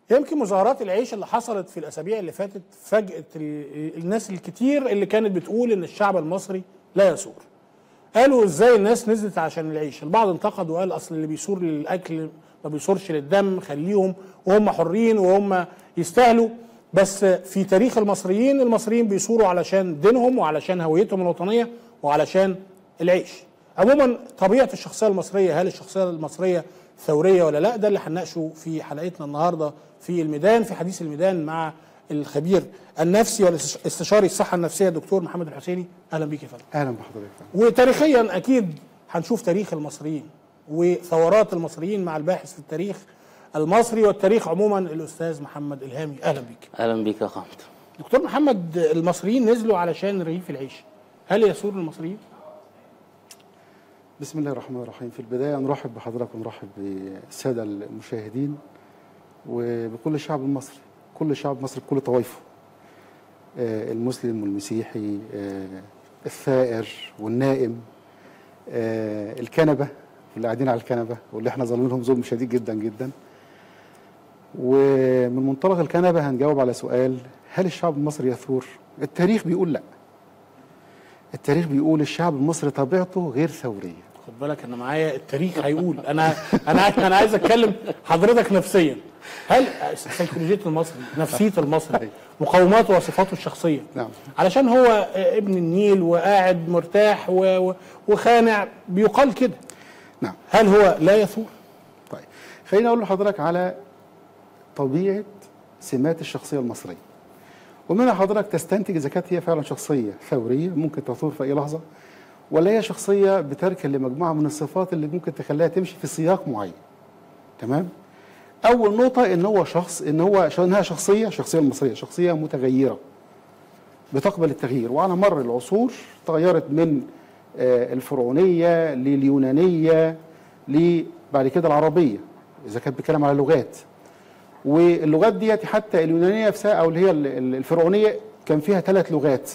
يمكن مظاهرات العيش اللي حصلت في الاسابيع اللي فاتت فاجئت ال- الناس الكتير اللي كانت بتقول ان الشعب المصري لا يثور قالوا ازاي الناس نزلت عشان العيش البعض انتقد وقال اصل اللي بيثور للاكل ما بيثورش للدم خليهم وهم حرين وهم يستاهلوا بس في تاريخ المصريين المصريين بيثوروا علشان دينهم وعلشان هويتهم الوطنيه وعلشان العيش عموما طبيعه الشخصيه المصريه هل الشخصيه المصريه ثوريه ولا لا ده اللي هنناقشه في حلقتنا النهارده في الميدان في حديث الميدان مع الخبير النفسي والاستشاري الصحه النفسيه دكتور محمد الحسيني اهلا بيك يا فندم اهلا بحضرتك وتاريخيا اكيد هنشوف تاريخ المصريين وثورات المصريين مع الباحث في التاريخ المصري والتاريخ عموما الاستاذ محمد الهامي اهلا بيك اهلا بيك يا خالد دكتور محمد المصريين نزلوا علشان رغيف العيش هل يسور المصريين بسم الله الرحمن الرحيم في البدايه نرحب بحضرتك ونرحب بالساده المشاهدين وبكل الشعب المصري كل شعب مصر بكل طوائفه آه، المسلم والمسيحي آه، الثائر والنائم آه، الكنبه واللي قاعدين على الكنبه واللي احنا ظالمينهم ظلم شديد جدا جدا ومن منطلق الكنبه هنجاوب على سؤال هل الشعب المصري يثور؟ التاريخ بيقول لا التاريخ بيقول الشعب المصري طبيعته غير ثوريه خد بالك انا معايا التاريخ هيقول انا انا انا عايز اتكلم حضرتك نفسيا هل سيكولوجيه المصري نفسيه المصري مقوماته وصفاته الشخصيه نعم. علشان هو ابن النيل وقاعد مرتاح و- و- وخانع بيقال كده نعم هل هو لا يثور طيب خليني اقول لحضرتك على طبيعه سمات الشخصيه المصريه ومنها حضرتك تستنتج اذا كانت هي فعلا شخصيه ثوريه ممكن تثور في اي لحظه ولا هي شخصيه بتركن لمجموعه من الصفات اللي ممكن تخليها تمشي في سياق معين تمام اول نقطه ان هو شخص ان هو انها شخصيه الشخصيه المصريه شخصيه متغيره بتقبل التغيير وعلى مر العصور تغيرت من آه، الفرعونيه لليونانيه لبعد كده العربيه اذا كانت بتتكلم على لغات واللغات ديت حتى اليونانيه نفسها او اللي هي ال- ال- الفرعونيه كان فيها ثلاث لغات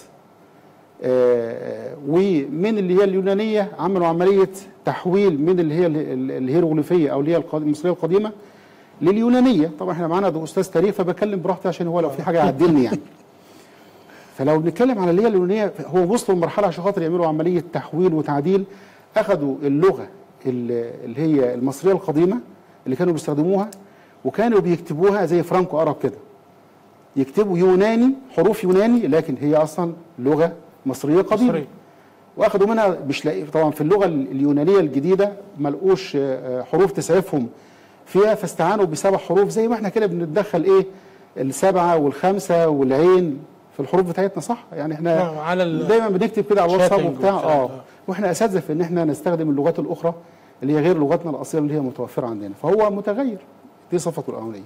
آه، ومن اللي هي اليونانيه عملوا عمليه تحويل من اللي هي ال- ال- الهيروغليفيه او اللي هي الق- المصريه القديمه لليونانيه طبعا احنا معانا ده استاذ تاريخ فبتكلم براحتي عشان هو لو في حاجه يعدلني يعني فلو بنتكلم على اللي هي اليونانيه هو وصلوا لمرحله عشان خاطر يعملوا عمليه تحويل وتعديل اخذوا اللغه ال- اللي هي المصريه القديمه اللي كانوا بيستخدموها وكانوا بيكتبوها زي فرانكو ارب كده يكتبوا يوناني حروف يوناني لكن هي اصلا لغه مصريه قديمه مصرية. واخدوا منها مش لاقي طبعا في اللغه اليونانيه الجديده ما لقوش آه، حروف تسعفهم فيها فاستعانوا بسبع حروف زي ما احنا كده بنتدخل ايه السبعه والخمسه والعين في الحروف بتاعتنا صح يعني احنا نعم، على ال- دايما بنكتب كده على الواتساب شاتنج وبتاع والكلام اه ده. واحنا اساتذه في ان احنا نستخدم اللغات الاخرى اللي هي غير لغتنا الاصيله اللي هي متوفره عندنا فهو متغير دي صفته الاولانيه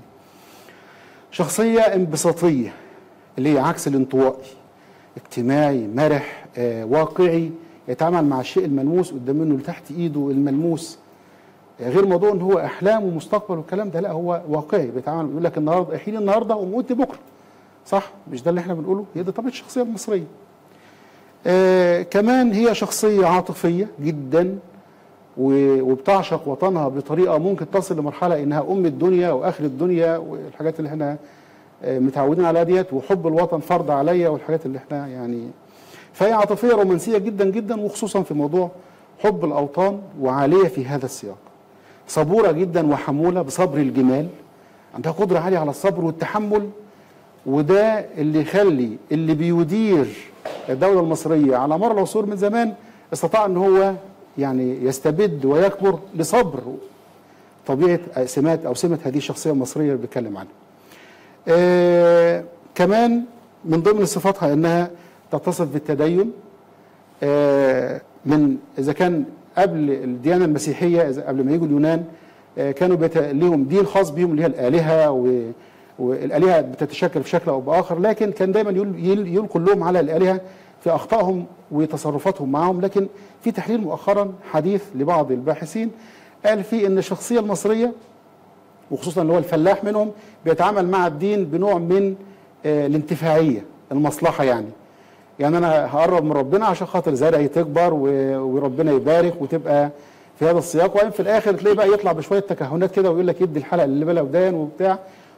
شخصيه انبساطيه اللي هي عكس الانطوائي اجتماعي مرح آه، واقعي يتعامل مع الشيء الملموس قدام منه اللي تحت ايده الملموس آه، غير موضوع ان هو احلام ومستقبل والكلام ده لا هو واقعي بيتعامل بيقول لك النهارده احييني النهارده وموتي بكره صح مش ده اللي احنا بنقوله هي دي طبيعه الشخصيه المصريه آه كمان هي شخصيه عاطفيه جدا و- وبتعشق وطنها بطريقه ممكن تصل لمرحله انها ام الدنيا واخر الدنيا والحاجات اللي احنا آه، متعودين عليها ديت وحب الوطن فرض عليا والحاجات اللي احنا يعني فهي عاطفيه رومانسيه جدا جدا وخصوصا في موضوع حب الاوطان وعاليه في هذا السياق صبوره جدا وحموله بصبر الجمال عندها قدره عاليه على الصبر والتحمل وده اللي يخلي اللي بيدير الدوله المصريه على مر العصور من زمان استطاع ان هو يعني يستبد ويكبر لصبر طبيعه سمات او سمه هذه الشخصيه المصريه اللي بيتكلم عنها. آه كمان من ضمن صفاتها انها تتصف بالتدين آه من اذا كان قبل الديانه المسيحيه إذا قبل ما يجوا اليونان آه كانوا بيت... لهم دين خاص بهم اللي هي الالهه و... والالهه بتتشكل بشكل او باخر لكن كان دايما يل... يل... يلقوا اللوم على الالهه في اخطائهم وتصرفاتهم معهم لكن في تحليل مؤخرا حديث لبعض الباحثين قال فيه ان الشخصيه المصريه وخصوصا اللي هو الفلاح منهم بيتعامل مع الدين بنوع من آه الانتفاعيه المصلحه يعني يعني انا هقرب من ربنا عشان خاطر زرعي تكبر و- وربنا يبارك وتبقى في هذا السياق وبعدين في الاخر تلاقيه بقى يطلع بشويه تكهنات كده ويقول لك يدي الحلقه اللي بلا ودان وبتاع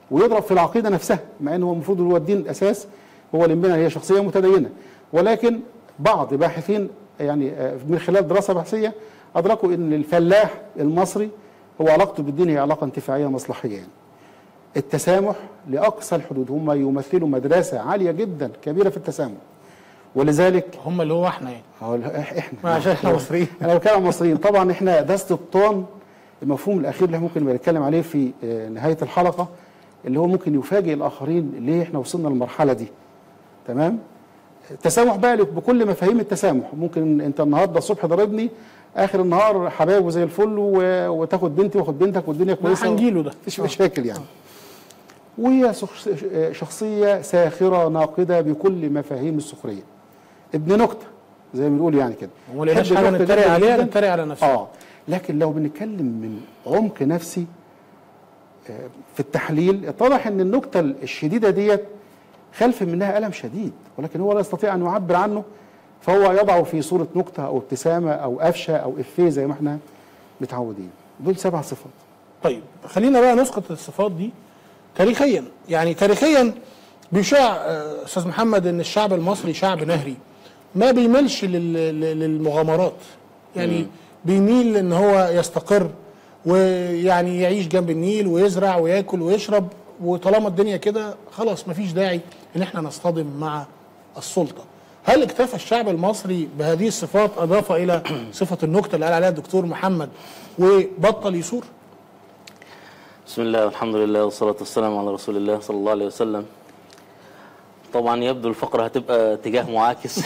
ويضرب في العقيده نفسها مع انه هو المفروض هو الدين الاساس هو اللي بينها هي شخصيه متدينه ولكن بعض باحثين يعني آه، من خلال دراسه بحثيه ادركوا ان الفلاح المصري هو علاقته بالدين هي علاقه انتفاعيه مصلحيه يعني. التسامح لاقصى الحدود هم يمثلوا مدرسه عاليه جدا كبيره في التسامح ولذلك هم اللي هو احنا يعني هو ال- إح- احنا ما عشان احنا مصريين انا بتكلم عن المصريين طبعا احنا ده استبطان المفهوم الاخير اللي احنا ممكن نتكلم عليه في آه، نهايه الحلقه اللي هو ممكن يفاجئ الاخرين ليه احنا وصلنا للمرحله دي تمام التسامح بقى لك بكل مفاهيم التسامح ممكن انت النهارده الصبح ضاربني اخر النهار حبايب وزي الفل و- وتاخد بنتي واخد بنتك والدنيا ما كويسه هنجيله ده مفيش مشاكل يعني وهي شخص- شخصيه ساخره ناقده بكل مفاهيم السخريه ابن نكته زي ما بنقول يعني كده وما لقيناش يحب حاجه النكتة نتريق جداً عليها جداً. نتريق على نفسنا اه لكن لو بنتكلم من عمق نفسي آه، في التحليل اتضح ان النكته الشديده ديت خلف منها الم شديد ولكن هو لا يستطيع ان يعبر عنه فهو يضعه في صوره نكته او ابتسامه او قفشه او افيه زي ما احنا متعودين دول سبع صفات طيب خلينا بقى نسقط الصفات دي تاريخيا يعني تاريخيا بيشاع آه، استاذ محمد ان الشعب المصري شعب نهري ما بيميلش لل- لل- للمغامرات يعني بيميل ان هو يستقر ويعني يعيش جنب النيل ويزرع وياكل ويشرب وطالما الدنيا كده خلاص مفيش داعي ان احنا نصطدم مع السلطه هل اكتفى الشعب المصري بهذه الصفات اضاف الى صفه النكته اللي قال عليها الدكتور محمد وبطل يثور بسم الله والحمد لله والصلاة والسلام على رسول الله صلى الله عليه وسلم طبعا يبدو الفقرة هتبقى اتجاه معاكس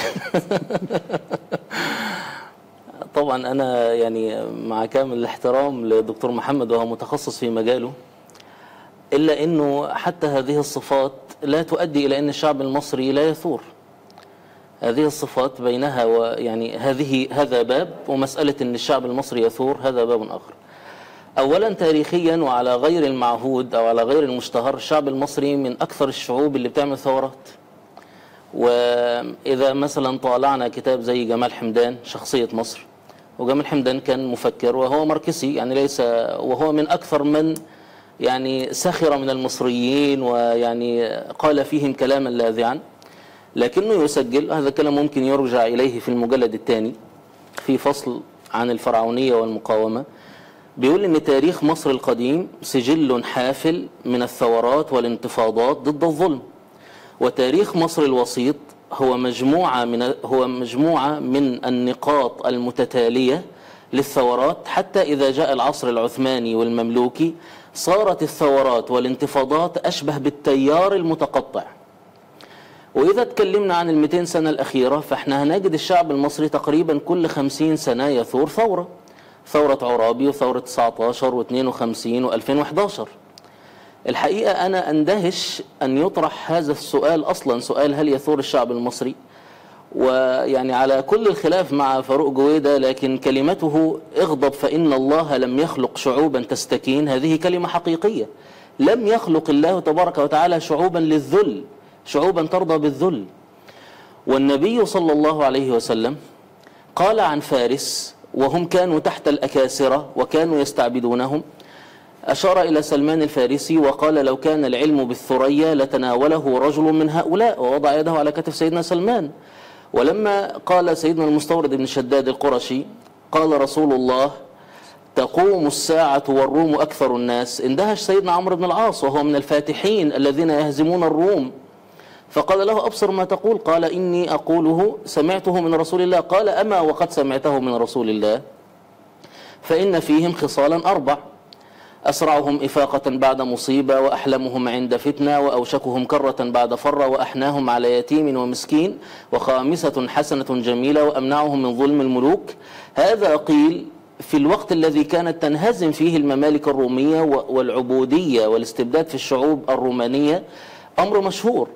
طبعا أنا يعني مع كامل الاحترام لدكتور محمد وهو متخصص في مجاله إلا أنه حتى هذه الصفات لا تؤدي إلى أن الشعب المصري لا يثور هذه الصفات بينها ويعني هذه هذا باب ومسألة أن الشعب المصري يثور هذا باب آخر اولا تاريخيا وعلى غير المعهود او على غير المشتهر الشعب المصري من اكثر الشعوب اللي بتعمل ثورات واذا مثلا طالعنا كتاب زي جمال حمدان شخصيه مصر وجمال حمدان كان مفكر وهو ماركسي يعني ليس وهو من اكثر من يعني سخر من المصريين ويعني قال فيهم كلاما لاذعا لكنه يسجل هذا الكلام ممكن يرجع اليه في المجلد الثاني في فصل عن الفرعونيه والمقاومه بيقول ان تاريخ مصر القديم سجل حافل من الثورات والانتفاضات ضد الظلم وتاريخ مصر الوسيط هو مجموعه من هو مجموعه من النقاط المتتاليه للثورات حتى اذا جاء العصر العثماني والمملوكي صارت الثورات والانتفاضات اشبه بالتيار المتقطع وإذا تكلمنا عن ال 200 سنة الأخيرة فإحنا هنجد الشعب المصري تقريبا كل 50 سنة يثور ثورة ثورة عرابي وثورة 19 و52 و2011 الحقيقة أنا أندهش أن يطرح هذا السؤال أصلا سؤال هل يثور الشعب المصري ويعني على كل الخلاف مع فاروق جويدة لكن كلمته اغضب فإن الله لم يخلق شعوبا تستكين هذه كلمة حقيقية لم يخلق الله تبارك وتعالى شعوبا للذل شعوبا ترضى بالذل والنبي صلى الله عليه وسلم قال عن فارس وهم كانوا تحت الأكاسرة وكانوا يستعبدونهم أشار إلى سلمان الفارسي وقال لو كان العلم بالثريا لتناوله رجل من هؤلاء ووضع يده على كتف سيدنا سلمان ولما قال سيدنا المستورد بن شداد القرشي قال رسول الله تقوم الساعة والروم أكثر الناس اندهش سيدنا عمرو بن العاص وهو من الفاتحين الذين يهزمون الروم فقال له أبصر ما تقول قال إني أقوله سمعته من رسول الله قال أما وقد سمعته من رسول الله فإن فيهم خصالا أربع أسرعهم إفاقة بعد مصيبة وأحلمهم عند فتنة وأوشكهم كرة بعد فرة وأحناهم على يتيم ومسكين وخامسة حسنة جميلة وأمنعهم من ظلم الملوك هذا قيل في الوقت الذي كانت تنهزم فيه الممالك الرومية والعبودية والاستبداد في الشعوب الرومانية أمر مشهور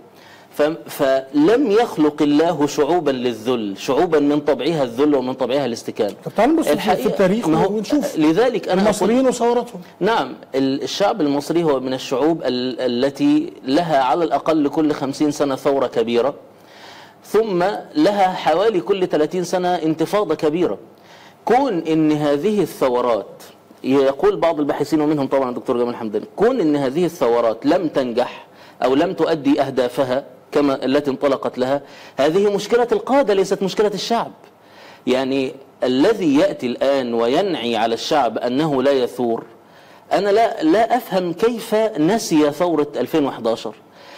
فلم يخلق الله شعوبا للذل شعوبا من طبعها الذل ومن طبعها الاستكانة طب تعالوا نبص في التاريخ ما هو ونشوف لذلك أنا المصريين وثورتهم نعم الشعب المصري هو من الشعوب ال التي لها على الأقل كل خمسين سنة ثورة كبيرة ثم لها حوالي كل 30 سنة انتفاضة كبيرة كون ان هذه الثورات يقول بعض الباحثين ومنهم طبعا الدكتور جمال حمدان كون ان هذه الثورات لم تنجح او لم تؤدي اهدافها كما التي انطلقت لها هذه مشكله القاده ليست مشكله الشعب يعني الذي ياتي الان وينعي على الشعب انه لا يثور انا لا لا افهم كيف نسي ثوره 2011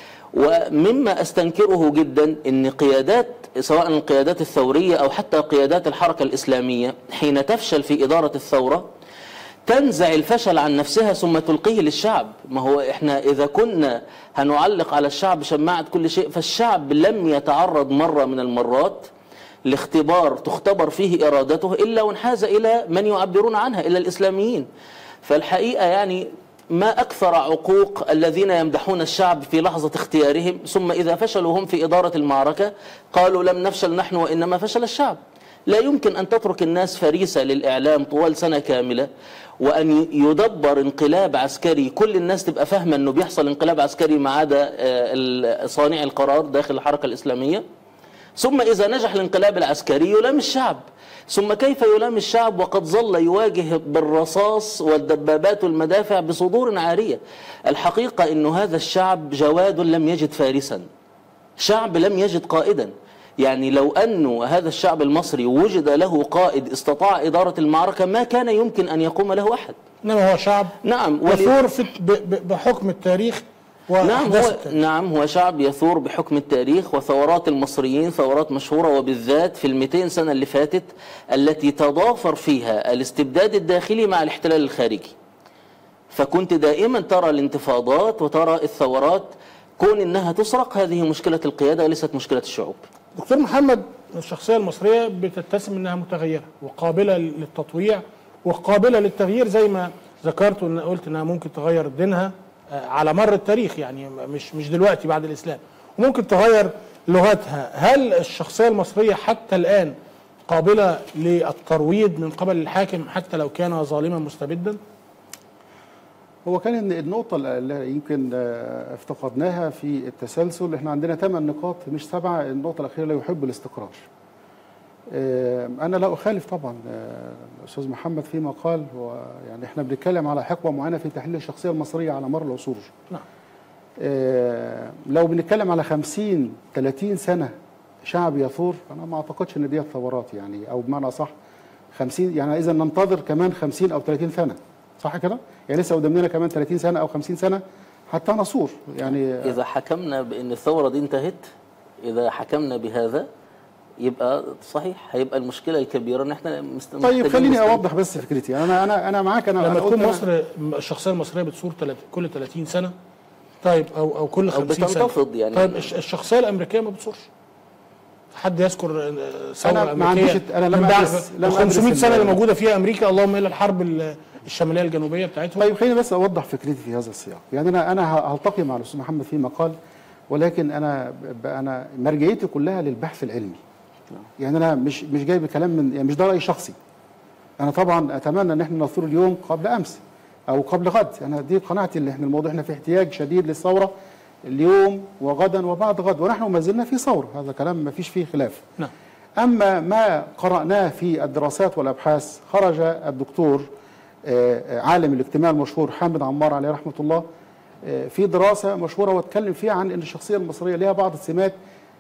ومما استنكره جدا ان قيادات سواء القيادات الثوريه او حتى قيادات الحركه الاسلاميه حين تفشل في اداره الثوره تنزع الفشل عن نفسها ثم تلقيه للشعب ما هو احنا اذا كنا هنعلق على الشعب شماعه كل شيء فالشعب لم يتعرض مره من المرات لاختبار تختبر فيه ارادته الا وانحاز الى من يعبرون عنها الى الاسلاميين فالحقيقه يعني ما أكثر عقوق الذين يمدحون الشعب في لحظة اختيارهم ثم إذا فشلوا هم في إدارة المعركة قالوا لم نفشل نحن وإنما فشل الشعب لا يمكن أن تترك الناس فريسة للإعلام طوال سنة كاملة وأن يدبر انقلاب عسكري كل الناس تبقى فاهمة أنه بيحصل انقلاب عسكري ما عدا آه، صانع القرار داخل الحركة الإسلامية ثم إذا نجح الانقلاب العسكري يلام الشعب ثم كيف يلام الشعب وقد ظل يواجه بالرصاص والدبابات والمدافع بصدور عارية الحقيقة أن هذا الشعب جواد لم يجد فارسا شعب لم يجد قائدا يعني لو أن هذا الشعب المصري وجد له قائد استطاع إدارة المعركة ما كان يمكن أن يقوم له أحد انما هو شعب نعم ولي- يثور في ب- ب- بحكم التاريخ نعم وأحداث هو التاريخ. نعم هو شعب يثور بحكم التاريخ وثورات المصريين ثورات مشهورة وبالذات في المئتين سنة اللي فاتت التي تضافر فيها الاستبداد الداخلي مع الاحتلال الخارجي فكنت دائما ترى الانتفاضات وترى الثورات كون انها تسرق هذه مشكلة القيادة وليست مشكلة الشعوب دكتور محمد الشخصية المصرية بتتسم انها متغيرة وقابلة للتطويع وقابلة للتغيير زي ما ذكرت وان قلت انها ممكن تغير دينها آه، على مر التاريخ يعني مش مش دلوقتي بعد الاسلام وممكن تغير لغتها هل الشخصية المصرية حتى الان قابلة للترويض من قبل الحاكم حتى لو كان ظالما مستبدا؟ هو كان إن النقطة اللي يمكن آه، افتقدناها في التسلسل احنا عندنا ثمان نقاط مش سبعة النقطة الأخيرة لا يحب الاستقرار. آه، أنا لا أخالف طبعا آه، الأستاذ محمد فيما قال هو يعني احنا بنتكلم على حقبة معينة في تحليل الشخصية المصرية على مر العصور. نعم آه، لو بنتكلم على 50 30 سنة شعب يثور أنا ما أعتقدش إن دي ثورات يعني أو بمعنى صح 50 يعني إذا ننتظر كمان 50 أو 30 سنة صح كده؟ يعني لسه قدامنا كمان 30 سنة أو 50 سنة حتى نصور يعني إذا حكمنا بأن الثورة دي انتهت إذا حكمنا بهذا يبقى صحيح هيبقى المشكلة الكبيرة ان احنا مست- طيب محتاجين خليني نستعيد. أوضح بس فكرتي أنا أنا أنا معاك أنا لما أنا قلت تكون أنا- مصر الشخصيه المصريه بتصور تلات- كل 30 سنه طيب او او كل 50 سنه بتنتفض يعني. طيب الش- الشخصيه الامريكيه ما بتصورش حد يذكر آه، ثوره أنا ما امريكيه عنديش- أنا لم من بعد أدرس- لم ال 500 أدرس سنه ال- اللي موجوده فيها امريكا اللهم الا الحرب ال- الشماليه الجنوبيه بتاعتهم طيب خليني بس اوضح فكرتي في هذا السياق يعني انا انا ه- هلتقي مع الاستاذ محمد في مقال ولكن انا ب- انا مرجعيتي كلها للبحث العلمي يعني انا مش مش جايب كلام من يعني مش ده راي شخصي انا طبعا اتمنى ان احنا نثور اليوم قبل امس او قبل غد انا دي قناعتي اللي احنا الموضوع احنا في احتياج شديد للثوره اليوم وغدا وبعد غد ونحن ما زلنا في ثوره هذا كلام ما فيش فيه خلاف نعم أما ما قرأناه في الدراسات والأبحاث خرج الدكتور آه، آه، عالم الاجتماع المشهور حامد عمار عليه رحمة الله آه، في دراسة مشهورة واتكلم فيها عن أن الشخصية المصرية لها بعض السمات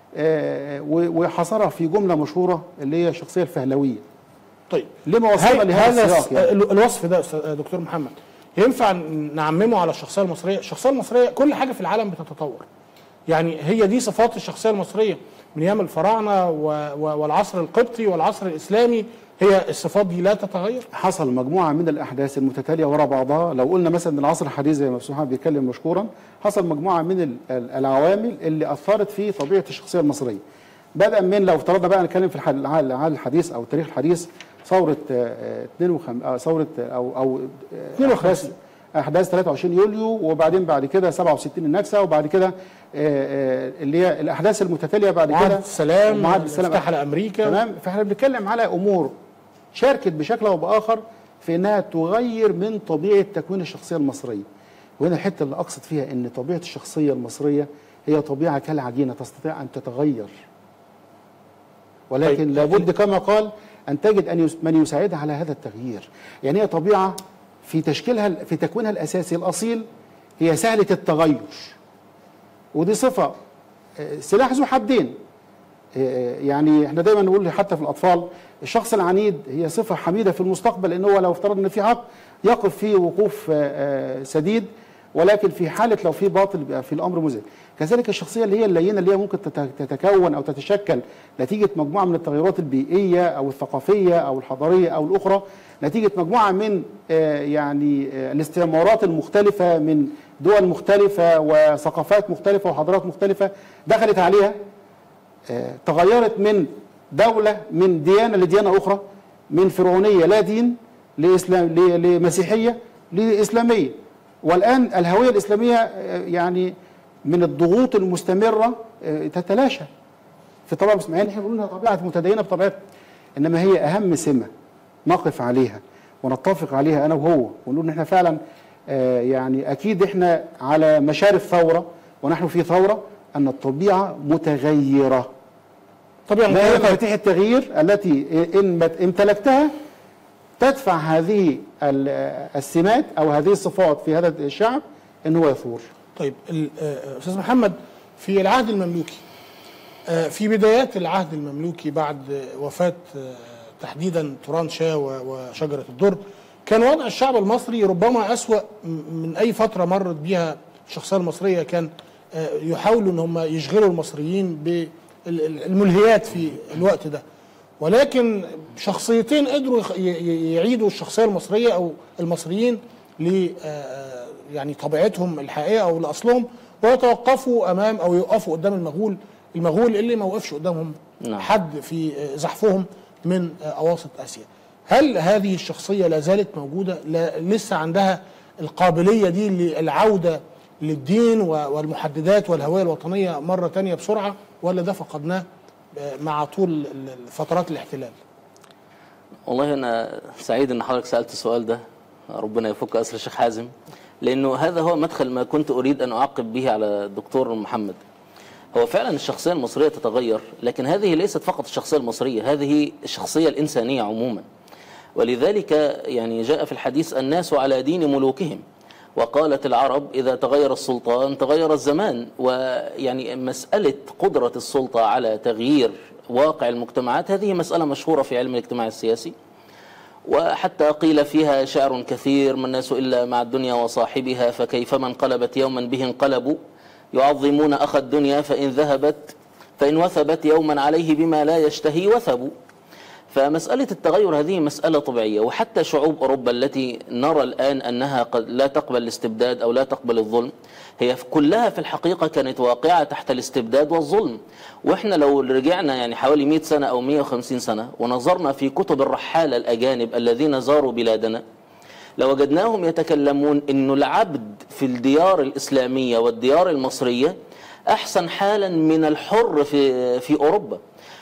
آه، و- وحصرها في جملة مشهورة اللي هي الشخصية الفهلوية طيب لما وصلنا هل لهذا هذا السياق الس- يعني ال- الوصف ده أستاذ- آه، دكتور محمد ينفع نعممه على الشخصيه المصريه الشخصيه المصريه كل حاجه في العالم بتتطور يعني هي دي صفات الشخصيه المصريه من ايام الفراعنه و- و- والعصر القبطي والعصر الاسلامي هي الصفات دي لا تتغير حصل مجموعة من الأحداث المتتالية وراء بعضها لو قلنا مثلا العصر الحديث زي ما أستاذ محمد بيتكلم مشكورا حصل مجموعة من ال- ال- العوامل اللي أثرت في طبيعة الشخصية المصرية بدءا من لو افترضنا بقى نتكلم في الح- الع- العهد الحديث أو التاريخ الحديث ثورة آه، آه، 52 آه، ثورة آه، أو أو آه، 52. أحداث- أحداث 23 يوليو وبعدين بعد كده 67 النكسة وبعد كده آه، آه، اللي هي الأحداث المتتالية بعد معاهده كده السلام ومعاهدة السلام افتح لامريكا تمام فاحنا بنتكلم على امور شاركت بشكل او باخر في انها تغير من طبيعه تكوين الشخصيه المصريه وهنا الحته اللي اقصد فيها ان طبيعه الشخصيه المصريه هي طبيعه كالعجينه تستطيع ان تتغير ولكن طيب. لابد كما قال ان تجد ان يس- من يساعدها على هذا التغيير يعني هي طبيعه في تشكيلها في تكوينها الاساسي الاصيل هي سهله التغير ودي صفه آه، سلاح ذو حدين آه، يعني احنا دايما نقول حتى في الاطفال الشخص العنيد هي صفه حميده في المستقبل ان هو لو افترض ان في حق يقف فيه وقوف آه، آه، سديد ولكن في حاله لو في باطل بيبقى في الامر مزعج كذلك الشخصيه اللي هي اللينه اللي هي ممكن تت- تتكون او تتشكل نتيجه مجموعه من التغيرات البيئيه او الثقافيه او الحضاريه او الاخرى نتيجه مجموعه من آه، يعني آه، الاستعمارات المختلفه من دول مختلفه وثقافات مختلفه وحضارات مختلفه دخلت عليها آه، تغيرت من دولة من ديانة لديانة أخرى من فرعونية لا دين لإسلام ل- لمسيحية لإسلامية والآن الهوية الإسلامية آه، يعني من الضغوط المستمرة آه، تتلاشى في طبيعة مع إن احنا بنقول انها طبيعة متدينة بطبيعتها إنما هي أهم سمة نقف عليها ونتفق عليها أنا وهو ونقول إن احنا فعلا آه، يعني أكيد احنا على مشارف ثورة ونحن في ثورة أن الطبيعة متغيرة طبيعي ما هي مختلفة. مفاتيح التغيير التي إن مت- امتلكتها تدفع هذه ال- السمات أو هذه الصفات في هذا الشعب أن هو يثور طيب ال- آه، استاذ محمد في العهد المملوكي آه، في بدايات العهد المملوكي بعد آه، وفاه آه، تحديدا توران شاه و- وشجره الدر كان وضع الشعب المصري ربما اسوا م- من اي فتره مرت بها الشخصيه المصريه كان آه، يحاولوا ان هم يشغلوا المصريين بالملهيات في الوقت ده ولكن شخصيتين قدروا يخ- ي- ي- يعيدوا الشخصيه المصريه او المصريين ل آه، يعني طبيعتهم الحقيقيه او لاصلهم ويتوقفوا امام او يقفوا قدام المغول المغول اللي ما وقفش قدامهم نعم. حد في آه، زحفهم من آه، اواسط اسيا هل هذه الشخصيه لا زالت موجوده لا لسه عندها القابليه دي للعوده للدين و- والمحددات والهويه الوطنيه مره تانية بسرعه ولا ده فقدناه آه، مع طول ال- ال- فترات الاحتلال والله انا سعيد ان حضرتك سالت السؤال ده ربنا يفك اسر الشيخ حازم لانه هذا هو مدخل ما كنت اريد ان اعقب به على الدكتور محمد هو فعلا الشخصيه المصريه تتغير لكن هذه ليست فقط الشخصيه المصريه هذه الشخصيه الانسانيه عموما ولذلك يعني جاء في الحديث الناس على دين ملوكهم وقالت العرب إذا تغير السلطان تغير الزمان ويعني مسألة قدرة السلطة على تغيير واقع المجتمعات هذه مسألة مشهورة في علم الاجتماع السياسي وحتى قيل فيها شعر كثير ما الناس إلا مع الدنيا وصاحبها فكيفما انقلبت يوما به انقلبوا يعظمون أخ الدنيا فإن ذهبت فإن وثبت يوما عليه بما لا يشتهي وثبوا فمسألة التغير هذه مسألة طبيعية وحتى شعوب أوروبا التي نرى الآن أنها قد لا تقبل الاستبداد أو لا تقبل الظلم هي في- كلها في الحقيقة كانت واقعة تحت الاستبداد والظلم وإحنا لو رجعنا يعني حوالي 100 سنة أو 150 سنة ونظرنا في كتب الرحالة الأجانب الذين زاروا بلادنا لوجدناهم يتكلمون انه العبد في الديار الاسلاميه والديار المصريه احسن حالا من الحر في في اوروبا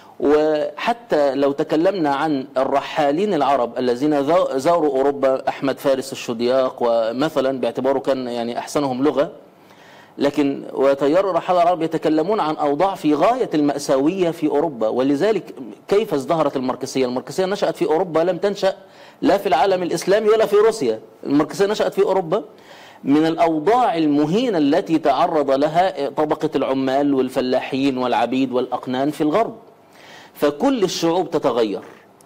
وحتى لو تكلمنا عن الرحالين العرب الذين ذا- زاروا اوروبا احمد فارس الشدياق ومثلا باعتباره كان يعني احسنهم لغه لكن وتيار الرحالة العرب يتكلمون عن أوضاع في غاية المأساوية في أوروبا ولذلك كيف ازدهرت الماركسية الماركسية نشأت في أوروبا لم تنشأ لا في العالم الإسلامي ولا في روسيا الماركسية نشأت في أوروبا من الأوضاع المهينة التي تعرض لها طبقة العمال والفلاحين والعبيد والأقنان في الغرب فكل الشعوب تتغير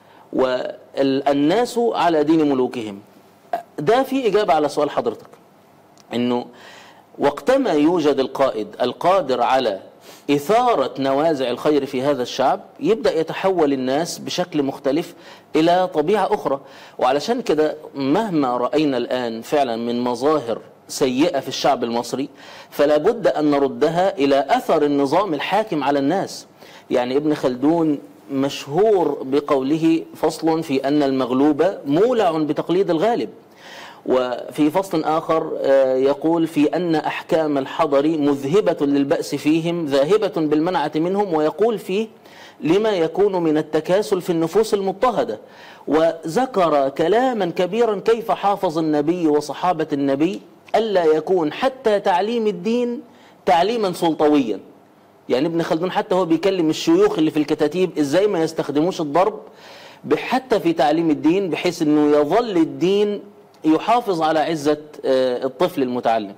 والناس على دين ملوكهم ده في إجابة على سؤال حضرتك انه وقتما يوجد القائد القادر على إثارة نوازع الخير في هذا الشعب يبدأ يتحول الناس بشكل مختلف إلى طبيعة أخرى وعلشان كده مهما رأينا الآن فعلا من مظاهر سيئة في الشعب المصري فلا بد أن نردها إلى أثر النظام الحاكم على الناس يعني ابن خلدون مشهور بقوله فصل في أن المغلوب مولع بتقليد الغالب وفي فصل آخر آه، يقول في أن أحكام الحضر مذهبة للبأس فيهم ذاهبة بالمنعة منهم ويقول فيه لما يكون من التكاسل في النفوس المضطهدة وذكر كلاما كبيرا كيف حافظ النبي وصحابة النبي ألا يكون حتى تعليم الدين تعليما سلطويا يعني ابن خلدون حتى هو بيكلم الشيوخ اللي في الكتاتيب ازاي ما يستخدموش الضرب ب- حتى في تعليم الدين بحيث انه يظل الدين يحافظ على عزة آه، الطفل المتعلم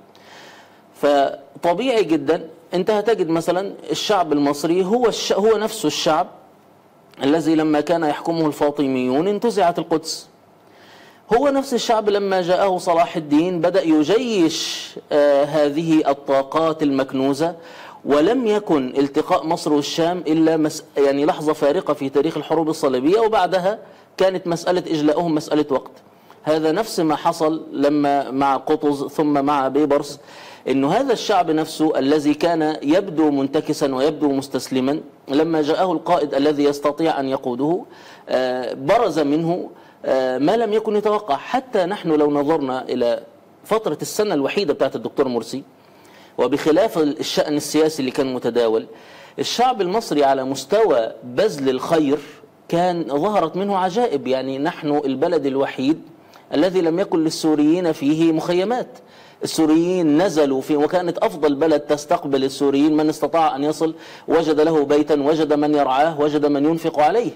فطبيعي جدا انت هتجد مثلا الشعب المصري هو الش... هو نفسه الشعب الذي لما كان يحكمه الفاطميون انتزعت القدس هو نفس الشعب لما جاءه صلاح الدين بدأ يجيش آه هذه الطاقات المكنوزة ولم يكن التقاء مصر والشام إلا مس يعني لحظة فارقة في تاريخ الحروب الصليبية وبعدها كانت مسألة إجلاؤهم مسألة وقت هذا نفس ما حصل لما مع قطز ثم مع بيبرس انه هذا الشعب نفسه الذي كان يبدو منتكسا ويبدو مستسلما لما جاءه القائد الذي يستطيع ان يقوده آه، برز منه آه، ما لم يكن يتوقع حتى نحن لو نظرنا الى فتره السنه الوحيده بتاعت الدكتور مرسي وبخلاف الشأن السياسي اللي كان متداول الشعب المصري على مستوى بذل الخير كان ظهرت منه عجائب يعني نحن البلد الوحيد الذي لم يكن للسوريين فيه مخيمات السوريين نزلوا في وكانت أفضل بلد تستقبل السوريين من استطاع أن يصل وجد له بيتا وجد من يرعاه وجد من ينفق عليه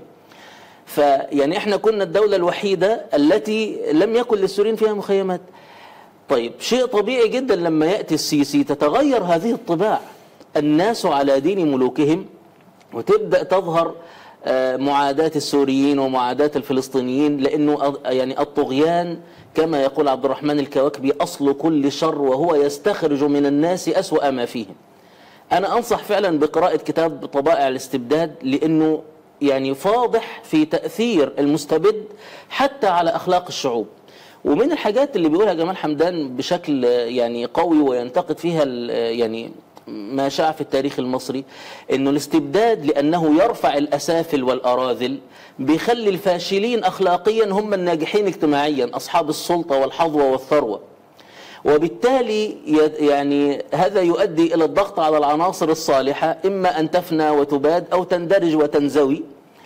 فيعني احنا كنا الدولة الوحيدة التي لم يكن للسوريين فيها مخيمات طيب شيء طبيعي جدا لما يأتي السيسي تتغير هذه الطباع الناس على دين ملوكهم وتبدأ تظهر آه، معاداة السوريين ومعاداة الفلسطينيين لأنه أ- يعني الطغيان كما يقول عبد الرحمن الكواكبي أصل كل شر وهو يستخرج من الناس أسوأ ما فيهم أنا أنصح فعلا بقراءة كتاب طبائع الاستبداد لأنه يعني فاضح في تأثير المستبد حتى على أخلاق الشعوب ومن الحاجات اللي بيقولها جمال حمدان بشكل آه، يعني قوي وينتقد فيها ال- آه، يعني ما شاع في التاريخ المصري انه الاستبداد لانه يرفع الاسافل والاراذل بيخلي الفاشلين اخلاقيا هم الناجحين اجتماعيا اصحاب السلطه والحظوه والثروه وبالتالي ي- يعني هذا يؤدي الى الضغط على العناصر الصالحه اما ان تفنى وتباد او تندرج وتنزوي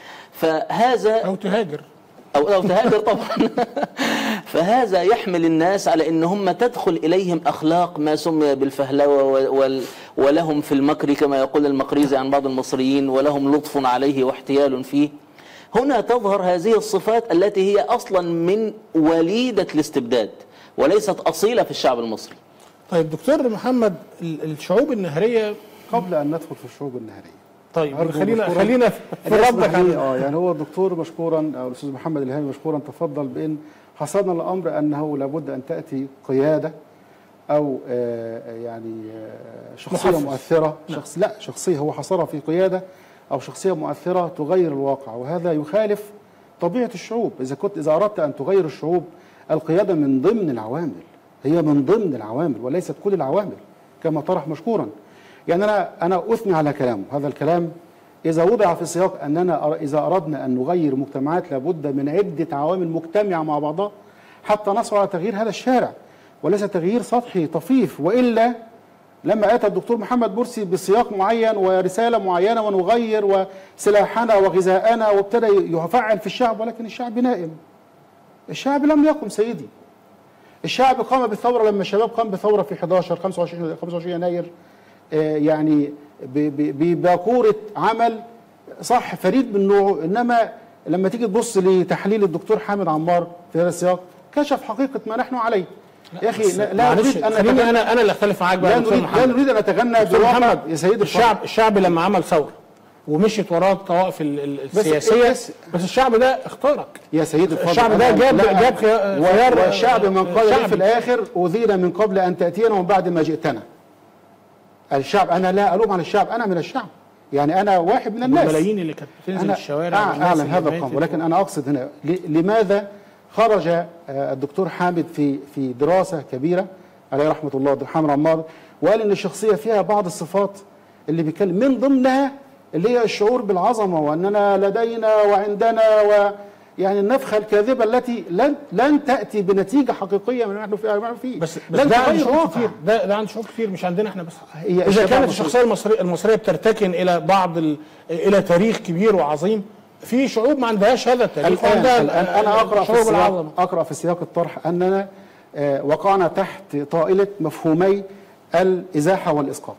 فهذا او تهاجر أو أو تهاجر طبعا فهذا يحمل الناس على أن هم تدخل إليهم أخلاق ما سمي بالفهلوة و- وال- ولهم في المكر كما يقول المقريزي عن بعض المصريين ولهم لطف عليه واحتيال فيه هنا تظهر هذه الصفات التي هي أصلا من وليدة الاستبداد وليست أصيلة في الشعب المصري طيب دكتور محمد ال- الشعوب النهريه قبل ان ندخل في الشعوب النهريه طيب أرجو خلينا مشكوراً- خلينا في الاسم ردك عليه، عن اه يعني هو الدكتور مشكورا او الاستاذ محمد الهامي مشكورا تفضل بان حصلنا الامر انه لابد ان تاتي قياده او آه يعني آه شخصيه محفز. مؤثره شخص لا شخصيه هو حصرها في قياده او شخصيه مؤثره تغير الواقع وهذا يخالف طبيعه الشعوب اذا كنت اذا اردت ان تغير الشعوب القياده من ضمن العوامل هي من ضمن العوامل وليست كل العوامل كما طرح مشكورا يعني انا انا اثني على كلامه هذا الكلام إذا وضع في سياق أننا أر- إذا أردنا أن نغير مجتمعات لابد من عدة عوامل مجتمعة مع بعضها حتى نصل على تغيير هذا الشارع وليس تغيير سطحي طفيف وإلا لما أتى الدكتور محمد مرسي بسياق معين ورسالة معينة ونغير وسلاحنا وغذاءنا وابتدى يفعل في الشعب ولكن الشعب نائم الشعب لم يقم سيدي الشعب قام بالثوره لما الشباب قام بثوره في 11 25 25 يناير آه، يعني ب- ب- بباكوره عمل صح فريد من نوعه انما لما تيجي تبص لتحليل الدكتور حامد عمار في هذا السياق كشف حقيقه ما نحن عليه يا اخي لا, لا معلش نريد ان خليني نتغنى انا انا اللي اختلف معاك بقى لا يا دكتور نريد لا محمد نريد ان نتغنى دكتور بواقع محمد يا سيد الشعب الشعب لما عمل ثوره ومشيت وراه الطوائف ال- ال- السياسيه بس- بس الشعب ده اختارك يا سيد الفاضل الشعب ده أنا- جاب- لا، جاب خيار- و- خيار- والشعب من قال لي شعبي. في الاخر اذينا من قبل ان تاتينا ومن بعد ما جئتنا الشعب انا لا الوم على الشعب انا من الشعب يعني انا واحد من الناس الملايين اللي كانت بتنزل انا الشوارع أع- والناس اعلم اللي هذا ماتت القول ولكن انا اقصد هنا ل- لماذا خرج آه، الدكتور حامد في في دراسه كبيره عليه رحمه الله الدكتور حامد عمار وقال ان الشخصيه فيها بعض الصفات اللي بيتكلم من ضمنها اللي هي الشعور بالعظمه واننا لدينا وعندنا و يعني النفخه الكاذبه التي لن لن تاتي بنتيجه حقيقيه من ما نحن فيه- ما نحن فيه بس بس لن ده عند تغير شعوب واقع. كتير ده ده عند شعوب كتير مش عندنا احنا بس هي اذا الشباب كانت المصري- الشخصيه المصريه المصريه بترتكن الى بعض ال... الى تاريخ كبير وعظيم في شعوب ما عندهاش هذا التاريخ الآن, وعندها الآن أنا أقرأ في شعوب السياق العظمه أقرأ في سياق الطرح أننا آه، وقعنا تحت طائلة مفهومي الإزاحة والإسقاط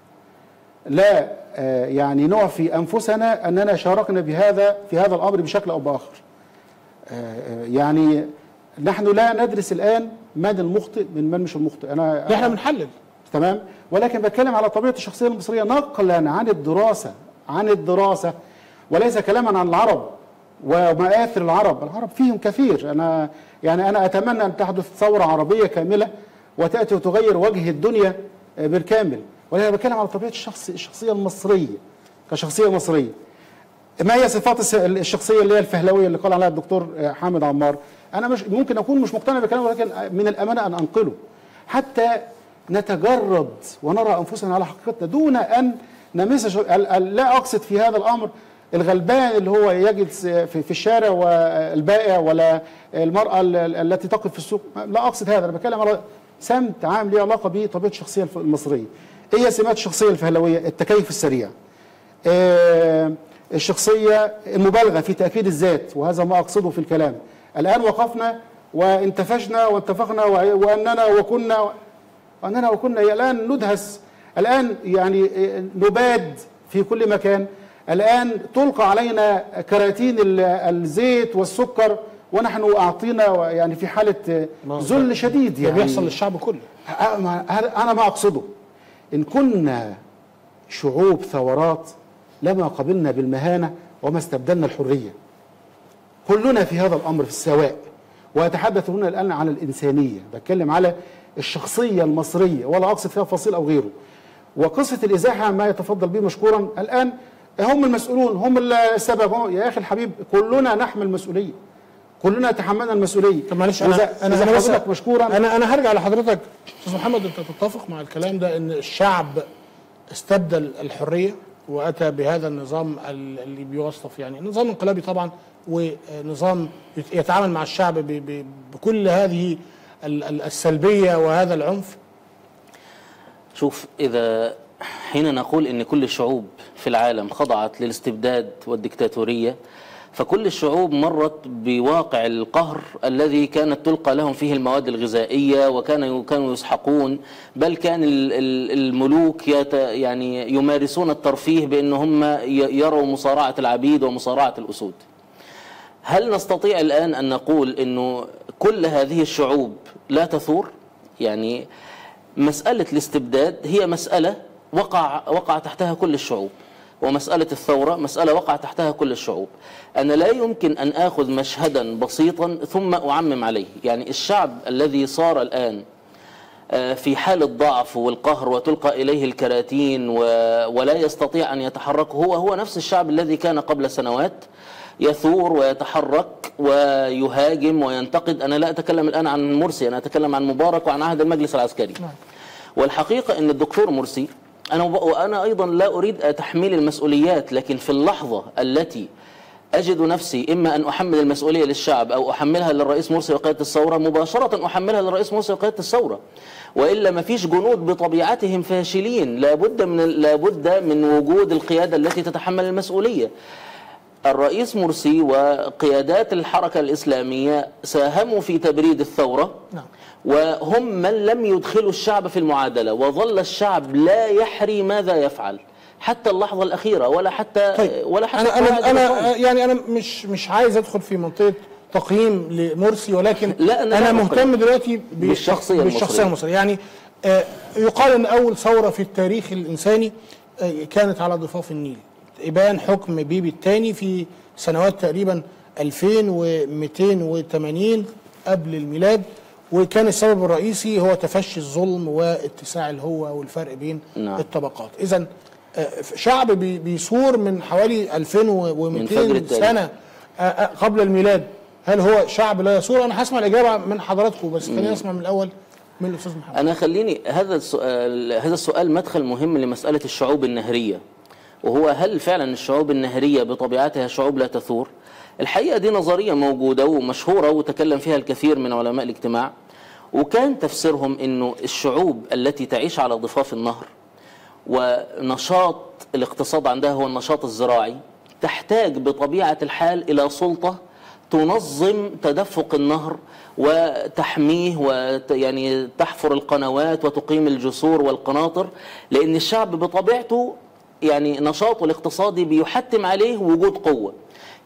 لا آه، يعني نعفي أنفسنا أننا شاركنا بهذا في هذا الأمر بشكل أو بآخر آه، آه، يعني نحن لا ندرس الان من المخطئ من من مش المخطئ انا احنا بنحلل تمام ولكن بتكلم على طبيعه الشخصيه المصريه نقلا عن الدراسه عن الدراسه وليس كلاما عن العرب ومآثر العرب العرب فيهم كثير انا يعني انا اتمنى ان تحدث ثوره عربيه كامله وتاتي وتغير وجه الدنيا بالكامل ولكن أنا بتكلم على طبيعه الشخص الشخصيه المصريه كشخصيه مصريه ما هي صفات الس- الشخصيه اللي هي الفهلويه اللي قال عليها الدكتور حامد عمار انا مش ممكن اكون مش مقتنع بكلامه ولكن من الامانه ان انقله حتى نتجرد ونرى انفسنا على حقيقتنا دون ان نمس ش- ال- ال- لا اقصد في هذا الامر الغلبان اللي هو يجد س- في في الشارع والبائع ولا المراه ال- ال- التي تقف في السوق لا اقصد هذا انا بتكلم على سمت عام ليه علاقه بطبيعه الشخصيه الف- المصريه ايه هي سمات الشخصيه الفهلويه التكيف السريع آه، الشخصية المبالغة في تأكيد الذات وهذا ما أقصده في الكلام الآن وقفنا وانتفشنا واتفقنا و- وأننا وكنا وأننا وكنا الآن ندهس الآن يعني آه، نباد في كل مكان الآن تلقى علينا كراتين ال- الزيت والسكر ونحن أعطينا يعني في حالة آه، ذل شديد ده يعني بيحصل للشعب كله أ- ما- هذا- انا ما اقصده ان كنا شعوب ثورات لما قبلنا بالمهانه وما استبدلنا الحريه كلنا في هذا الامر في السواء واتحدث هنا الان عن الانسانيه بتكلم على الشخصيه المصريه ولا اقصد فيها فصيل او غيره وقصه الازاحه ما يتفضل به مشكورا الان هم المسؤولون هم السبب هم يا اخي الحبيب كلنا نحمل مسؤوليه كلنا تحملنا المسؤوليه طب معلش وإذا- انا انا إذا انا بس حضرتك مشكورا انا انا هرجع لحضرتك استاذ محمد انت تتفق مع الكلام ده ان الشعب استبدل الحريه واتى بهذا النظام ال- اللي بيوصف يعني نظام انقلابي طبعا ونظام يت- يتعامل مع الشعب ب- ب- بكل هذه ال- ال- السلبيه وهذا العنف شوف إذا حين نقول إن كل الشعوب في العالم خضعت للاستبداد والديكتاتورية فكل الشعوب مرت بواقع القهر الذي كانت تلقى لهم فيه المواد الغذائية وكانوا كانوا يسحقون بل كان ال- ال- الملوك يت يعني يمارسون الترفيه بأن هم ي- يروا مصارعة العبيد ومصارعة الأسود هل نستطيع الآن أن نقول أنه كل هذه الشعوب لا تثور يعني مسألة الاستبداد هي مسألة وقع وقع تحتها كل الشعوب ومسألة الثورة مسألة وقع تحتها كل الشعوب أنا لا يمكن أن آخذ مشهدا بسيطا ثم أعمم عليه يعني الشعب الذي صار الآن آه، في حالة ضعف والقهر وتلقى إليه الكراتين و... ولا يستطيع أن يتحرك هو هو نفس الشعب الذي كان قبل سنوات يثور ويتحرك ويهاجم وينتقد أنا لا أتكلم الآن عن مرسي أنا أتكلم عن مبارك وعن عهد المجلس العسكري والحقيقة أن الدكتور مرسي أنا وأنا أيضا لا أريد تحميل المسؤوليات لكن في اللحظة التي أجد نفسي إما أن أحمل المسؤولية للشعب أو أحملها للرئيس مرسي وقيادة الثورة مباشرة أحملها للرئيس مرسي وقيادة الثورة وإلا ما فيش جنود بطبيعتهم فاشلين لابد من لابد من وجود القيادة التي تتحمل المسؤولية الرئيس مرسي وقيادات الحركة الإسلامية ساهموا في تبريد الثورة نعم. وهم من لم يدخلوا الشعب في المعادلة وظل الشعب لا يحري ماذا يفعل حتى اللحظة الأخيرة ولا حتى طيب ولا حتى انا قواعد انا النظام. انا يعني انا مش مش عايز ادخل في منطقه تقييم لمرسي ولكن لا، أنا لا انا أقيم. مهتم دلوقتي ب- بالشخصية بالشخصيه المصرية. المصريه يعني آه، يقال ان اول ثوره في التاريخ الانساني آه، كانت على ضفاف النيل ابان حكم بيبي الثاني في سنوات تقريبا 2280 قبل الميلاد وكان السبب الرئيسي هو تفشي الظلم واتساع الهوة والفرق بين نعم. الطبقات اذا شعب بي- بيثور من حوالي من فجر 2200 التاريخ. سنه آه، آه، قبل الميلاد هل هو شعب لا يثور انا هسمع الاجابه من حضراتكم بس خليني اسمع من الاول من الاستاذ محمد أنا خليني هذا السؤال هذا السؤال مدخل مهم لمسألة الشعوب النهرية وهو هل فعلا الشعوب النهرية بطبيعتها شعوب لا تثور؟ الحقيقة دي نظرية موجودة ومشهورة وتكلم فيها الكثير من علماء الاجتماع وكان تفسيرهم أنه الشعوب التي تعيش على ضفاف النهر ونشاط الاقتصاد عندها هو النشاط الزراعي تحتاج بطبيعة الحال إلى سلطة تنظم تدفق النهر وتحميه ويعني تحفر القنوات وتقيم الجسور والقناطر لأن الشعب بطبيعته يعني نشاطه الاقتصادي بيحتم عليه وجود قوة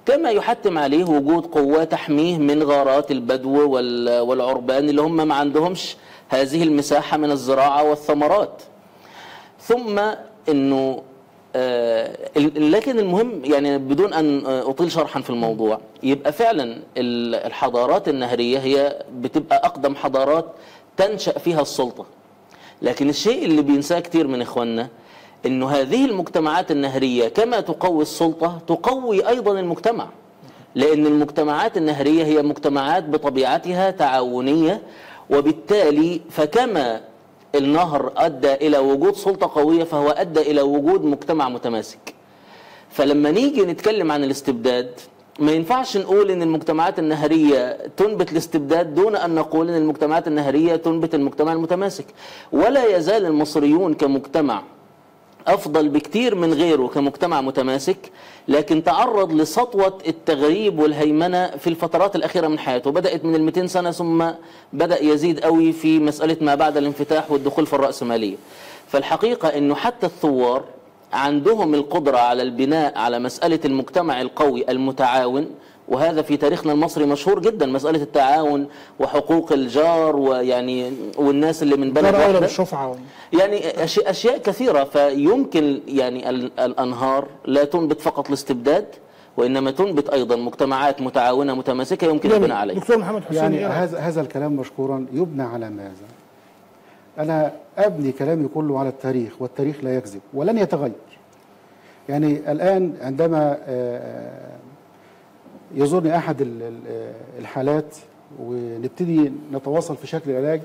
كما يحتم عليه وجود قوة تحميه من غارات البدو وال- والعربان اللي هم ما عندهمش هذه المساحة من الزراعة والثمرات ثم انه آه، ال- لكن المهم يعني بدون ان آه، اطيل شرحا في الموضوع يبقى فعلا ال- الحضارات النهريه هي بتبقى اقدم حضارات تنشا فيها السلطه لكن الشيء اللي بينساه كتير من اخواننا انه هذه المجتمعات النهريه كما تقوي السلطه تقوي ايضا المجتمع لان المجتمعات النهريه هي مجتمعات بطبيعتها تعاونيه وبالتالي فكما النهر ادى الى وجود سلطه قويه فهو ادى الى وجود مجتمع متماسك فلما نيجي نتكلم عن الاستبداد ما ينفعش نقول ان المجتمعات النهريه تنبت الاستبداد دون ان نقول ان المجتمعات النهريه تنبت المجتمع المتماسك ولا يزال المصريون كمجتمع افضل بكتير من غيره كمجتمع متماسك لكن تعرض لسطوه التغريب والهيمنه في الفترات الاخيره من حياته بدات من ال 200 سنه ثم بدا يزيد قوي في مساله ما بعد الانفتاح والدخول في الراسماليه فالحقيقه انه حتى الثوار عندهم القدره على البناء على مساله المجتمع القوي المتعاون وهذا في تاريخنا المصري مشهور جدا مساله التعاون وحقوق الجار ويعني والناس اللي من بلد دار اولى واحده بالشفعه يعني أشياء, أشياء كثيرة فيمكن يعني ال- الأنهار لا تنبت فقط الاستبداد وإنما تنبت أيضا مجتمعات متعاونة متماسكة يمكن البناء عليها دكتور محمد حسين يعني إيه رأيك؟ هذا هذا الكلام مشكورا يبنى على ماذا؟ أنا أبني كلامي كله على التاريخ والتاريخ لا يكذب ولن يتغير. يعني الآن عندما آه، يزورني أحد ال- ال- الحالات ونبتدي نتواصل في شكل العلاج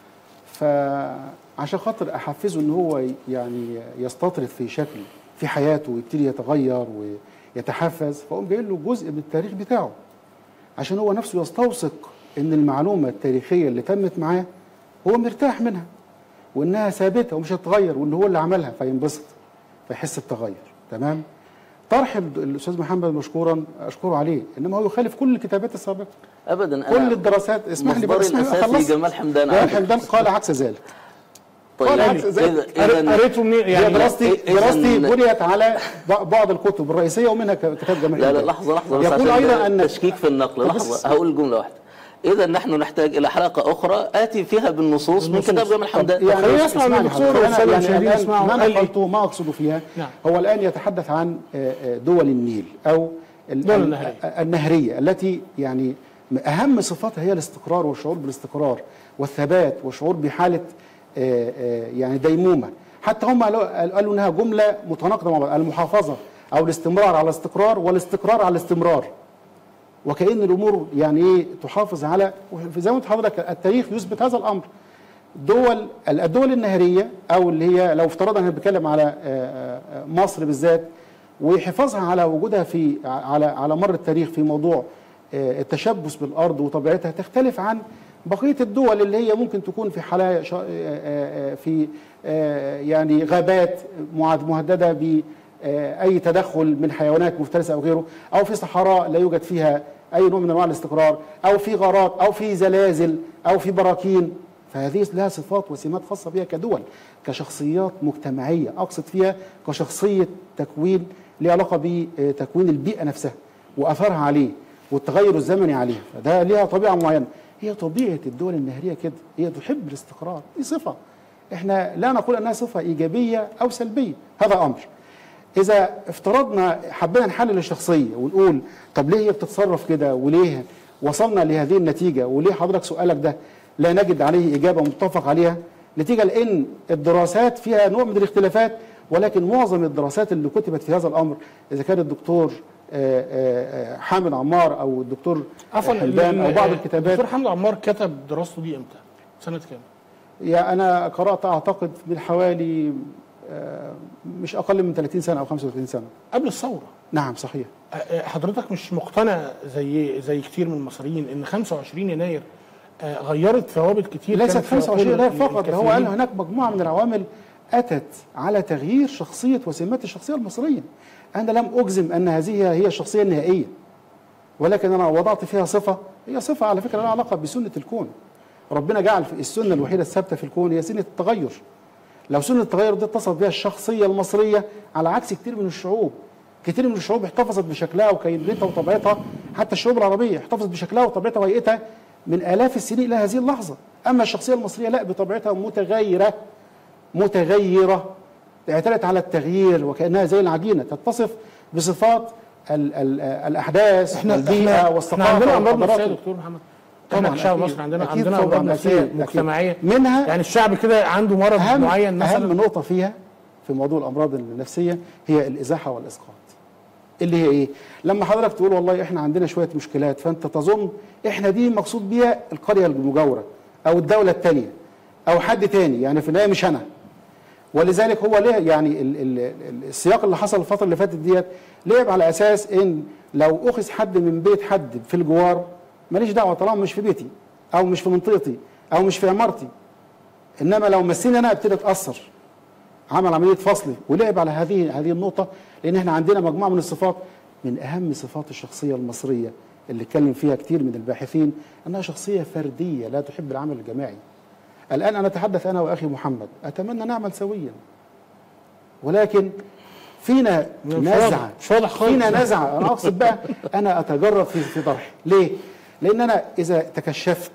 فعشان خاطر أحفزه إن هو يعني يستطرد في شكل في حياته ويبتدي يتغير ويتحفز فأقوم جايب له جزء من التاريخ بتاعه عشان هو نفسه يستوثق ان المعلومه التاريخيه اللي تمت معاه هو مرتاح منها وانها ثابته ومش هتتغير وان هو اللي عملها فينبسط فيحس بتغير تمام طرح ال- الاستاذ محمد مشكورا اشكره عليه انما هو يخالف كل الكتابات السابقه أبدا كل أنا الدراسات اسمح لي مصدري بس اسمح لي الأساسي أخلص. جمال حمدان جمال عندك. حمدان قال عكس ذلك طيب قال عكس إذا ذلك. قريت- قريته منين هي يعني دراستي إذن- دراستي بنيت على ب- بعض الكتب الرئيسيه ومنها ك- كتاب جمال لا لا حمدان. لحظة لحظة بس يقول عشان ايضا ده ان تشكيك في النقل طب بس- لحظة هقول جملة واحدة إذا نحن نحتاج إلى حلقة أخرى آتي فيها بالنصوص من بالنصوص. كتاب جمال حمدان يعني خلينا نسمع من اسمعني الدكتور حضرتك. والسادة أنا المشاهدين الآن يسمعوا ما قال إيه؟ نقلته ما اقصده فيها نعم. هو الان يتحدث عن آه، آه، دول النيل او ال- دول ال- النهرية. آه، النهريه التي يعني اهم صفاتها هي الاستقرار والشعور بالاستقرار والثبات والشعور بحاله آه، آه، يعني ديمومه حتى هم قالوا قالوا انها جمله متناقضه مع بعض المحافظه او الاستمرار على الاستقرار والاستقرار على الاستمرار وكأن الأمور يعني إيه تحافظ على زي ما قلت لحضرتك التاريخ يثبت هذا الأمر دول الدول النهرية أو اللي هي لو افترضنا أن بنتكلم على آه، آه، مصر بالذات وحفاظها على وجودها في على على مر التاريخ في موضوع آه، التشبث بالأرض وطبيعتها تختلف عن بقية الدول اللي هي ممكن تكون في حالة شا- آه، آه، آه، في آه، يعني غابات معد- مهددة ب آه، اي تدخل من حيوانات مفترسه او غيره او في صحراء لا يوجد فيها اي نوع من انواع الاستقرار او في غارات او في زلازل او في براكين فهذه لها صفات وسمات خاصه بها كدول كشخصيات مجتمعيه اقصد فيها كشخصيه تكوين لها علاقه بتكوين البيئه نفسها واثرها عليه والتغير الزمني عليها فده ليها طبيعه معينه هي طبيعه الدول النهريه كده هي تحب الاستقرار دي صفه احنا لا نقول انها صفه ايجابيه او سلبيه هذا امر اذا افترضنا حبينا نحلل الشخصيه ونقول طب ليه هي بتتصرف كده وليه وصلنا لهذه النتيجه وليه حضرتك سؤالك ده لا نجد عليه اجابه متفق عليها نتيجه لان الدراسات فيها نوع من الاختلافات ولكن معظم الدراسات اللي كتبت في هذا الامر اذا كان الدكتور آه، آه، آه، حامد عمار او الدكتور عفوا حمدان او بعض ال- الكتابات الدكتور حمد عمار كتب دراسته دي امتى؟ سنه كام؟ يعني انا قرات اعتقد من حوالي آه، مش اقل من 30 سنه او 35 سنه قبل الثوره نعم صحيح أ- أ- حضرتك مش مقتنع زي زي كتير من المصريين ان 25 يناير آه، غيرت ثوابت كتير ليست كانت في 25 عقول يناير فقط ده هو قال الكثيرين؟ هناك مجموعه من العوامل اتت على تغيير شخصيه وسمات الشخصيه المصريه انا لم اجزم ان هذه هي الشخصيه النهائيه ولكن انا وضعت فيها صفه هي صفه على فكره لها علاقه بسنه الكون ربنا جعل في السنه الوحيده الثابته في الكون هي سنه التغير لو سنه التغير دي اتصف بها الشخصيه المصريه على عكس كتير من الشعوب كتير من الشعوب احتفظت بشكلها وكينونتها وطبيعتها حتى الشعوب العربيه احتفظت بشكلها وطبيعتها وهيئتها من الاف السنين الى هذه اللحظه اما الشخصيه المصريه لا بطبيعتها متغيره متغيره اعتدت على التغيير وكانها زي العجينه تتصف بصفات ال ال الاحداث احنا والبيئه احنا والثقافه عندنا امراض والحضارات. نفسيه يا دكتور محمد طبعاً احنا كشعب أكيد. مصر عندنا أكيد عندنا طبعاً، امراض نفسيه أكيد. مجتمعيه منها يعني الشعب كده عنده مرض أهم معين أهم مثلا نقطة فيها في موضوع الأمراض النفسية هي الإزاحة والإسقاط اللي هي إيه؟ لما حضرتك تقول والله إحنا عندنا شوية مشكلات فأنت تظن إحنا دي مقصود بيها القرية المجاورة أو الدولة الثانية أو حد تاني يعني في النهاية مش أنا ولذلك هو ليه يعني ال ال ال- السياق اللي حصل الفترة اللي فاتت ديت لعب على أساس إن لو أخذ حد من بيت حد في الجوار ماليش دعوة طالما مش في بيتي أو مش في منطقتي أو مش في عمارتي انما لو مسني انا ابتدي اتاثر عمل عمليه فصل ولعب على هذه هذه النقطه لان احنا عندنا مجموعه من الصفات من اهم صفات الشخصيه المصريه اللي اتكلم فيها كتير من الباحثين انها شخصيه فرديه لا تحب العمل الجماعي الان انا اتحدث انا واخي محمد اتمنى نعمل سويا ولكن فينا مش نزعه واضح- مش واضح خالص. فينا نزعه انا اقصد بقى انا اتجرب في في طرحي ليه؟ لان انا اذا تكشفت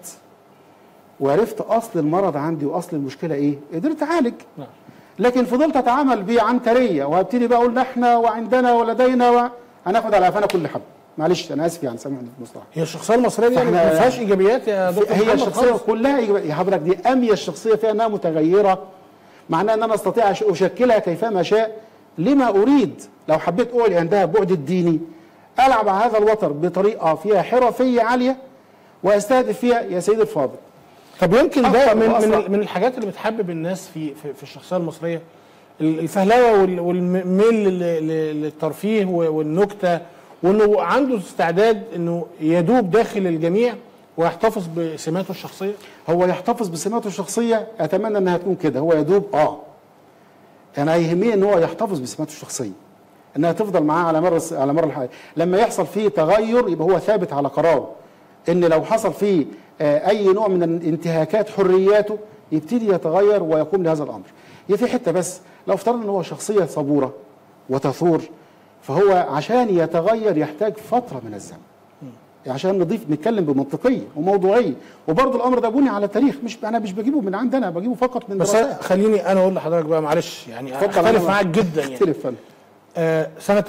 وعرفت اصل المرض عندي واصل المشكله ايه قدرت اعالج نعم. لكن فضلت اتعامل بعنتريه وهبتدي بقى اقول احنا وعندنا ولدينا و... هناخد على قفانا كل حبه معلش انا اسف يعني سامحني في المصطلح هي الشخصيه المصريه دي يعني فإحنا- ما فيهاش ايجابيات يا دكتور هي محمد الشخصيه خالص. كلها إيجابية. يا حضرتك دي اميه الشخصيه فيها انها متغيره معناها ان انا استطيع أش- اشكلها كيفما شاء لما اريد لو حبيت اعلي عندها بعد الديني العب على هذا الوتر بطريقه فيها حرفيه عاليه واستهدف فيها يا سيدي الفاضل طب يمكن ده أكتر من وأسرع. من من الحاجات اللي بتحبب الناس في في, في الشخصيه المصريه ال- الفهلوه وال- والميل لل- لل- للترفيه و- والنكته وانه عنده استعداد انه يدوب داخل الجميع ويحتفظ بسماته الشخصيه هو يحتفظ بسماته الشخصيه اتمنى انها تكون كده هو يدوب اه انا يهمني ان هو يحتفظ بسماته الشخصيه انها تفضل معاه على مر الس- على مر الحياه لما يحصل فيه تغير يبقى هو ثابت على قراره ان لو حصل فيه آه، اي نوع من انتهاكات حرياته يبتدي يتغير ويقوم لهذا الامر هي في حته بس لو افترضنا ان هو شخصيه صبوره وتثور فهو عشان يتغير يحتاج فتره من الزمن عشان نضيف نتكلم بمنطقيه وموضوعيه وبرضه الامر ده بني على تاريخ مش انا مش بجيبه من عندنا بجيبه فقط من بس دراسات خليني انا اقول لحضرتك بقى معلش يعني اتفضل، اختلف أنا- معاك جدا يعني اختلف أنا. آه، سنة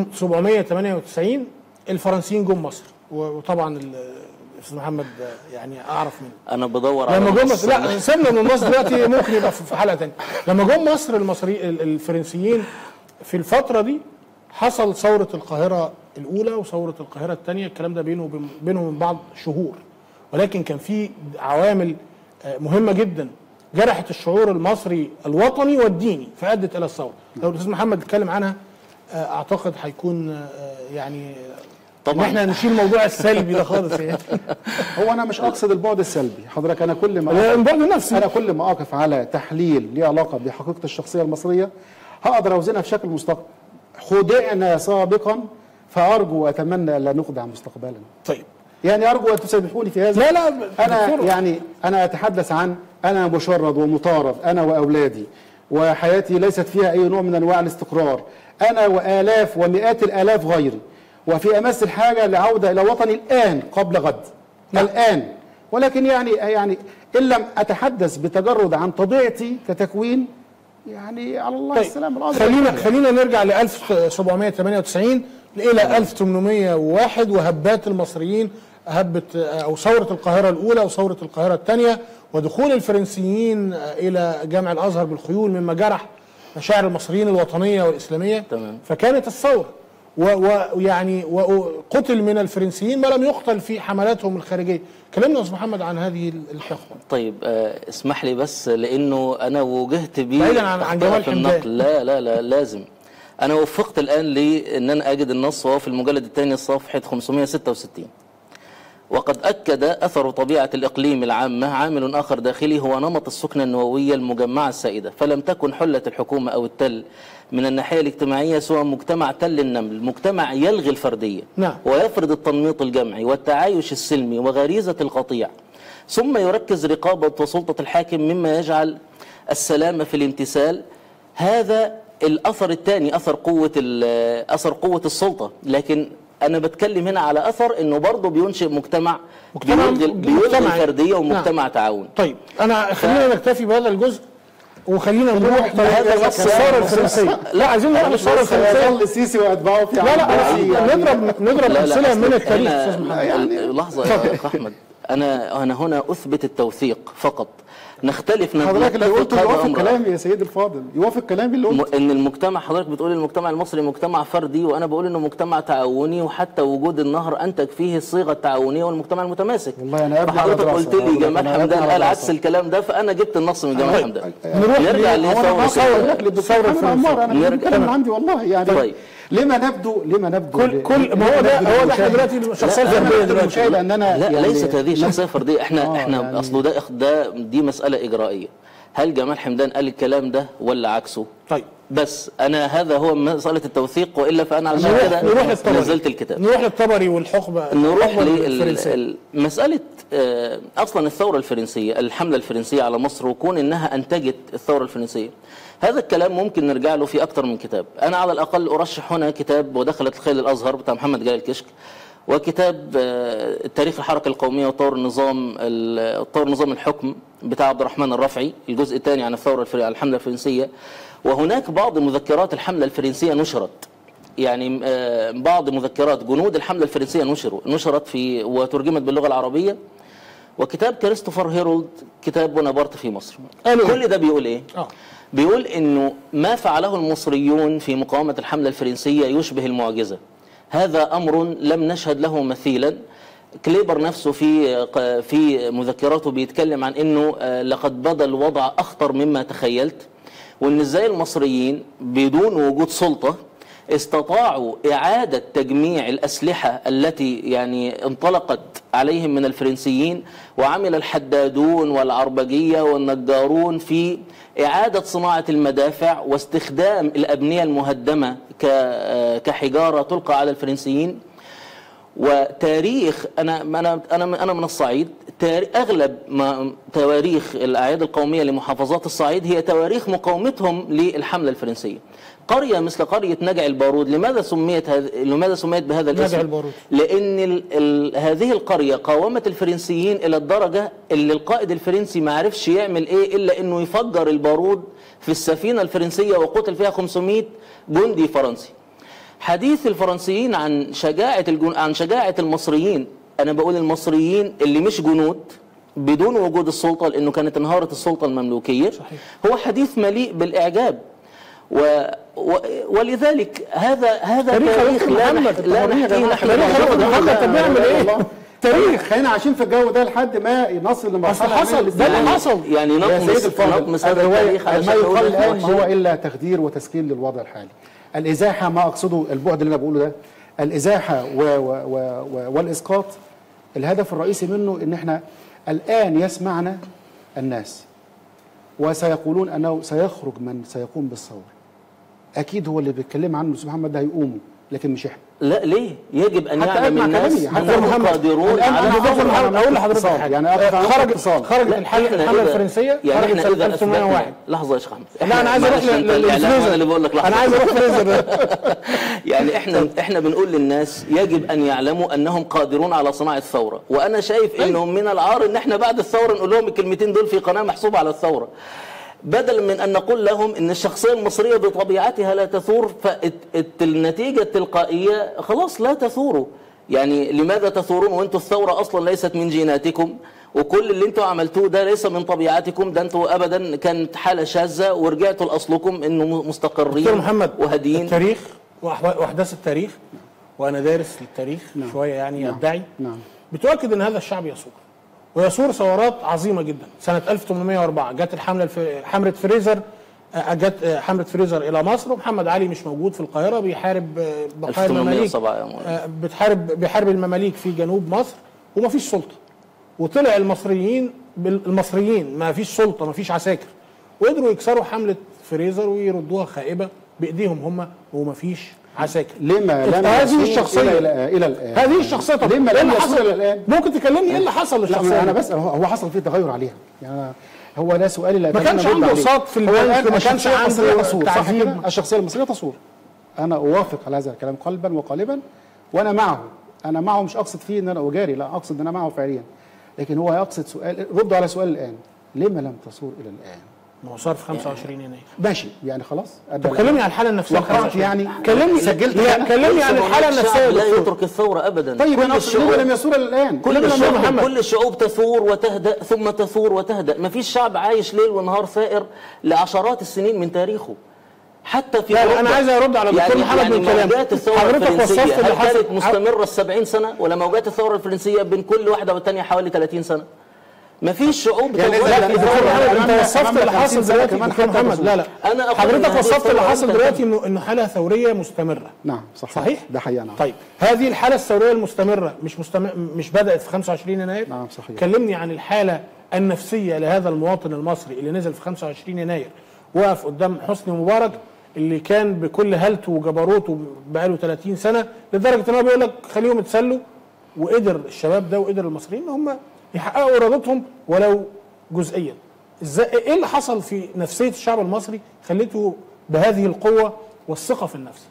1798 الفرنسيين جم مصر و- وطبعا ال- الاستاذ محمد آه، يعني اعرف منه انا بدور على لما جم نص مصر لا سيبنا من مصر دلوقتي ممكن يبقى في في حلقه ثانيه لما جم مصر المصري ال- الفرنسيين في الفتره دي حصل ثوره القاهره الاولى وثوره القاهره الثانيه الكلام ده بينه وبين- بينهم من بعض شهور ولكن كان في عوامل آه، مهمه جدا جرحت الشعور المصري الوطني والديني فادت الى الثوره لو الاستاذ محمد اتكلم عنها آه، اعتقد هيكون آه، يعني طبعا طبعاً. ان احنا نشيل الموضوع السلبي ده خالص يعني هو انا مش اقصد البعد السلبي حضرتك انا كل ما ده أقف- البعد النفسي. انا كل ما اقف على تحليل ليه علاقه بحقيقه الشخصيه المصريه هقدر اوزنها في شكل مستقبل خدعنا سابقا فارجو واتمنى الا نخدع مستقبلا طيب يعني ارجو ان تسامحوني في هذا لا لا انا دكتور. يعني انا اتحدث عن انا مشرد ومطارد انا واولادي وحياتي ليست فيها اي نوع من انواع الاستقرار انا والاف ومئات الالاف غيري وفي امس الحاجه لعوده الى وطني الان قبل غد نعم. الان ولكن يعني يعني ان لم اتحدث بتجرد عن طبيعتي كتكوين يعني على الله طيب السلام العظيم خلينا خلينا نرجع ل 1798 الى 1801 وهبات المصريين هبه او ثوره القاهره الاولى وثوره القاهره الثانيه ودخول الفرنسيين الى جامع الازهر بالخيول مما جرح مشاعر المصريين الوطنيه والاسلاميه تمام. فكانت الثوره و- ويعني وقتل من الفرنسيين ما لم يقتل في حملاتهم الخارجيه كلمنا يا استاذ محمد عن هذه الحقبه طيب آه اسمح لي بس لانه انا وجهت بيه بعيداً عن- عن أخطاء جمال في حمدان. النقل لا لا لا لازم انا وفقت الان لان انا اجد النص وهو في المجلد الثاني صفحه 566 وقد أكد أثر طبيعة الإقليم العامة عامل آخر داخلي هو نمط السكنة النووية المجمعة السائدة فلم تكن حلة الحكومة أو التل من الناحية الاجتماعية سوى مجتمع تل النمل مجتمع يلغي الفردية نعم. ويفرض التنميط الجمعي والتعايش السلمي وغريزة القطيع ثم يركز رقابة وسلطة الحاكم مما يجعل السلام في الامتثال هذا الاثر الثاني اثر قوه ال- اثر قوه السلطه لكن انا بتكلم هنا على اثر انه برضه بينشئ مجتمع مجتمع- بيلغي بيلغي مجتمع. الفرديه نعم. ومجتمع تعاون طيب انا خلينا نكتفي بهذا الجزء وخلينا نروح هذا للثوره بس الفرنسيه لا عايزين نروح للثوره الفرنسيه سيظل السيسي واتباعه في لا لا عباسي أنا يعني. نضرب نضرب امثله أصل من التاريخ إحنا- استاذ محمد يعني- لحظه يا اخ احمد انا انا هنا اثبت التوثيق فقط نختلف حضرتك اللي نتفق قلته هذا يوافق أمر كلامي يا سيدي الفاضل يوافق كلامي اللي م- قلته ان المجتمع حضرتك بتقول المجتمع المصري مجتمع فردي وانا بقول انه مجتمع تعاوني وحتى وجود النهر انتج فيه الصيغه التعاونيه والمجتمع المتماسك والله أنا أبني على فحضرتك دراسة. قلت لي أقول لك جمال أنا أبني حمدان على قال دراسة. عكس الكلام ده فانا جبت النص من جمال طيب. حمدان نروح نرجع ليه؟ هو أنا للثوره ما السورية. صور لك للدكتور الثوره محمد عمار الفرنسيه انا نرجع. بتكلم من عندي والله يعني طيب. لما نبدو لما نبدو كل ل- كل ما هو ده هو ده احنا دلوقتي الشخصيه لا، الفرديه أنا دلوقتي المشاهد ان انا لا يعني ليست هذه شخصيه فرديه احنا آه، احنا يعني- اصله ده ده دي مساله اجرائيه هل جمال حمدان قال الكلام ده ولا عكسه طيب بس انا هذا هو مساله التوثيق والا فانا علشان نروح كده نروح للطبري نزلت الكتاب نروح للطبري والحقبه نروح الحقبة الفرنسية. لمسألة أصلا الثورة الفرنسية الحملة الفرنسية على مصر وكون إنها أنتجت الثورة الفرنسية هذا الكلام ممكن نرجع له في أكثر من كتاب أنا على الأقل أرشح هنا كتاب ودخلت الخيل الأزهر بتاع محمد جلال الكشك وكتاب آه، تاريخ الحركة القومية وطور النظام ال- طور نظام الحكم بتاع عبد الرحمن الرفعي الجزء الثاني عن الثورة الفر- الحملة الفرنسية وهناك بعض مذكرات الحملة الفرنسية نشرت يعني آه، بعض مذكرات جنود الحملة الفرنسية نشروا نشرت في وترجمت باللغة العربية وكتاب كريستوفر هيرولد كتاب بونابرت في مصر قالوا إيه؟ كل ده بيقول ايه آه. بيقول انه ما فعله المصريون في مقاومة الحملة الفرنسية يشبه المعجزة هذا امر لم نشهد له مثيلا كليبر نفسه في في مذكراته بيتكلم عن انه آه، لقد بدا الوضع اخطر مما تخيلت وان ازاي المصريين بدون وجود سلطه استطاعوا إعادة تجميع الأسلحة التي يعني انطلقت عليهم من الفرنسيين وعمل الحدادون والعربجية والنجارون في إعادة صناعة المدافع واستخدام الأبنية المهدمة ك- كحجارة تلقى على الفرنسيين وتاريخ انا انا انا انا من الصعيد تار- اغلب ما تواريخ الاعياد القوميه لمحافظات الصعيد هي تواريخ مقاومتهم للحمله الفرنسيه. قريه مثل قريه نجع البارود لماذا سميت هذ... لماذا سميت بهذا نجع الاسم؟ البارود. لان ال... ال... هذه القريه قاومت الفرنسيين الى الدرجه اللي القائد الفرنسي ما عرفش يعمل ايه الا انه يفجر البارود في السفينه الفرنسيه وقتل فيها 500 جندي فرنسي. حديث الفرنسيين عن شجاعة الجن... عن شجاعة المصريين أنا بقول المصريين اللي مش جنود بدون وجود السلطة لأنه كانت انهارت السلطة المملوكية صحيح. هو حديث مليء بالإعجاب و... و... ولذلك هذا هذا تاريخ تاريخ أبو لا, محمد، نح... لا التاريخ نحكيه يا نحن تاريخ اليوم. أبو محمد، طب نعمل إيه؟ تاريخ خلينا عايشين في الجو ده لحد ما نصل اصل لمرحله حصل من ده اللي الاستيعاب. حصل يعني يا نطمس سيد الفاضل نطمس هذا الرواية- التاريخ ما علشان يقال نقول الان إحنا ما هو وحشين. الا تخدير وتسكين للوضع الحالي الازاحه ما اقصده البعد اللي انا بقوله ده الازاحه و و و و والاسقاط الهدف الرئيسي منه ان احنا الان يسمعنا الناس وسيقولون انه سيخرج من سيقوم بالثوره اكيد هو اللي بيتكلم عنه الاستاذ محمد ده هيقوموا لكن مش احنا لا ليه يجب أن حتى يعلم أجمع الناس كلامي، حتى أنهم محمد. قادرون الآن على أنا انا هاخد هاخد على اقول لحضرتك اتصال، حاجه يعني آخد على خرجت اتصال. خرجت لا، الحمله إحنا الحمله إذا- الفرنسيه يعني خرجت احنا سنه اذا 1901 أثبتنا- لحظه يا شيخ احمد لا انا عايز اروح معلش، أنت الإعلام أنا اللي بقول لك للفريزر لحظه انا عايز اروح فريزر يعني احنا احنا بنقول للناس يجب ان يعلموا انهم قادرون على صناعه ثوره وانا شايف انهم من العار ان احنا بعد الثوره نقول لهم الكلمتين دول في قناه محسوبه على الثوره بدلا من ان نقول لهم ان الشخصيه المصريه بطبيعتها لا تثور فالنتيجه التلقائيه خلاص لا تثوروا يعني لماذا تثورون وانتم الثوره اصلا ليست من جيناتكم وكل اللي انتوا عملتوه ده ليس من طبيعتكم ده انتوا ابدا كانت حاله شاذه ورجعتوا لاصلكم انه مستقرين دكتور محمد وهاديين التاريخ وأحوا- واحداث التاريخ وانا دارس للتاريخ نعم. شويه يعني نعم. ادعي نعم. بتؤكد ان هذا الشعب يثور ويثور ثورات عظيمه جدا سنه 1804 جت الحمله الف... حمله فريزر آه، جت آه، حمله فريزر الى مصر ومحمد علي مش موجود في القاهره بيحارب آه، بقايا المماليك 1807 يا مولانا. آه، بتحارب بيحارب المماليك في جنوب مصر ومفيش سلطه وطلع المصريين بال- المصريين ما فيش سلطه ما فيش عساكر وقدروا يكسروا حمله فريزر ويردوها خائبه بايديهم هم ومفيش عساكر لما لم هذه يصل الشخصيه الى الى الى الان هذه الشخصيه طب لما إيه لم اللي يصل حصل الى الان ممكن تكلمني ايه اللي حصل لا للشخصيه ما انا دي؟ بس هو هو حصل فيه تغير عليها يعني أنا هو ده سؤالي اللي ما أتمنى كانش نرد عنده عليه. وساط في هو البنك الآن وما كانش الشخصية المصرية عنده تصور صح تعذيب. كده الشخصية المصرية تصور أنا أوافق على هذا الكلام قلبا وقالبا وأنا معه أنا معه مش أقصد فيه إن أنا أجاري لا أقصد إن أنا معه فعليا لكن هو يقصد سؤال ردوا على سؤال الآن لما لم تصور إلى الآن ما هو صار في 25 يناير ماشي يعني خلاص أدى طب كلمني عن الحاله النفسيه وقعت 25. يعني كلمني سجلت لا أنا؟ كلمني عن ليس الحاله هناك النفسيه شعب يا لا دكتور. يترك الثورة أبدا طيب كل أنا أقصد لما الشعوب لم يصور إلى الآن كل لما لم الشعوب محمد. كل الشعوب تثور وتهدأ ثم تثور وتهدأ ما فيش شعب عايش ليل ونهار ثائر لعشرات السنين من تاريخه حتى في لا، لا، أوروبا. أنا عايز أرد على دكتور يعني محمد يعني من كلامك. موجات الثورة حضرتك الفرنسية وصفت اللي هل حصل- كانت مستمرة السبعين سنة ولا موجات الثورة الفرنسية بين كل واحدة والتانية حوالي 30 سنة ما فيش شعوب يعني تولد لا، في لا، دكتور ثورة. محمد كمان- انت وصفت كمان اللي 50 حاصل سنة دلوقتي كمان دكتور حتى محمد الرسول. لا لا أنا أقول إن حضرتك هذه وصفت اللي الثورة حاصل لم دلوقتي انه انه حاله ثوريه مستمره نعم صحيح صحيح ده حقيقة نعم طيب هذه الحاله الثوريه المستمره مش مستمر مش بدات في 25 يناير نعم، صحيح. كلمني عن الحاله النفسيه لهذا المواطن المصري اللي نزل في 25 يناير وقف قدام حسني مبارك اللي كان بكل هلته وجبروته بقاله 30 سنه لدرجه ان هو بيقول لك خليهم يتسلوا وقدر الشباب ده وقدر المصريين ان هم يحققوا ارادتهم ولو جزئيا ازاي ايه اللي حصل في نفسيه الشعب المصري خليته بهذه القوه والثقه في النفس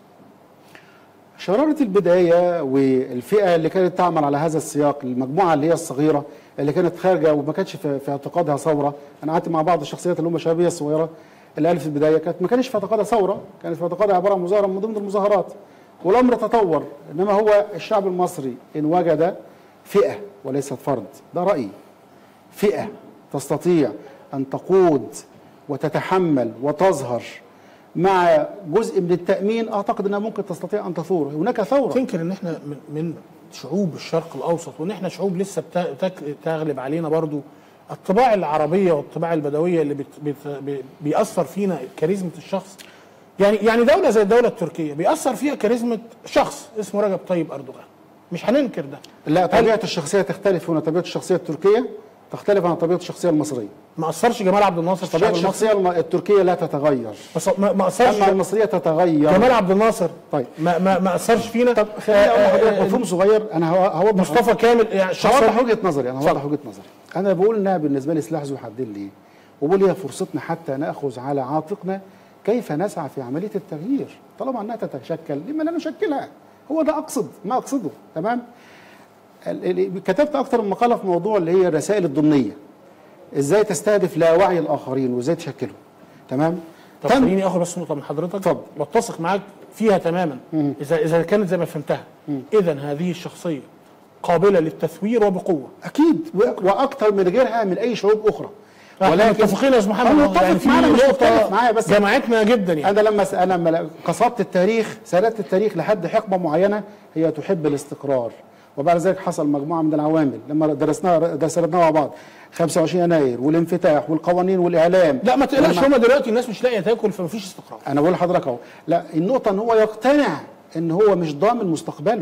شرارة البداية والفئة اللي كانت تعمل على هذا السياق المجموعة اللي هي الصغيرة اللي كانت خارجة وما كانتش في, في اعتقادها ثورة أنا قعدت مع بعض الشخصيات اللي هم شبابية الصغيرة اللي قالت في البداية كانت ما كانش في اعتقادها ثورة كانت في اعتقادها عبارة عن مظاهرة من ضمن المظاهرات والأمر تطور إنما هو الشعب المصري إن وجد فئة وليست فرد ده رأيي فئة تستطيع أن تقود وتتحمل وتظهر مع جزء من التأمين أعتقد أنها ممكن تستطيع أن تثور هناك ثورة تنكر ان احنا من, من شعوب الشرق الاوسط وان احنا شعوب لسه بتا- بتك- تغلب علينا برضو الطباع العربيه والطباع البدويه اللي بت بت بي- بيأثر فينا كاريزما الشخص يعني يعني دوله زي الدوله التركيه بيأثر فيها كاريزما شخص اسمه رجب طيب اردوغان مش هننكر ده لا طبيعة الشخصية تختلف هنا طبيعة الشخصية التركية تختلف عن طبيعة الشخصية المصرية ما أثرش جمال عبد الناصر في طبيعة الشعب المصري الشخصية الم- التركية لا تتغير بس ما ما أثرش أما المصرية تتغير جمال عبد الناصر طيب. ما ما ما أثرش فينا طب خليني أقول لحضرتك مفهوم صغير أنا هو- هوضح مصطفى كامل يعني الشخص هوضح وجهه نظري انا هوضح وجهه نظري انا بقول انها بالنسبه لي سلاح ذو حدين ليه وبقول هي فرصتنا حتى ناخذ على عاتقنا كيف نسعى في عمليه التغيير طالما انها تتشكل لما لا نشكلها هو ده اقصد ما اقصده تمام ال- ال- كتبت اكثر من مقاله في موضوع اللي هي الرسائل الضمنيه ازاي تستهدف لا وعي الاخرين وازاي تشكلهم تمام طب تم- خليني اخد بس نقطه من حضرتك اتفضل. بتفق معاك فيها تماما اذا اذا كانت زي ما فهمتها اذا هذه الشخصيه قابله للتثوير وبقوه اكيد و- واكثر من غيرها من اي شعوب اخرى ولكن متفقين يا استاذ محمد أنا متفق يعني في معانا مش مختلف نقطه معايا بس جمعتنا جدا يعني انا لما س- انا لما قصدت التاريخ سردت التاريخ لحد حقبه معينه هي تحب الاستقرار وبعد ذلك حصل مجموعه من العوامل لما درسناها درسناها مع بعض 25 يناير والانفتاح والقوانين والاعلام لا ما تقلقش لما- هما دلوقتي الناس مش لاقيه تاكل فمفيش استقرار انا بقول لحضرتك اهو لا النقطه ان هو يقتنع ان هو مش ضامن مستقبله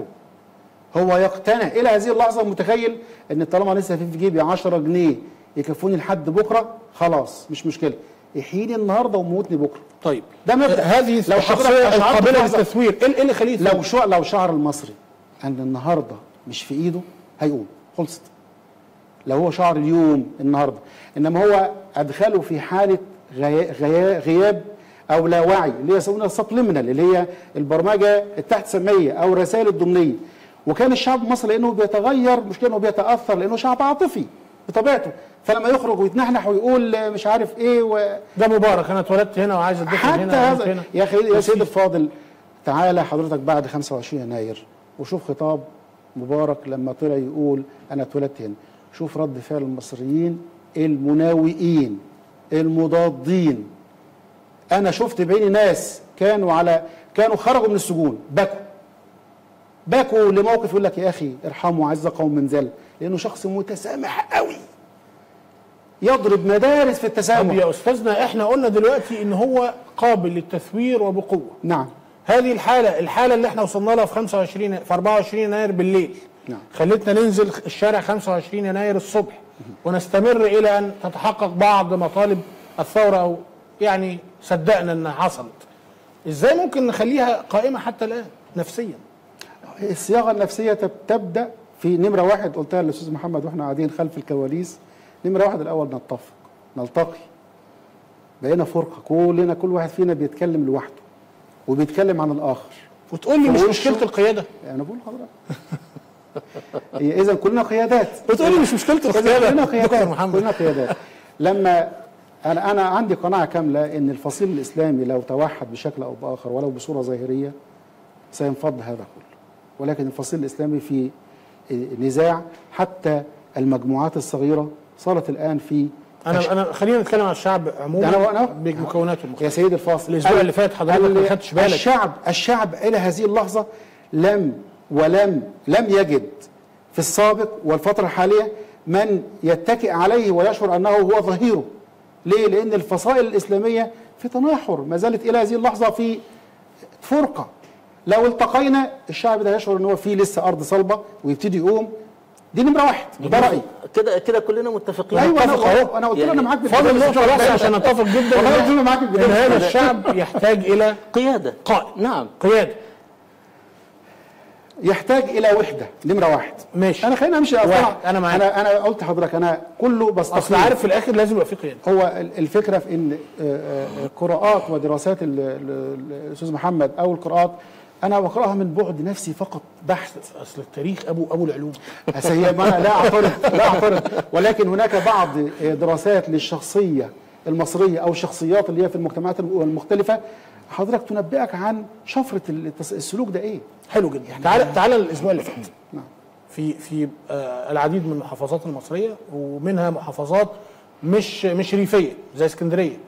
هو يقتنع الى هذه اللحظه متخيل ان طالما لسه في في جيبي 10 جنيه يكفوني لحد بكره خلاص مش مشكله يحييني النهارده وموتني بكره طيب ده مبدأ. هذه لو لو حضرتك الشخصيه أشعرت القابله بلحظة- للتثوير ايه إيه اللي يخليه لو يثور؟ شو لو شعر المصري ان النهارده مش في ايده هيقوم خلصت لو هو شعر اليوم النهارده انما هو ادخله في حاله غيا غيا غياب او لا وعي اللي هي يسمونها السبليمينال اللي هي البرمجه التحت سميه او الرسائل الضمنيه وكان الشعب المصري لانه بيتغير مش لانه بيتاثر لانه شعب عاطفي بطبيعته فلما يخرج ويتنحنح ويقول مش عارف ايه و... ده مبارك انا اتولدت هنا وعايز اتدفن حتى هنا وأموت هذا هنا. يا اخي يا بس سيدي في- الفاضل تعالى حضرتك بعد 25 يناير وشوف خطاب مبارك لما طلع يقول انا اتولدت هنا شوف رد فعل المصريين المناوئين المضادين انا شفت بعيني ناس كانوا على كانوا خرجوا من السجون بكوا بكوا لموقف يقول لك يا اخي ارحموا عز قوم من ذل لانه شخص متسامح قوي يضرب مدارس في طب التسامح يا استاذنا احنا قلنا دلوقتي ان هو قابل للتثوير وبقوه نعم هذه الحاله الحاله اللي احنا وصلنا لها في 25 في 24 يناير بالليل نعم. خلتنا ننزل الشارع 25 يناير الصبح ونستمر الى ان تتحقق بعض مطالب الثوره او يعني صدقنا انها حصلت ازاي ممكن نخليها قائمه حتى الان نفسيا الصياغه النفسيه تب- تبدا في نمره واحد قلتها للاستاذ محمد واحنا قاعدين خلف الكواليس نمره واحد الاول نتفق نلتقي بقينا فرقه كلنا كل واحد فينا بيتكلم لوحده وبيتكلم عن الاخر وتقول لي مش وشه- مشكله القياده انا بقول لحضرتك هي اذا كلنا قيادات بتقول لي مش مشكله كلنا القياده دكتور قيادات محمد كلنا قيادات لما انا انا عندي قناعه كامله ان الفصيل الاسلامي لو توحد بشكل او باخر ولو بصوره ظاهريه سينفض هذا كله ولكن الفصيل الاسلامي في نزاع حتى المجموعات الصغيره صارت الان في انا انا خلينا نتكلم عن الشعب عموما أنا- أنا- بمكوناته يا المختلفه سيد الفاصل الأسبوع اللي فات حضرتك ما ال- خدتش بالك. الشعب الشعب الى هذه اللحظه لم ولم لم يجد في السابق والفتره الحاليه من يتكئ عليه ويشعر انه هو ظهيره ليه؟ لان الفصائل الاسلاميه في تناحر ما زالت الى هذه اللحظه في فرقه لو التقينا الشعب ده يشعر ان هو في لسه ارض صلبه ويبتدي يقوم دي نمره واحد ده رايي كده كده كلنا متفقين ايوه انا نتفق أهو. انا قلت له يعني انا معاك في فاضل البداية، نقطه مش بس واخد عشان بالك. اتفق جدا والله قلت له معاك في ان البداية. هذا الشعب يحتاج الى قياده قائد نعم قياده يحتاج الى وحده نمره واحد ماشي. انا خلينا امشي أصلاً. واحد. أنا معاك. انا انا قلت لحضرتك انا كله بستقيم اصل عارف في الاخر لازم يبقى في قياده هو ال- الفكره في ان آه، آه، قراءات ودراسات ال- ال- ال- الاستاذ محمد او القراءات انا بقراها من بعد نفسي فقط بحث اصل التاريخ ابو ابو العلوم هي ما انا لا اعترض لا اعترض ولكن هناك بعض آه، دراسات للشخصيه المصريه او الشخصيات اللي هي في المجتمعات المختلفه حضرتك تنبئك عن شفره التص- السلوك ده ايه حلو جدا تعال تعال الاسبوع اللي فات نعم. في في آه، العديد من المحافظات المصريه ومنها محافظات مش مش ريفيه زي اسكندريه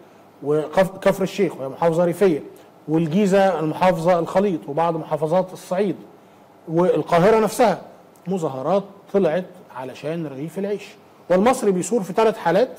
وكفر الشيخ وهي محافظه ريفيه والجيزه المحافظه الخليط وبعض محافظات الصعيد والقاهره نفسها مظاهرات طلعت علشان رغيف العيش والمصري بيثور في ثلاث حالات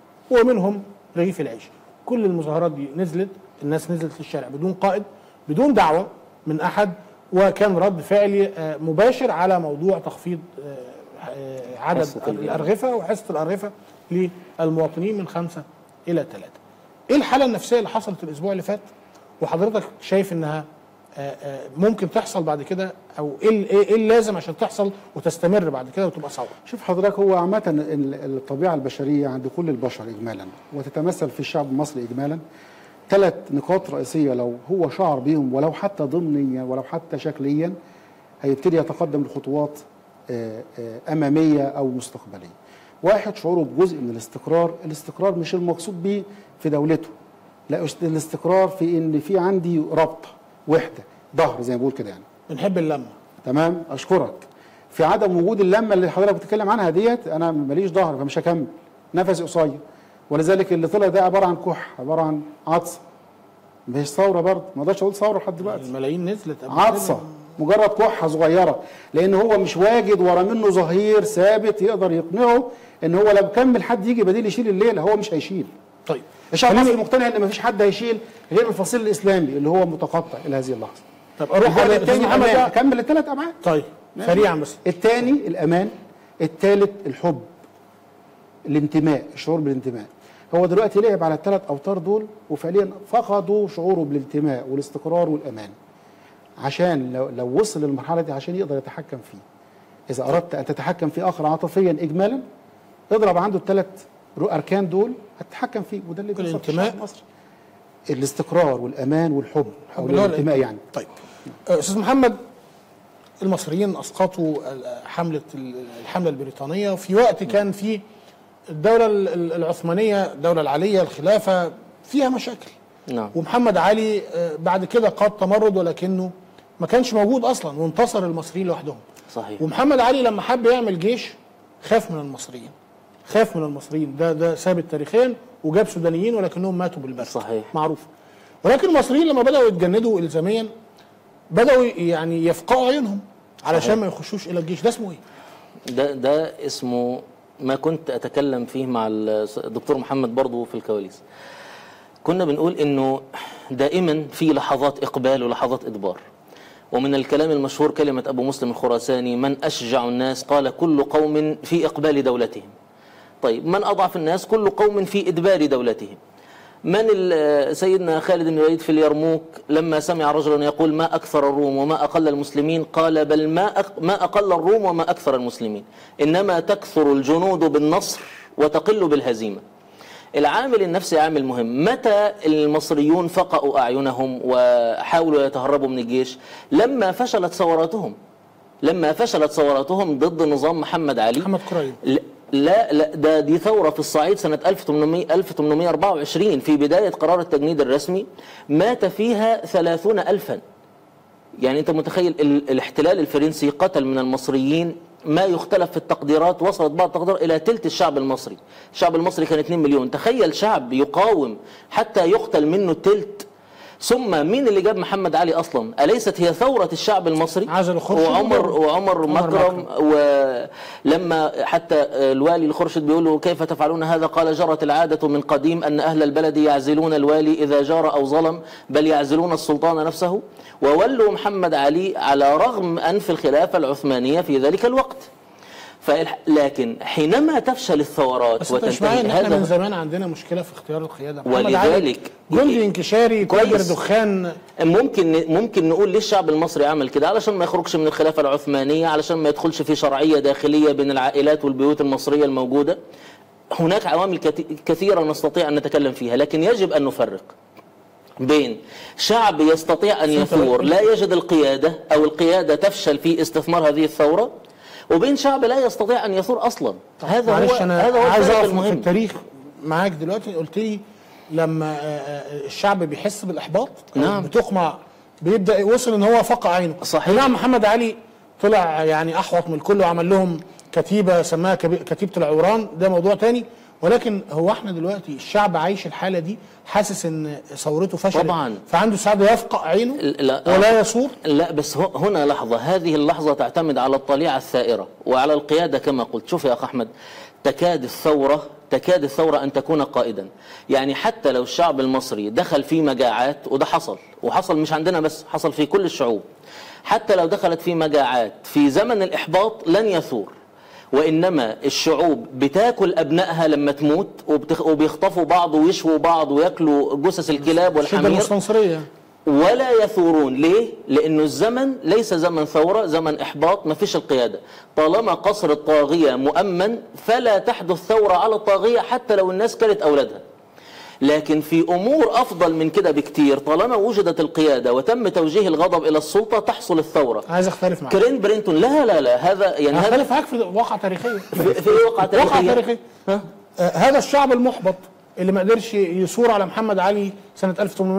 ومنهم رغيف العيش كل المظاهرات دي نزلت الناس نزلت للشارع بدون قائد بدون دعوة من أحد وكان رد فعلي آه، مباشر على موضوع تخفيض آه، آه، عدد حصة الجمع. الأرغفة وحصة الأرغفة للمواطنين من خمسة إلى ثلاثة إيه الحالة النفسية اللي حصلت الأسبوع اللي فات وحضرتك شايف إنها آه، آه، ممكن تحصل بعد كده أو إيه ال- إيه إيه اللازم عشان تحصل وتستمر بعد كده وتبقى ثورة شوف حضرتك هو عامة ال- الطبيعة البشرية عند كل البشر إجمالا وتتمثل في الشعب المصري إجمالا ثلاث نقاط رئيسية لو هو شعر بيهم ولو حتى ضمنيا ولو حتى شكليا هيبتدي يتقدم لخطوات آه، آه، أمامية أو مستقبلية واحد شعوره بجزء من الاستقرار الاستقرار مش المقصود به في دولته لا است- الاستقرار في ان في عندي رابطه وحده ظهر زي ما بقول كده يعني بنحب اللمة تمام اشكرك في عدم وجود اللمه اللي حضرتك بتتكلم عنها ديت انا ماليش ظهر فمش هكمل نفسي قصير ولذلك اللي طلع ده عباره عن كح عباره عن عطسه مش ثوره برضه ما اقدرش اقول ثوره لحد دلوقتي الملايين نزلت قبل عطسه كده. مجرد كحه صغيره لان هو مش واجد ورا منه ظهير ثابت يقدر يقنعه ان هو لو كمل حد يجي بديل يشيل الليله هو مش هيشيل طيب الشعب المصري مقتنع ان مفيش حد هيشيل غير الفصيل الاسلامي اللي هو متقطع الى هذه اللحظه طب اروح البعد على الثاني التاني محمد الامان بقى. اكمل الثلاث ابعاد طيب سريعا بس الثاني الامان الثالث الحب الانتماء الشعور بالانتماء هو دلوقتي لعب على الثلاث اوتار دول وفعليا فقدوا شعوره بالانتماء والاستقرار والامان عشان لو, لو وصل للمرحله دي عشان يقدر يتحكم فيه اذا اردت ان تتحكم في اخر عاطفيا اجمالا اضرب عنده الثلاث اركان دول هتتحكم فيه وده اللي بيحصل في الانتماء. الشعب المصري الاستقرار والامان والحب او اللي هو الانتماء يعني طيب آه، استاذ محمد المصريين اسقطوا ال- حمله ال- الحمله البريطانيه وفي وقت كان في الدوله ال- ال- العثمانيه الدوله العاليه الخلافه فيها مشاكل نعم ومحمد علي آه، بعد كده قاد تمرد ولكنه ما كانش موجود اصلا وانتصر المصريين لوحدهم صحيح ومحمد علي لما حب يعمل جيش خاف من المصريين خاف من المصريين ده ده ثابت تاريخيا وجاب سودانيين ولكنهم ماتوا بالبرد صحيح. معروف ولكن المصريين لما بداوا يتجندوا الزاميا بداوا يعني يفقعوا عيونهم علشان ما يخشوش الى الجيش ده اسمه ايه؟ ده ده اسمه ما كنت اتكلم فيه مع الدكتور محمد برضه في الكواليس كنا بنقول انه دائما في لحظات اقبال ولحظات ادبار ومن الكلام المشهور كلمه ابو مسلم الخراساني من اشجع الناس قال كل قوم في اقبال دولتهم طيب من اضعف الناس كل قوم في ادبار دولتهم من ال- سيدنا خالد بن الوليد في اليرموك لما سمع رجلا يقول ما اكثر الروم وما اقل المسلمين قال بل ما أق- ما اقل الروم وما اكثر المسلمين انما تكثر الجنود بالنصر وتقل بالهزيمه العامل النفسي عامل مهم متى المصريون فقأوا أعينهم وحاولوا يتهربوا من الجيش لما فشلت ثوراتهم لما فشلت ثوراتهم ضد نظام محمد علي محمد كريم ل- لا لا ده دي ثورة في الصعيد سنة 1800 1824 في بداية قرار التجنيد الرسمي مات فيها ثلاثون ألفا يعني أنت متخيل ال- الاحتلال الفرنسي قتل من المصريين ما يختلف في التقديرات وصلت بعض التقديرات إلى تلت الشعب المصري الشعب المصري كان 2 مليون تخيل شعب يقاوم حتى يقتل منه تلت ثم مين اللي جاب محمد علي اصلا؟ اليست هي ثوره الشعب المصري؟ عزل الخرشد وعمر وعمر عمر مكرم ولما حتى الوالي الخرشد بيقول له كيف تفعلون هذا قال جرت العادة من قديم أن أهل البلد يعزلون الوالي إذا جار أو ظلم بل يعزلون السلطان نفسه وولوا محمد علي على رغم أنف الخلافة العثمانية في ذلك الوقت فالح... لكن حينما تفشل الثورات بس انت مش معايا ان وتنتهي احنا من هذا زمان عندنا مشكله في اختيار القياده محمد علي ولذلك جندي انكشاري تاجر كويس. دخان ممكن ممكن نقول ليه الشعب المصري عمل كده علشان ما يخرجش من الخلافه العثمانيه علشان ما يدخلش في شرعيه داخليه بين العائلات والبيوت المصريه الموجوده هناك عوامل كت- كثيره نستطيع ان نتكلم فيها لكن يجب ان نفرق بين شعب يستطيع ان يثور لا يجد القياده او القياده تفشل في استثمار هذه الثوره وبين شعب لا يستطيع ان يثور اصلا هذا هو معلش انا هذا هو عايز الفرق اقف في المهم التاريخ معاك دلوقتي قلت لي لما آه، آه، الشعب بيحس بالاحباط أو نعم. بتقمع بيبدا وصل ان هو فقع عينه صحيح. نعم محمد علي طلع يعني احوط من الكل وعمل لهم كتيبه سماها كبي- كتيبه العوران ده موضوع تاني ولكن هو احنا دلوقتي الشعب عايش الحاله دي حاسس ان ثورته فشلت طبعاً. فعنده سعاده يفقع عينه لا ولا يصور لا بس هو- هنا لحظة هذه اللحظة تعتمد على الطليعة الثائرة وعلى القيادة كما قلت شوف يا أخ أحمد تكاد الثورة تكاد الثورة أن تكون قائدا يعني حتى لو الشعب المصري دخل في مجاعات وده حصل وحصل مش عندنا بس حصل في كل الشعوب حتى لو دخلت في مجاعات في زمن الإحباط لن يثور وإنما الشعوب بتاكل أبنائها لما تموت وبتخ... وبيخطفوا بعض ويشووا بعض وياكلوا جثث الكلاب الشده والحمير المستنصريه ولا يثورون ليه؟ لأنه الزمن ليس زمن ثورة زمن إحباط ما فيش القيادة طالما قصر الطاغية مؤمن فلا تحدث ثورة على الطاغية حتى لو الناس كانت أولادها لكن في أمور أفضل من كده بكتير طالما وجدت القيادة وتم توجيه الغضب إلى السلطة تحصل الثورة عايز اختلف معاك كرين برينتون لا لا لا هذا يعني هذا هختلف معاك في واقع تاريخيه في في واقع واقع تاريخي تاريخي آه، هذا الشعب المحبط اللي ما قدرش يثور على محمد علي سنة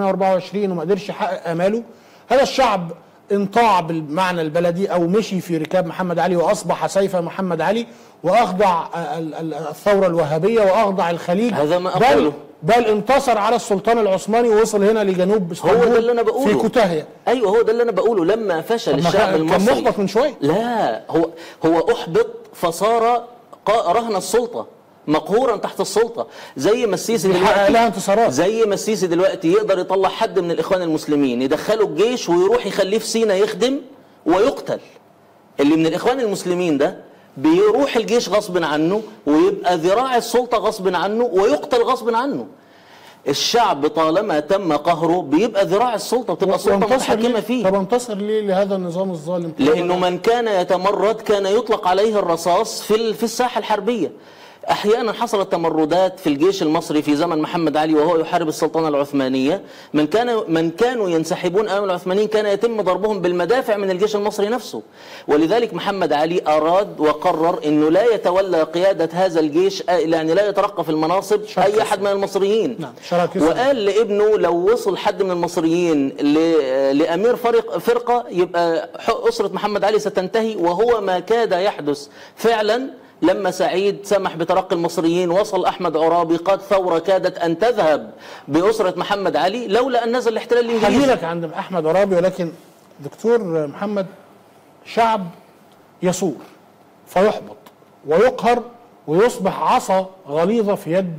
1824 وما قدرش يحقق آماله هذا الشعب انطاع بالمعنى البلدي أو مشي في ركاب محمد علي وأصبح سيف محمد علي وأخضع آه، ال- ال- الثورة الوهابية وأخضع الخليج هذا ما بل, أقوله. بل انتصر على السلطان العثماني ووصل هنا لجنوب اسطنبول ده اللي أنا بقوله. في كوتاهية أيوه هو ده اللي أنا بقوله لما فشل طب ما الشعب كان المصري محبط من شوية لا هو هو احبط فصار قا- رهن السلطه مقهورا تحت السلطه زي ما السيسي بيحقق دلوقتي لها انتصارات. زي ما السيسي دلوقتي يقدر يطلع حد من الاخوان المسلمين يدخله الجيش ويروح يخليه في سينا يخدم ويقتل اللي من الاخوان المسلمين ده بيروح الجيش غصب عنه ويبقى ذراع السلطه غصب عنه ويقتل غصب عنه الشعب طالما تم قهره بيبقى ذراع السلطه بتبقى السلطه وانتصر متحكمه ليه؟ فيه طب انتصر ليه لهذا النظام الظالم لانه من كان يتمرد كان يطلق عليه الرصاص في ال- في الساحه الحربيه احيانا حصلت تمردات في الجيش المصري في زمن محمد علي وهو يحارب السلطنه العثمانيه من كان من كانوا ينسحبون امام العثمانيين كان يتم ضربهم بالمدافع من الجيش المصري نفسه ولذلك محمد علي اراد وقرر انه لا يتولى قياده هذا الجيش آه، يعني لا يترقى في المناصب اي احد من المصريين نعم، شرع كسرى. وقال لابنه لو وصل حد من المصريين ل- لامير فرق فرقه يبقى ح- اسره محمد علي ستنتهي وهو ما كاد يحدث فعلا لما سعيد سمح بترقي المصريين وصل احمد عرابي قاد ثوره كادت ان تذهب باسره محمد علي لولا ان نزل الاحتلال الانجليزي هجيلك عند احمد عرابي ولكن دكتور محمد شعب يثور فيحبط ويقهر ويصبح عصا غليظه في يد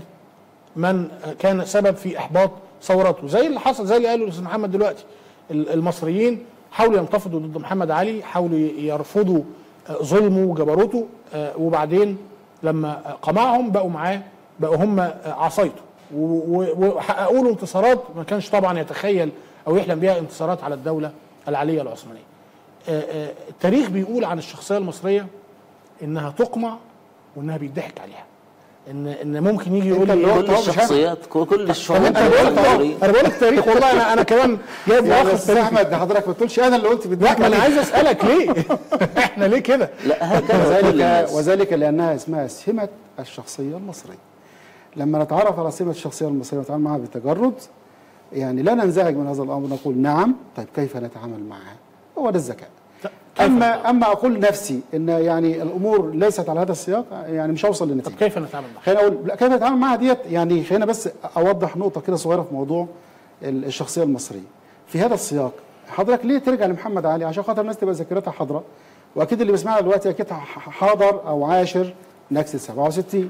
من كان سبب في احباط ثورته زي اللي حصل زي اللي قاله الاستاذ محمد دلوقتي ال- المصريين حاولوا ينتفضوا ضد محمد علي حاولوا ي- يرفضوا آه، ظلمه وجبروته آه، وبعدين لما قمعهم بقوا معاه بقوا هم آه، عصايته و- و- وحققوا له انتصارات ما كانش طبعا يتخيل او يحلم بها انتصارات على الدوله العليه العثمانيه. آه، آه، التاريخ بيقول عن الشخصيه المصريه انها تقمع وانها بيضحك عليها. ان ان ممكن يجي يقول أنت لي اللي إيه؟ قلت كل أهو مش الشخصيات كل الشعوب انا بقول لك الجمهورية. أهو، انا بقول لك تاريخ والله انا انا كمان جايب يعني اخر استاذ تاريخ احمد ده حضرتك ما تقولش انا اللي قلت لا بدماغي ما انا عايز اسالك ليه احنا ليه كده لا هكذا كل وذلك الناس وذلك لانها اسمها سمه الشخصيه المصريه لما نتعرف على سمه الشخصيه المصريه ونتعامل معها بتجرد يعني لا ننزعج من هذا الامر نقول نعم طيب كيف نتعامل معها هو ده الذكاء كيف اما اما اقول نفسي ان يعني الامور ليست على هذا السياق يعني مش هوصل طب لنتيجه كيف نتعامل معها؟ خليني اقول لا كيف نتعامل معها ديت يعني خلينا بس اوضح نقطه كده صغيره في موضوع ال- الشخصيه المصريه في هذا السياق حضرتك ليه ترجع لمحمد علي عشان خاطر الناس تبقى ذاكرتها حاضره واكيد اللي بيسمعنا دلوقتي اكيد ح- حاضر او عاشر نكسه 67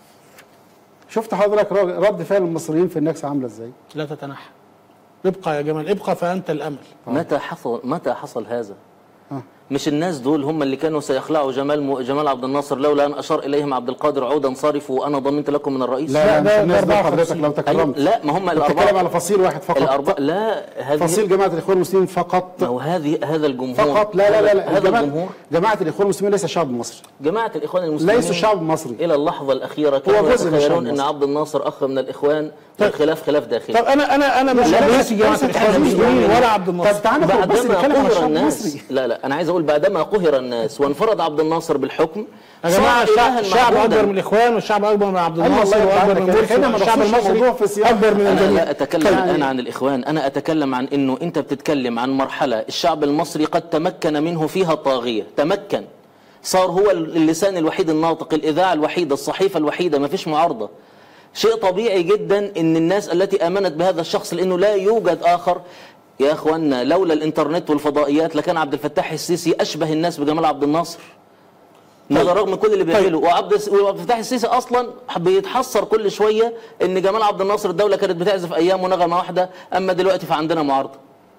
شفت حضرتك ر- رد فعل المصريين في النكسه عامله ازاي لا تتنحى ابقى يا جمال ابقى فانت الامل متى حصل متى حصل هذا؟ آه. مش الناس دول هم اللي كانوا سيخلعوا جمال م... جمال عبد الناصر لولا ان اشار اليهم عبد القادر عودا صرفوا وانا ضمنت لكم من الرئيس لا لا لا، مش ده- الناس ده دول 54. حضرتك لو أيوة تكرمت لا ما هم بتتكلم الاربعه على فصيل واحد فقط الاربعه لا هذه فصيل جماعه الاخوان المسلمين فقط ما هو هذه هذا الجمهور فقط لا لا لا, لا. هذا جماعة, الجمهور جماعه الاخوان المسلمين ليس الشعب المصري جماعه الاخوان المسلمين ليسوا الشعب المصري الى اللحظه الاخيره كانوا جزء من الشعب يتخيلون ان المصري. عبد الناصر اخ من الاخوان والخلاف خلاف داخلي طب انا انا انا مش لا، رئيس جماعه ليس الاخوان تحريم المسلمين يعني. ولا عبد الناصر طب تعالى نخرج بس بعدما نتكلم على قهر الشعب الناس المصري لا لا انا عايز اقول بعدما قهر الناس وانفرد عبد الناصر بالحكم يا جماعه صار الشعب إلها الشعب معبودا. اكبر من الاخوان والشعب اكبر من عبد أيوة الناصر الله يرضى واكبر عنك. من يعني خلينا مرسي ما والشعب ندخلش الموضوع المصري في سياق- اكبر من انا الجميع لا اتكلم يعني- الان عن الاخوان انا اتكلم عن انه انت بتتكلم عن مرحله الشعب المصري قد تمكن منه فيها طاغيه تمكن صار هو اللسان الوحيد الناطق الاذاعه الوحيده الصحيفه الوحيده ما فيش معارضه شيء طبيعي جدا ان الناس التي امنت بهذا الشخص لانه لا يوجد اخر يا اخوانا لولا الانترنت والفضائيات لكان عبد الفتاح السيسي اشبه الناس بجمال عبد الناصر هذا رغم كل اللي بيعمله وعبد الس- وعبد الفتاح السيسي اصلا بيتحسر كل شويه ان جمال عبد الناصر الدوله كانت بتعزف ايامه نغمه واحده اما دلوقتي فعندنا معارضه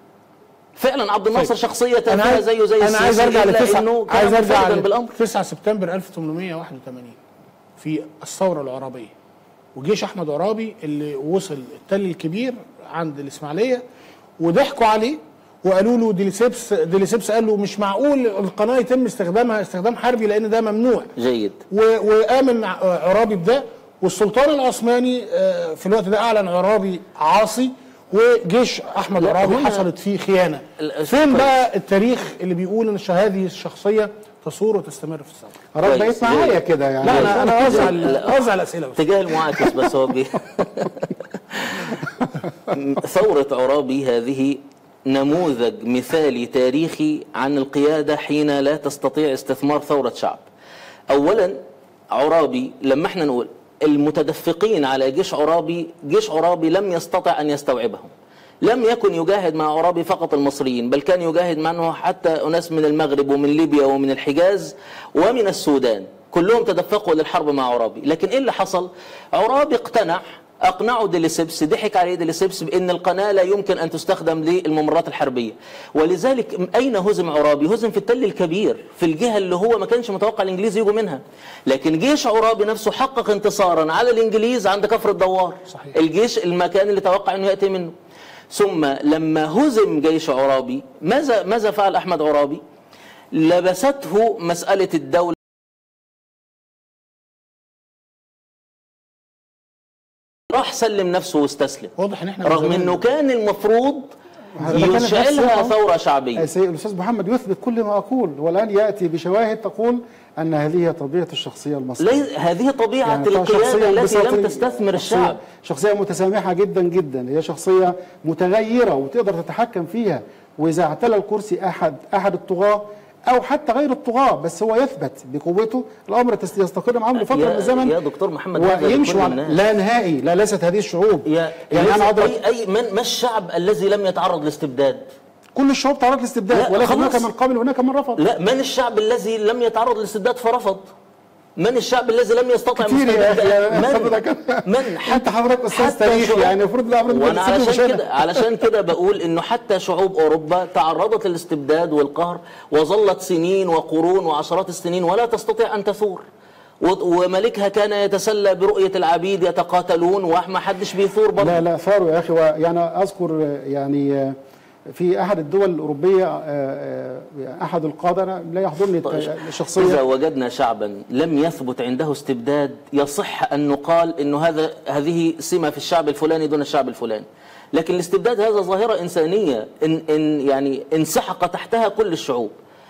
فعلا عبد الناصر طيب. شخصيه انا فيها عايز زيه زي انا عايز السيسي ارجع إلا لتسعة إنه كان عايز ارجع منفردا ل بالامر 9 سبتمبر 1881 في الثوره العرابيه وجيش احمد عرابي اللي وصل التل الكبير عند الاسماعيليه وضحكوا عليه وقالوا له ديليسيبس ديليسيبس قال له مش معقول القناه يتم استخدامها استخدام حربي لان ده ممنوع جيد و- وآمن ع- عرابي بده والسلطان العثماني آه، في الوقت ده أعلن عرابي عاصي وجيش أحمد لا، عرابي هنا- حصلت فيه خيانة ال- فين طيب. بقى التاريخ اللي بيقول إن هذه الشخصية تصور وتستمر في الثورة حضرتك كويس. بقيت معايا كده يعني لا أنا أنا أوزع ال- أوزع الأسئلة بس. اتجاه المعاكس بس هو بي ثورة عرابي هذه نموذج مثالي تاريخي عن القيادة حين لا تستطيع استثمار ثورة شعب أولا عرابي لما احنا نقول المتدفقين على جيش عرابي جيش عرابي لم يستطع أن يستوعبهم لم يكن يجاهد مع عرابي فقط المصريين بل كان يجاهد معه حتى أناس من المغرب ومن ليبيا ومن الحجاز ومن السودان كلهم تدفقوا للحرب مع عرابي لكن ايه اللي حصل عرابي اقتنع اقنعوا ديليسيبس ضحك عليه ديليسيبس بان القناه لا يمكن ان تستخدم للممرات الحربيه ولذلك اين هزم عرابي هزم في التل الكبير في الجهه اللي هو ما كانش متوقع الانجليز يجوا منها لكن جيش عرابي نفسه حقق انتصارا على الانجليز عند كفر الدوار صحيح. الجيش المكان اللي توقع انه ياتي منه ثم لما هزم جيش عرابي ماذا ماذا فعل احمد عرابي لبسته مساله الدوله راح سلم نفسه واستسلم واضح إن إحنا من رغم زمان- انه كان المفروض هذا كان يشعلها نفسه- ثوره شعبيه سي- الاستاذ محمد يثبت كل ما اقول والان ياتي بشواهد تقول ان هذه هي طبيعه الشخصيه المصريه لي هذه طبيعه يعني القياده التي لم انبساطية، تستثمر شخصية- الشعب شخصية متسامحة جدا جدا هي شخصية متغيرة وتقدر تتحكم فيها وإذا اعتلى الكرسي أحد أحد الطغاة أو حتى غير الطغاة بس هو يثبت بقوته الأمر تس- يستقر معه لفترة يا- من الزمن يا دكتور محمد هذا ويمشوا لكل على- الناس. لا نهائي لا ليست هذه الشعوب يا يعني أنا أضرب أي, أي من ما الشعب الذي لم يتعرض لاستبداد كل الشعوب تعرض لاستبداد لا، ولكن خلاص. هناك من قبل وهناك من رفض لا من الشعب الذي لم يتعرض للاستبداد فرفض من الشعب الذي لم يستطع كتير يا أخي يا من حضرتك من أنت حضرتك أستاذ حتى تاريخ شعوب- يعني المفروض لا المفروض وانا تسيبه علشان مش أنا. كده علشان كده بقول انه حتى شعوب اوروبا تعرضت للاستبداد والقهر وظلت سنين وقرون وعشرات السنين ولا تستطيع ان تثور و- وملكها كان يتسلى برؤيه العبيد يتقاتلون وما حدش بيثور برضه لا لا ثاروا يا اخي يعني اذكر يعني في احد الدول الاوروبيه آه، آه، احد القاده أنا لا يحضرني طيب. إذا الشخصيه وجدنا شعبا لم يثبت عنده استبداد يصح أن نقال أنه هذا هذه سمة في الشعب الفلاني دون الشعب الفلاني لكن الاستبداد هذا ظاهرة إنسانية إن, إن يعني انسحق تحتها كل الشعوب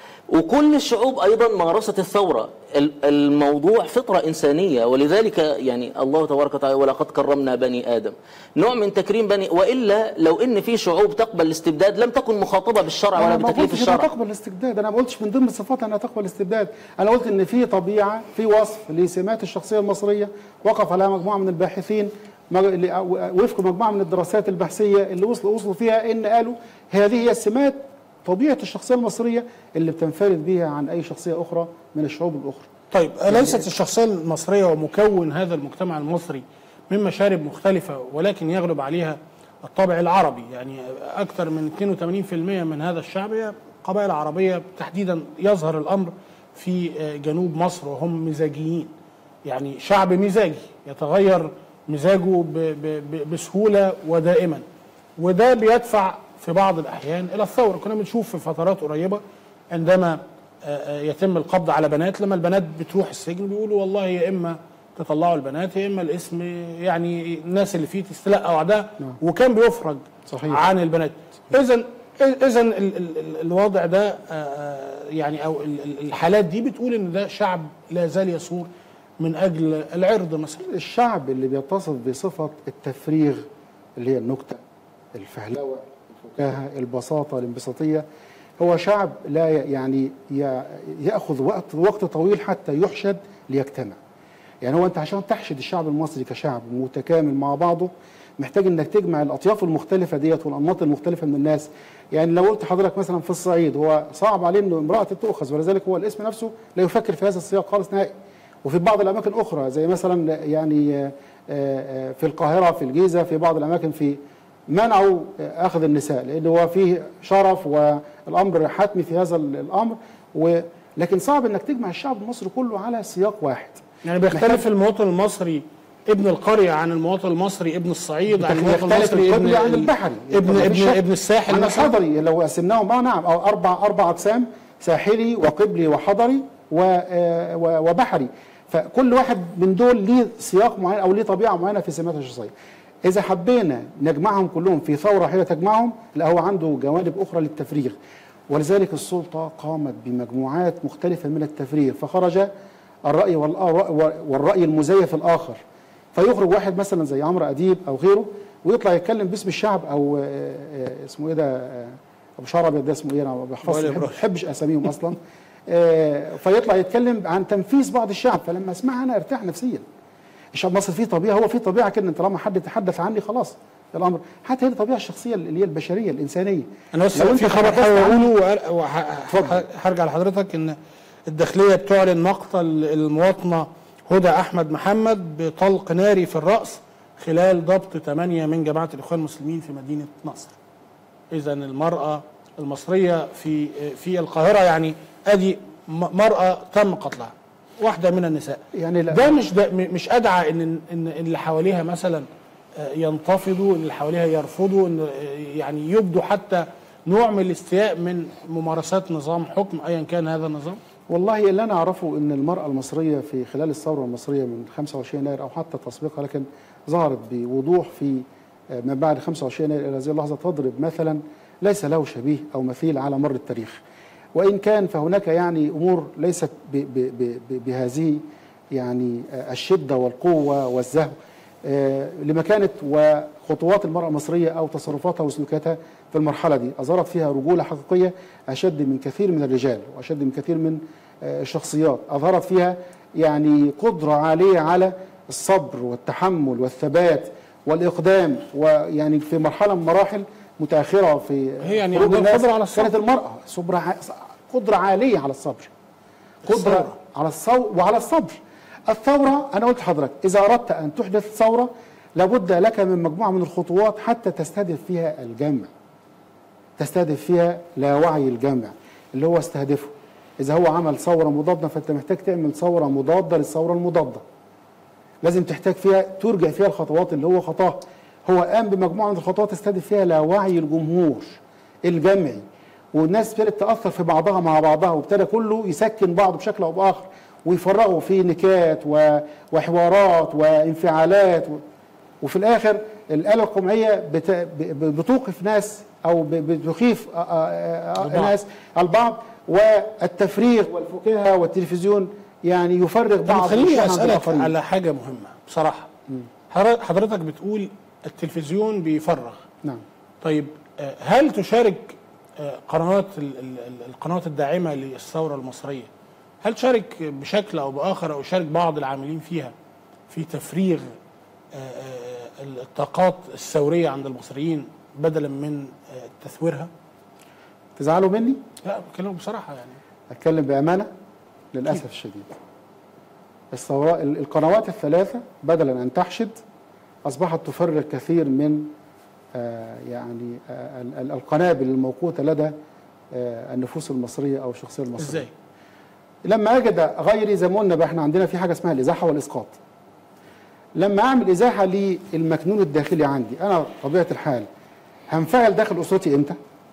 وكل الشعوب أيضا مارست الثورة ال- الموضوع فطرة إنسانية ولذلك يعني الله تبارك وتعالى ولقد كرمنا بني آدم نوع من تكريم بني وإلا لو إن في شعوب تقبل الاستبداد لم تكن مخاطبة بالشرع ولا انا ما بتكليف قلتش انها الشرع تقبل الاستبداد انا ما قلتش من ضمن الصفات انها تقبل الاستبداد انا قلت ان في طبيعه في وصف لسمات الشخصيه المصريه وقف على مجموعه من الباحثين مج- اللي- وفق مجموعه من الدراسات البحثيه اللي وصلوا وصلوا فيها ان قالوا هذه هي السمات طبيعه الشخصيه المصريه اللي بتنفرد بها عن اي شخصيه اخرى من الشعوب الاخرى طيب ليست الشخصية المصرية ومكون هذا المجتمع المصري من مشارب مختلفة ولكن يغلب عليها الطابع العربي يعني أكثر من 82% من هذا الشعب هي قبائل عربية تحديدا يظهر الأمر في جنوب مصر وهم مزاجيين يعني شعب مزاجي يتغير مزاجه ب- ب- ب- بسهولة ودائما وده بيدفع في بعض الأحيان إلى الثورة كنا بنشوف في فترات قريبة عندما آه، آه، يتم القبض على بنات لما البنات بتروح السجن بيقولوا والله يا اما تطلعوا البنات يا اما الاسم يعني الناس اللي فيه تستلقى وعدها وكان بيفرج صحيح. عن البنات اذا اذا ال- ال- ال- الوضع ده آه، آه، يعني او ال- ال- الحالات دي بتقول ان ده شعب لا زال يثور من اجل العرض مثلا الشعب اللي بيتصف بصفة التفريغ اللي هي النكتة الفهلوة الفكاهة البساطة الانبساطية هو شعب لا ي- يعني ي- يأخذ وقت وقت طويل حتى يحشد ليجتمع يعني هو انت عشان تحشد الشعب المصري كشعب متكامل مع بعضه محتاج انك تجمع الاطياف المختلفه ديت والانماط المختلفه من الناس يعني لو قلت حضرتك مثلا في الصعيد هو صعب عليه انه امراه تؤخذ ولذلك هو الاسم نفسه لا يفكر في هذا السياق خالص نهائي وفي بعض الاماكن اخرى زي مثلا يعني آه، آه، في القاهره في الجيزه في بعض الاماكن في منعوا آه، اخذ النساء لان هو فيه شرف والامر حتمي في هذا الامر و لكن صعب انك تجمع الشعب المصري كله على سياق واحد يعني بيختلف المواطن المصري ابن القرية عن المواطن المصري ابن الصعيد عن المواطن يختلف المصري ابن القبلي عن البحري ابن مفيش ابن شك. ابن الساحل عن مثلا الحضري لو قسمناهم اه نعم او اربع اربع اقسام ساحلي وقبلي وحضري و- آه، و- وبحري فكل واحد من دول ليه سياق معين او ليه طبيعه معينه في سماته الشخصيه اذا حبينا نجمعهم كلهم في ثوره واحده تجمعهم لا هو عنده جوانب اخرى للتفريغ ولذلك السلطه قامت بمجموعات مختلفه من التفريغ فخرج الراي والآراء- والراي المزيف الاخر فيخرج واحد مثلا زي عمرو اديب او غيره ويطلع يتكلم باسم الشعب او آه، آه، اسمه ايه ده آه، ابو شعر ابيض ده اسمه ايه انا ما بحفظش وائل ما إبراهيم. بحبش اساميهم اصلا آه، فيطلع يتكلم عن تنفيذ بعض الشعب فلما اسمعها انا ارتاح نفسيا الشعب المصري فيه طبيعه هو فيه طبيعه كده ان طالما حد تحدث عني خلاص الامر حتى هي الطبيعه الشخصيه اللي هي البشريه الانسانيه انا بس لو في أنت خبر تحدثت حابب عنه- اقوله وهرجع لحضرتك ان الداخليه بتعلن مقتل المواطنه هدى احمد محمد بطلق ناري في الراس خلال ضبط ثمانيه من جماعه الاخوان المسلمين في مدينه نصر. اذا المراه المصريه في في القاهره يعني ادي م- مراه تم قتلها واحده من النساء. يعني لا ده مش ده م- مش ادعى ان ان إن اللي حواليها مثلا آه، ينتفضوا ان اللي حواليها يرفضوا ان آه، يعني يبدوا حتى نوع من الاستياء من ممارسات نظام حكم ايا كان هذا النظام والله اللي انا اعرفه ان المراه المصريه في خلال الثوره المصريه من 25 يناير او حتى تسبيقها لكن ظهرت بوضوح في آه، ما بعد 25 يناير الى هذه اللحظه تضرب مثلا ليس له شبيه او مثيل على مر التاريخ وان كان فهناك يعني امور ليست ب ب ب ب بهذه يعني آه، الشده والقوه والزهو آه، لمكانه وخطوات المراه المصريه او تصرفاتها وسلوكاتها في المرحله دي اظهرت فيها رجوله حقيقيه اشد من كثير من الرجال واشد من كثير من آه، الشخصيات اظهرت فيها يعني قدره عاليه على الصبر والتحمل والثبات والاقدام ويعني في مرحله من مراحل متاخره في هي يعني خروج عندها الناس قدرة على الصبر. كانت المراه صبر ع- قدره عاليه على الصبر قدره الثورة. على الصبر وعلى الصبر الثوره انا قلت لحضرتك اذا اردت ان تحدث ثوره لابد لك من مجموعه من الخطوات حتى تستهدف فيها الجمع تستهدف فيها لا وعي الجمع اللي هو استهدفه اذا هو عمل ثوره مضاده فانت محتاج تعمل ثوره مضاده للثوره المضاده لازم تحتاج فيها ترجع فيها الخطوات اللي هو خطاها هو قام بمجموعه من الخطوات تستهدف فيها لا وعي الجمهور الجمعي والناس ابتدت تاثر في بعضها مع بعضها وابتدى كله يسكن بعضه بشكل او باخر ويفرقوا في نكات و- وحوارات وانفعالات و- وفي الاخر الاله القمعيه بت- ب- ب- بتوقف ناس او ب- بتخيف آه، آه، آه، البعض. ناس البعض والتفريغ والفكاهه والتلفزيون يعني يفرغ طب بعض خليني الشحن عند اسالك الآخرين. على حاجه مهمه بصراحه حضر- حضرتك بتقول التلفزيون بيفرغ نعم طيب آه، هل تشارك آه، قنوات ال- ال- ال- القنوات الداعمه للثوره المصريه هل تشارك بشكل او باخر او يشارك بعض العاملين فيها في تفريغ آه، آه، الطاقات الثوريه عند المصريين بدلا من آه، تثويرها؟ تزعلوا مني لا بكلمك بصراحه يعني اتكلم بامانه للاسف الشديد الثورات ال- القنوات الثلاثه بدلا ان تحشد اصبحت تفرغ كثير من آه، يعني آه، ال- ال- القنابل الموقوته لدى آه، النفوس المصريه او الشخصيه المصريه ازاي؟ لما اجد غيري زي ما قلنا بقى احنا عندنا في حاجه اسمها الازاحه والاسقاط لما اعمل ازاحه للمكنون الداخلي عندي انا طبيعه الحال هنفعل داخل اسرتي امتى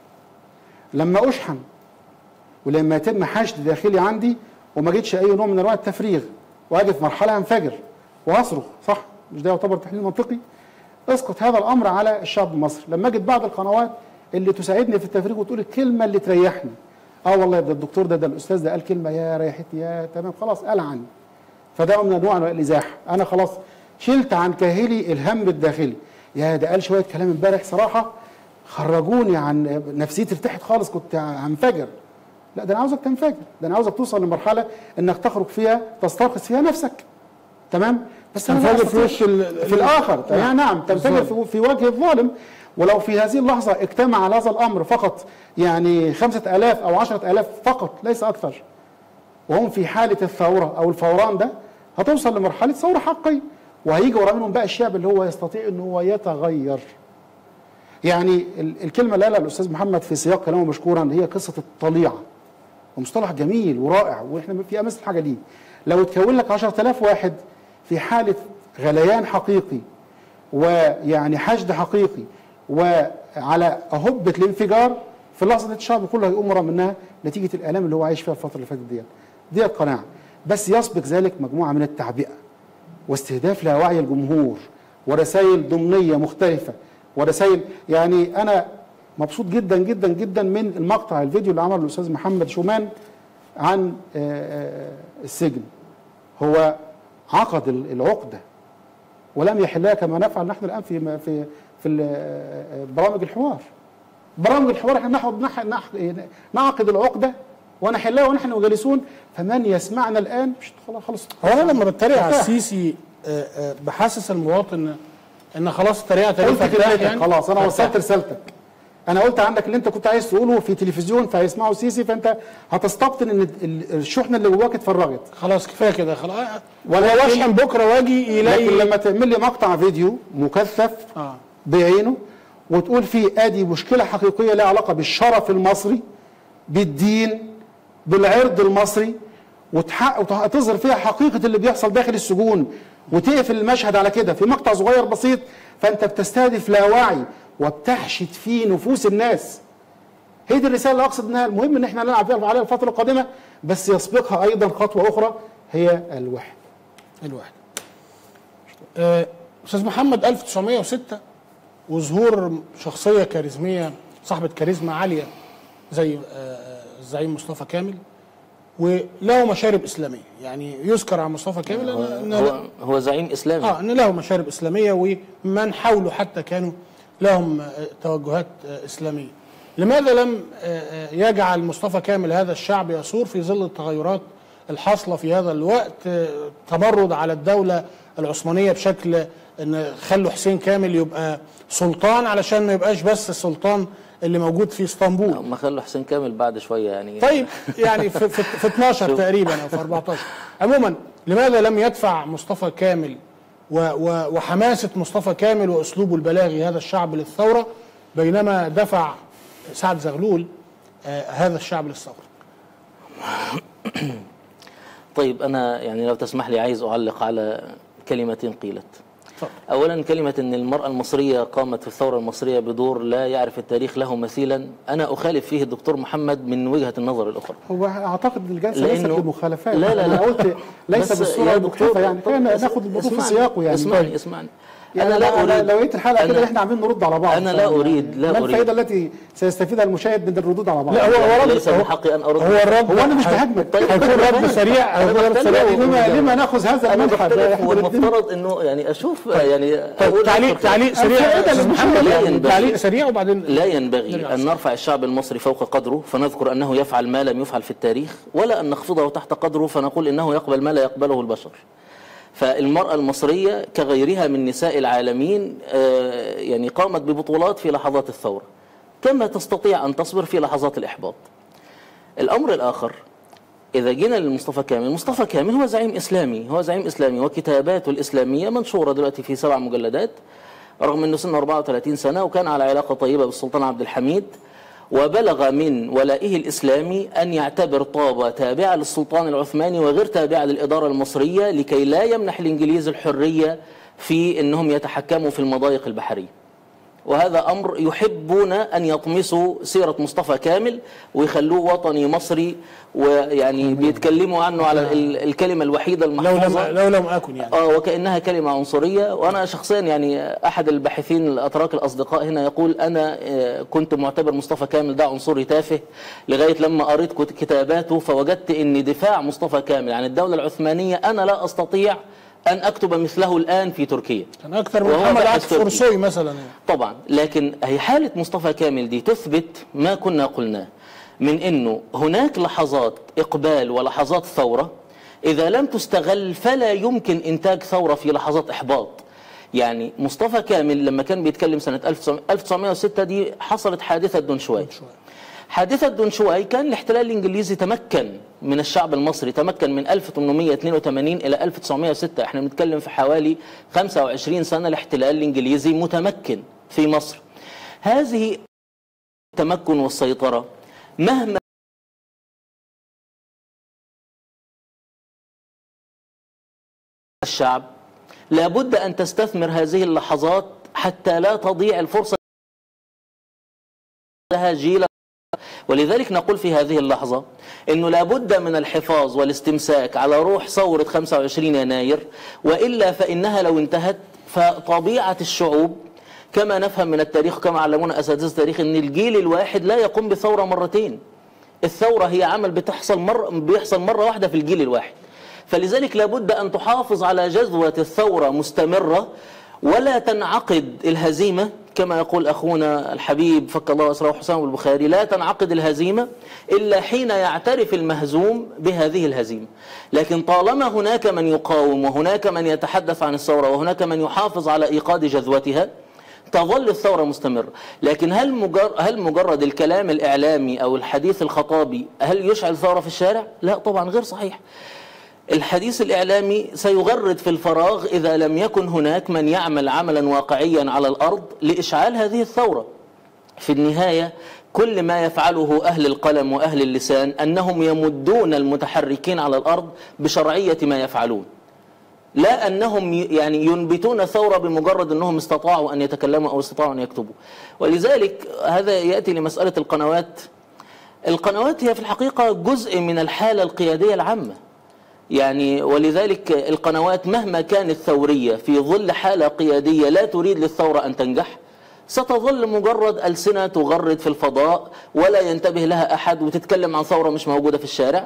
لما اشحن ولما يتم حشد داخلي عندي وما جيتش اي نوع من انواع التفريغ واجي في مرحله هنفجر وهصرخ صح مش ده يعتبر تحليل منطقي اسقط هذا الامر على الشعب المصري لما اجد بعض القنوات اللي تساعدني في التفريغ وتقول الكلمه اللي تريحني اه والله ده الدكتور ده ده الاستاذ ده قال كلمه يا ريحتي يا تمام خلاص قال عني فده من انواع الازاحه انا خلاص شلت عن كاهلي الهم الداخلي يا ده قال شويه كلام امبارح صراحه خرجوني عن نفسيتي ارتحت خالص كنت هنفجر لا ده انا عاوزك تنفجر ده انا عاوزك توصل لمرحله انك تخرج فيها تسترخص فيها نفسك تمام بس أنا لا تنفجر في أستطيع- وش ال- في الاخر نعم. يعني نعم تنفجر الظالم. في, في وجه الظالم ولو في هذه اللحظه اجتمع على هذا الامر فقط يعني خمسة آلاف أو عشرة آلاف فقط ليس أكثر وهم في حالة الثورة أو الفوران ده هتوصل لمرحلة ثورة حقيقية وهيجي ورا منهم بقى الشعب اللي هو يستطيع ان هو يتغير يعني ال- الكلمة اللي قالها الأستاذ محمد في سياق كلامه مشكورا هي قصة الطليعة ومصطلح جميل ورائع واحنا في امس الحاجه دي لو تكون لك 10000 واحد في حاله غليان حقيقي ويعني حشد حقيقي وعلى هبه الانفجار في اللحظه دي الشعب كله هيقوم ورا منها نتيجه الالام اللي هو عايش فيها الفتره اللي فاتت ديت دي القناعه بس يسبق ذلك مجموعه من التعبئه واستهداف لاوعي الجمهور ورسائل ضمنيه مختلفه ورسائل يعني انا مبسوط جدا جدا جدا من المقطع الفيديو اللي عمله الاستاذ محمد شومان عن آه، آه، السجن هو عقد ال- العقده ولم يحلها كما نفعل نحن الان في في في ال- آه، برامج الحوار برامج الحوار احنا نحن نح- نح- نعقد العقده ونحلها ونحن جالسون فمن يسمعنا الان مش خلاص خلاص هو انا لما بتريق على ارتاح. السيسي آه، آه، بحسس المواطن ان خلاص التريقه قلت تاريخها ارتاح كلمتك يعني خلاص انا ارتاح. وصلت رسالتك انا قلت عندك اللي انت كنت عايز تقوله في تلفزيون فهيسمعوا السيسي فانت هتستبطن ان ال- الشحنه اللي جواك اتفرغت خلاص كفايه كده خلاص ولكن- ولا واشحن بكره واجي يلاقي لكن لما تعمل لي مقطع فيديو مكثف اه بعينه وتقول فيه ادي مشكله حقيقيه لها علاقه بالشرف المصري بالدين بالعرض المصري وتحقق وتظهر فيها حقيقه اللي بيحصل داخل السجون وتقفل المشهد على كده في مقطع صغير بسيط فانت بتستهدف لا وعي وبتحشد فيه نفوس الناس هي دي الرساله اللي اقصد انها المهم ان احنا نلعب فيها عليها الفتره القادمه بس يسبقها ايضا خطوه اخرى هي الوحده الواحد آه، استاذ محمد 1906 وظهور شخصيه كاريزميه صاحبه كاريزما عاليه زي آه، الزعيم مصطفى كامل وله مشارب اسلاميه يعني يذكر عن مصطفى كامل ان إن هو هو زعيم اسلامي اه ان له مشارب اسلاميه ومن حوله حتى كانوا لهم آه، توجهات آه، اسلاميه. لماذا لم آه، آه، يجعل مصطفى كامل هذا الشعب يثور في ظل التغيرات الحاصله في هذا الوقت آه، تمرد على الدوله العثمانيه بشكل ان خلوا حسين كامل يبقى سلطان علشان ما يبقاش بس السلطان اللي موجود في اسطنبول. ما خلوا حسين كامل بعد شويه يعني طيب يعني في, في, في 12 شوف. تقريبا او في 14 عموما لماذا لم يدفع مصطفى كامل و و وحماسه مصطفى كامل واسلوبه البلاغي هذا الشعب للثوره بينما دفع سعد زغلول آه هذا الشعب للثوره طيب انا يعني لو تسمح لي عايز اعلق على كلمه قيلت اولا كلمه ان المراه المصريه قامت في الثوره المصريه بدور لا يعرف التاريخ له مثيلا انا اخالف فيه الدكتور محمد من وجهه النظر الاخرى هو اعتقد الجلسه ليست لأنه- بمخالفات لا، لا، انا لا. قلت ليس بس بالصوره يا المجحفه دكتور- يعني طب خلينا اس- ناخد الموضوع في اسمعني- سياقه يعني اسمعني اسمعني يعني انا لا اريد لو لقيت الحلقه كده أنا- احنا عاملين نرد على بعض أنا لا فيعني أريد- لا ما أريد. الفائده التي سيستفيدها المشاهد من الردود على بعض لا هو هو رد ليس من هو- حقي ان ارد هو الرد هو انا مش بهاجمك طيب، هيكون رد سريع أنا هيكون رد بختلف. سريع لما لما ناخذ هذا انا المنحى ده بختلف احنا الاتنين- والمفترض انه يعني اشوف يعني طيب أقول تعليق أكثر. تعليق سريع الفائدة يا أستاذ للمشاهد محمد لا يعني ينبغي. تعليق سريع وبعدين لا ينبغي نرجع أن نرفع الشعب المصري فوق قدره فنذكر أنه يفعل ما لم يفعل في التاريخ ولا أن نخفضه تحت قدره فنقول إنه يقبل ما لا يقبله البشر فالمرأة المصرية كغيرها من نساء العالمين آه، يعني قامت ببطولات في لحظات الثورة كما تستطيع أن تصبر في لحظات الإحباط الأمر الآخر إذا جينا لمصطفى كامل مصطفى كامل هو زعيم إسلامي هو زعيم إسلامي وكتاباته الإسلامية منشورة دلوقتي في سبع مجلدات رغم أنه سنه 34 سنة وكان على علاقة طيبة بالسلطان عبد الحميد وبلغ من ولائه الإسلامي أن يعتبر طابة تابعة للسلطان العثماني وغير تابعة للإدارة المصرية لكي لا يمنح الإنجليز الحرية في أنهم يتحكموا في المضايق البحرية وهذا أمر يحبون أن يطمسوا سيرة مصطفى كامل ويخلوه وطني مصري ويعني بيتكلموا عنه على ال- الكلمة الوحيدة لو لم المحفوظة لو لم اكن يعني اه وكانها كلمه عنصريه وانا شخصيا يعني احد الباحثين الاتراك الاصدقاء هنا يقول انا آه، كنت معتبر مصطفى كامل ده عنصري تافه لغايه لما قريت كت- كتاباته فوجدت ان دفاع مصطفى كامل عن الدوله العثمانيه انا لا استطيع ان اكتب مثله الان في تركيا كان اكثر من وهو محمد باحث عاطف تركي. فرسوي مثلا يعني. طبعا لكن هي حالة مصطفى كامل دي تثبت ما كنا قلناه من انه هناك لحظات اقبال ولحظات ثورة اذا لم تستغل فلا يمكن انتاج ثورة في لحظات احباط يعني مصطفى كامل لما كان بيتكلم سنة 1906 دي حصلت حادثة دونشواي حادثة دونشواي كان الاحتلال الانجليزي تمكن من الشعب المصري تمكن من 1882 الى 1906 احنا بنتكلم في حوالي 25 سنة الاحتلال الانجليزي متمكن في مصر هذه التمكن والسيطرة مهما الشعب لابد أن تستثمر هذه اللحظات حتى لا تضيع الفرصة لها جيل ولذلك نقول في هذه اللحظة أنه لابد من الحفاظ والاستمساك على روح ثورة 25 يناير وإلا فإنها لو انتهت فطبيعة الشعوب كما نفهم من التاريخ كما علمونا أساتذة التاريخ أن الجيل الواحد لا يقوم بثورة مرتين الثورة هي عمل بتحصل مرة بيحصل مرة واحدة في الجيل الواحد فلذلك لابد أن تحافظ على جذوة الثورة مستمرة ولا تنعقد الهزيمة كما يقول أخونا الحبيب فك الله أسره حسام البخاري لا تنعقد الهزيمة إلا حين يعترف المهزوم بهذه الهزيمة لكن طالما هناك من يقاوم وهناك من يتحدث عن الثورة وهناك من يحافظ على إيقاد جذوتها تظل الثورة مستمرة لكن هل مجرد, هل مجرد الكلام الإعلامي أو الحديث الخطابي هل يشعل ثورة في الشارع؟ لا طبعا غير صحيح الحديث الإعلامي سيغرد في الفراغ إذا لم يكن هناك من يعمل عملا واقعيا على الأرض لإشعال هذه الثورة في النهاية كل ما يفعله أهل القلم وأهل اللسان أنهم يمدون المتحركين على الأرض بشرعية ما يفعلون لا أنهم ي- يعني ينبتون ثورة بمجرد أنهم استطاعوا أن يتكلموا أو استطاعوا أن يكتبوا ولذلك هذا يأتي لمسألة القنوات القنوات هي في الحقيقة جزء من الحالة القيادية العامة يعني ولذلك القنوات مهما كانت ثورية في ظل حالة قيادية لا تريد للثورة أن تنجح ستظل مجرد ألسنة تغرد في الفضاء ولا ينتبه لها أحد وتتكلم عن ثورة مش موجودة في الشارع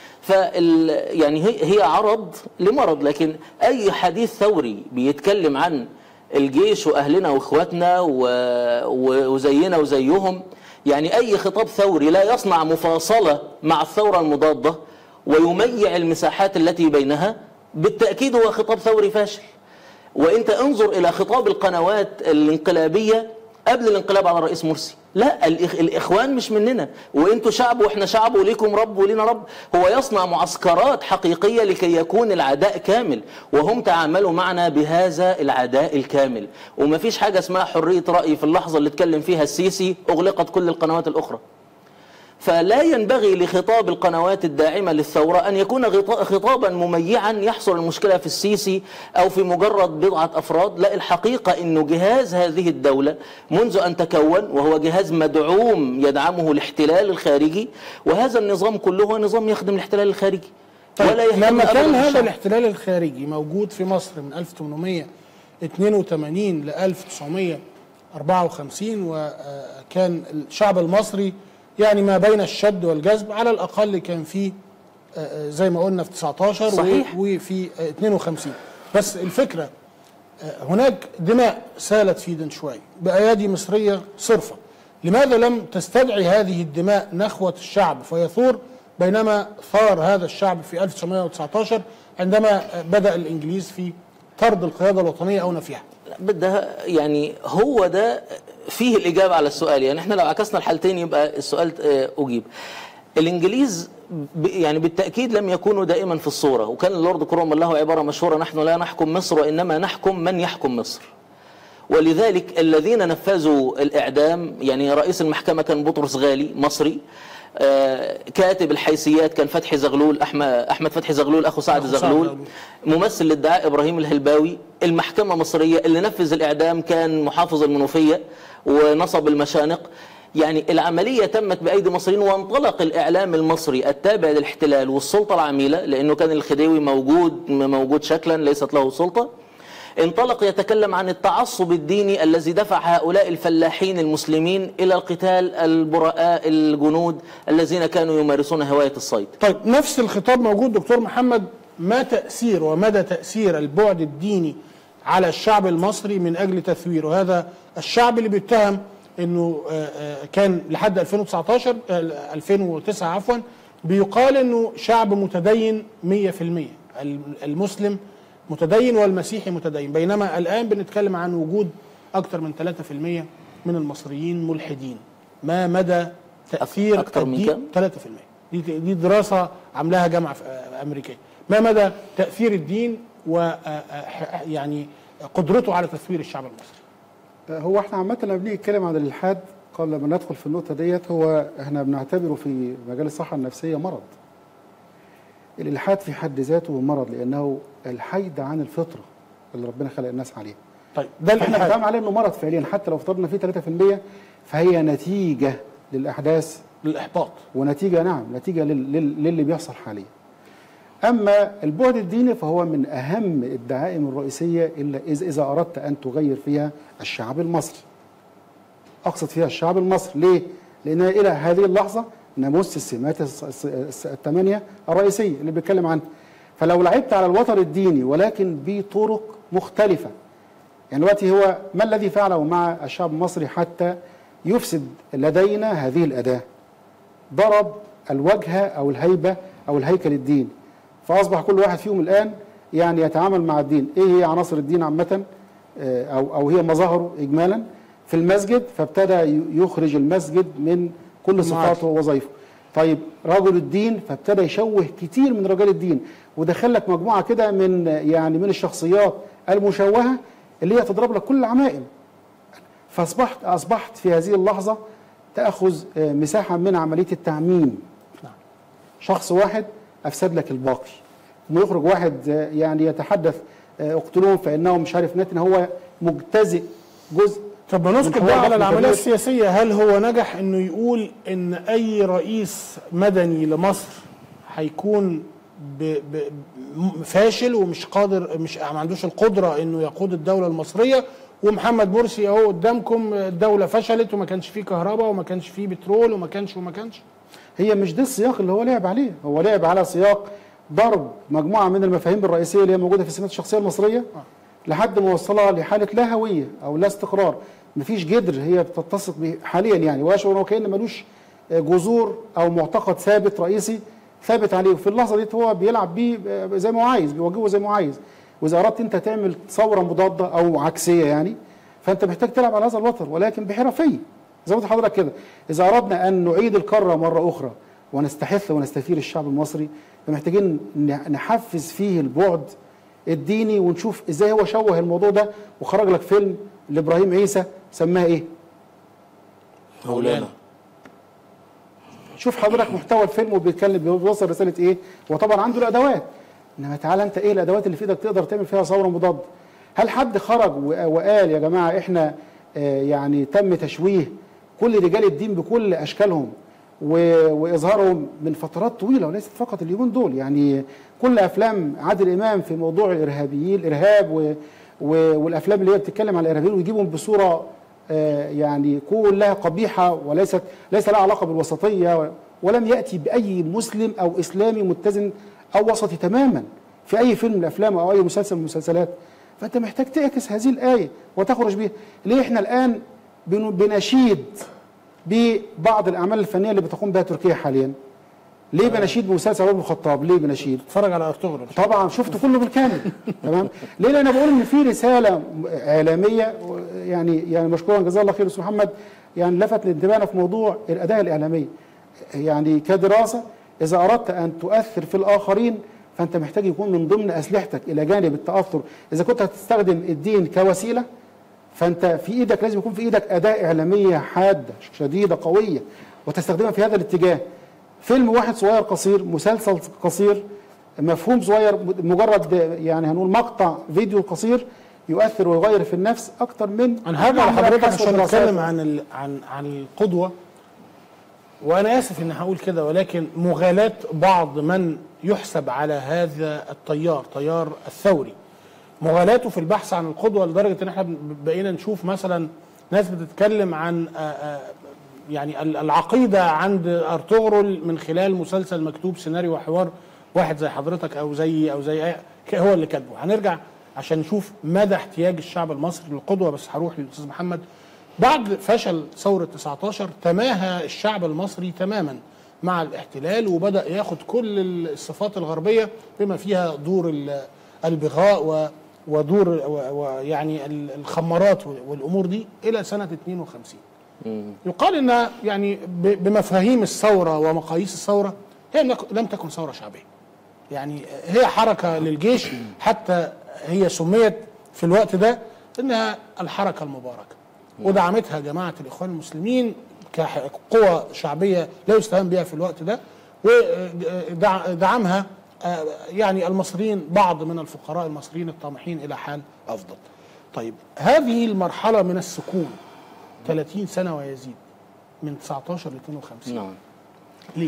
فال يعني هي هي عرض لمرض لكن أي حديث ثوري بيتكلم عن الجيش وأهلنا وإخواتنا و... و... وزينا وزيهم يعني أي خطاب ثوري لا يصنع مفاصلة مع الثورة المضادة ويميع المساحات التي بينها بالتأكيد هو خطاب ثوري فاشل وانت انظر الى خطاب القنوات الانقلابيه قبل الانقلاب على الرئيس مرسي لا الإخ... الاخوان مش مننا وانتوا شعب واحنا شعب وليكم رب ولينا رب هو يصنع معسكرات حقيقيه لكي يكون العداء كامل وهم تعاملوا معنا بهذا العداء الكامل وما فيش حاجه اسمها حريه راي في اللحظه اللي اتكلم فيها السيسي اغلقت كل القنوات الاخرى فلا ينبغي لخطاب القنوات الداعمة للثورة أن يكون غط- خطابا مميعا يحصل المشكلة في السيسي أو في مجرد بضعة أفراد لا الحقيقة أنه جهاز هذه الدولة منذ أن تكون وهو جهاز مدعوم يدعمه الاحتلال الخارجي وهذا النظام كله هو نظام يخدم الاحتلال الخارجي ولا يهتم لما أبداً كان هذا بالشعب. الاحتلال الخارجي موجود في مصر من 1882 ل 1954 وكان الشعب المصري يعني ما بين الشد والجذب على الاقل كان في آه، زي ما قلنا في 19 و- صحيح. وفي آه، 52 بس الفكره آه، هناك دماء سالت في دنشواي بأيادي مصرية صرفة لماذا لم تستدعي هذه الدماء نخوة الشعب فيثور بينما ثار هذا الشعب في 1919 عندما آه، بدأ الإنجليز في طرد القيادة الوطنية أو نفيها لا، بدها يعني هو ده فيه الإجابة على السؤال يعني احنا لو عكسنا الحالتين يبقى السؤال آه، أجيب الإنجليز ب- يعني بالتأكيد لم يكونوا دائما في الصورة وكان اللورد كروم له عبارة مشهورة نحن لا نحكم مصر وإنما نحكم من يحكم مصر ولذلك الذين نفذوا الإعدام يعني رئيس المحكمة كان بطرس غالي مصري آه، كاتب الحيثيات كان فتحي زغلول أحمد أحمد فتحي زغلول أخو سعد أخو سعد زغلول زغلول. ممثل للدعاء ابراهيم الهلباوي المحكمه مصريه اللي نفذ الاعدام كان محافظ المنوفيه ونصب المشانق يعني العمليه تمت بايدي مصريين وانطلق الاعلام المصري التابع للاحتلال والسلطه العميله لانه كان الخديوي موجود موجود شكلا ليست له سلطه انطلق يتكلم عن التعصب الديني الذي دفع هؤلاء الفلاحين المسلمين الى القتال البراء الجنود الذين كانوا يمارسون هوايه الصيد طيب نفس الخطاب موجود دكتور محمد ما تأثير ومدى تأثير البعد الديني على الشعب المصري من أجل تثويره هذا الشعب اللي بيتهم أنه آه، آه، كان لحد 2019 آه، 2009 عفوا بيقال أنه شعب متدين 100% الم- المسلم متدين والمسيحي متدين بينما الآن بنتكلم عن وجود أكثر من 3% من المصريين ملحدين ما مدى تأثير أكتر من الدين- كام؟ 3% دي دي دراسه عاملاها جامعه في- آه، امريكيه ما مدى تاثير الدين و آه، آه، يعني قدرته على تثوير الشعب المصري هو احنا عامة لما بنيجي نتكلم عن الإلحاد قبل ما ندخل في النقطة ديت هو احنا بنعتبره في مجال الصحة النفسية مرض. الإلحاد في حد ذاته مرض لأنه الحيد عن الفطرة اللي ربنا خلق الناس عليها. طيب ده احنا الالحاد بنتكلم عليه انه مرض فعليا حتى لو افترضنا فيه 3% فهي نتيجة للأحداث للاحباط ونتيجة نعم نتيجة لل- لل- للي بيحصل حاليا أما البعد الديني فهو من أهم الدعائم الرئيسية إلا إذا إذا أردت أن تغير فيها الشعب المصري أقصد فيها الشعب المصري ليه؟ لأن إلى هذه اللحظة نمس السمات الس- الس- الس- الثمانية الرئيسية اللي بيتكلم عنها فلو لعبت على الوتر الديني ولكن بطرق مختلفة يعني دلوقتي هو ما الذي فعله مع الشعب المصري حتى يفسد لدينا هذه الأداة ضرب الوجه او الهيبه او الهيكل الديني فاصبح كل واحد فيهم الان يعني يتعامل مع الدين ايه هي عناصر الدين عامه آه، او او هي مظاهره اجمالا في المسجد فابتدى ي- يخرج المسجد من كل صفاته ووظائفه طيب رجل الدين فابتدى يشوه كتير من رجال الدين ودخل لك مجموعه كده من يعني من الشخصيات المشوهه اللي هي تضرب لك كل العمائم فاصبحت اصبحت في هذه اللحظه تاخذ آه، مساحه من عمليه التعميم نعم. شخص واحد افسد لك الباقي ثم يخرج واحد آه، يعني يتحدث آه، اقتلوهم فانهم مش عارف نتن هو مجتزئ جزء طب ما نسكت من بقى حوار على ضخم العمليه كبير. السياسيه هل هو نجح انه يقول ان اي رئيس مدني لمصر هيكون ب ب م- فاشل ومش قادر مش ما عندوش القدره انه يقود الدوله المصريه ومحمد مرسي اهو قدامكم الدوله فشلت وما كانش فيه كهرباء وما كانش فيه بترول وما كانش وما كانش هي مش ده السياق اللي هو لعب عليه هو لعب على سياق ضرب مجموعه من المفاهيم الرئيسيه اللي هي موجوده في السمات الشخصيه المصريه لحد ما وصلها لحاله لا هويه او لا استقرار مفيش جدر هي بتتسق به حاليا يعني ويشعر انه كان ملوش جذور او معتقد ثابت رئيسي ثابت عليه وفي اللحظه دي هو بيلعب بيه زي ما هو عايز بيوجهه زي ما هو عايز واذا اردت انت تعمل ثوره مضاده او عكسيه يعني فانت محتاج تلعب على هذا الوتر ولكن بحرفيه زي ما قلت لحضرتك كده اذا اردنا ان نعيد الكره مره اخرى ونستحث ونستثير الشعب المصري فمحتاجين نحفز فيه البعد الديني ونشوف ازاي هو شوه الموضوع ده وخرج لك فيلم لابراهيم عيسى سماه ايه؟ مولانا شوف حضرتك محتوى الفيلم وبيتكلم بيوصل رساله ايه هو طبعا عنده الادوات انما تعالى انت ايه الادوات اللي في ايدك تقدر تعمل فيها ثوره مضاده هل حد خرج و- وقال يا جماعه احنا آه، يعني تم تشويه كل رجال الدين بكل اشكالهم و- واظهارهم من فترات طويله وليست فقط اليومين دول يعني كل افلام عادل امام في موضوع الارهابيين الارهاب و و والافلام اللي هي بتتكلم عن الارهابيين ويجيبهم بصوره آه، يعني كلها قبيحه وليست ليس لها علاقه بالوسطيه و- ولم ياتي باي مسلم او اسلامي متزن او وسطي تماما في اي فيلم من الافلام او اي مسلسل من المسلسلات فانت محتاج تعكس هذه الايه وتخرج بها ليه احنا الان بن- بنشيد ببعض الاعمال الفنيه اللي بتقوم بها تركيا حاليا ليه بنشيد بمسلسل عمر بن الخطاب ليه بنشيد اتفرج على ارطغرل طبعا شفته كله بالكامل تمام ليه لان انا بقول ان في رساله اعلاميه يعني يعني مشكورا جزاه الله خير استاذ محمد يعني لفت انتباهنا في موضوع الاداه الاعلاميه يعني كدراسه اذا اردت ان تؤثر في الاخرين فانت محتاج يكون من ضمن اسلحتك الى جانب التاثر اذا كنت هتستخدم الدين كوسيله فانت في ايدك لازم يكون في ايدك اداه اعلاميه حاده شديده قويه وتستخدمها في هذا الاتجاه فيلم واحد صغير قصير مسلسل قصير مفهوم صغير مجرد يعني هنقول مقطع فيديو قصير يؤثر ويغير في النفس اكتر من انا هرجع نعمل لحضرتك أبحاث عشان ودراسات. نتكلم عن ال... عن عن القدوه وانا اسف اني هقول كده ولكن مغالاه بعض من يحسب على هذا التيار تيار الثوري مغالاته في البحث عن القدوه لدرجه ان احنا بقينا نشوف مثلا ناس بتتكلم عن آه، آه، يعني ال- العقيده عند ارطغرل من خلال مسلسل مكتوب سيناريو وحوار واحد زي حضرتك او زي او زي أي- هو اللي كاتبه هنرجع عشان نشوف مدى احتياج الشعب المصري للقدوه بس هروح للاستاذ محمد بعد فشل ثوره 19 تماهى الشعب المصري تماما مع الاحتلال وبدا ياخد كل الصفات الغربيه بما فيها دور ال- البغاء و ودور ويعني الخمارات والامور دي الى سنه 52 يقال ان يعني ب- بمفاهيم الثوره ومقاييس الثوره هي لم- لم تكن ثوره شعبيه يعني هي حركه للجيش حتى هي سميت في الوقت ده انها الحركه المباركه ودعمتها جماعه الاخوان المسلمين كقوى شعبيه لا يستهان بها في الوقت ده ودعمها يعني المصريين بعض من الفقراء المصريين الطامحين الى حال افضل. طيب هذه المرحله من السكون 30 سنه ويزيد من 19 ل 52 نعم ليه؟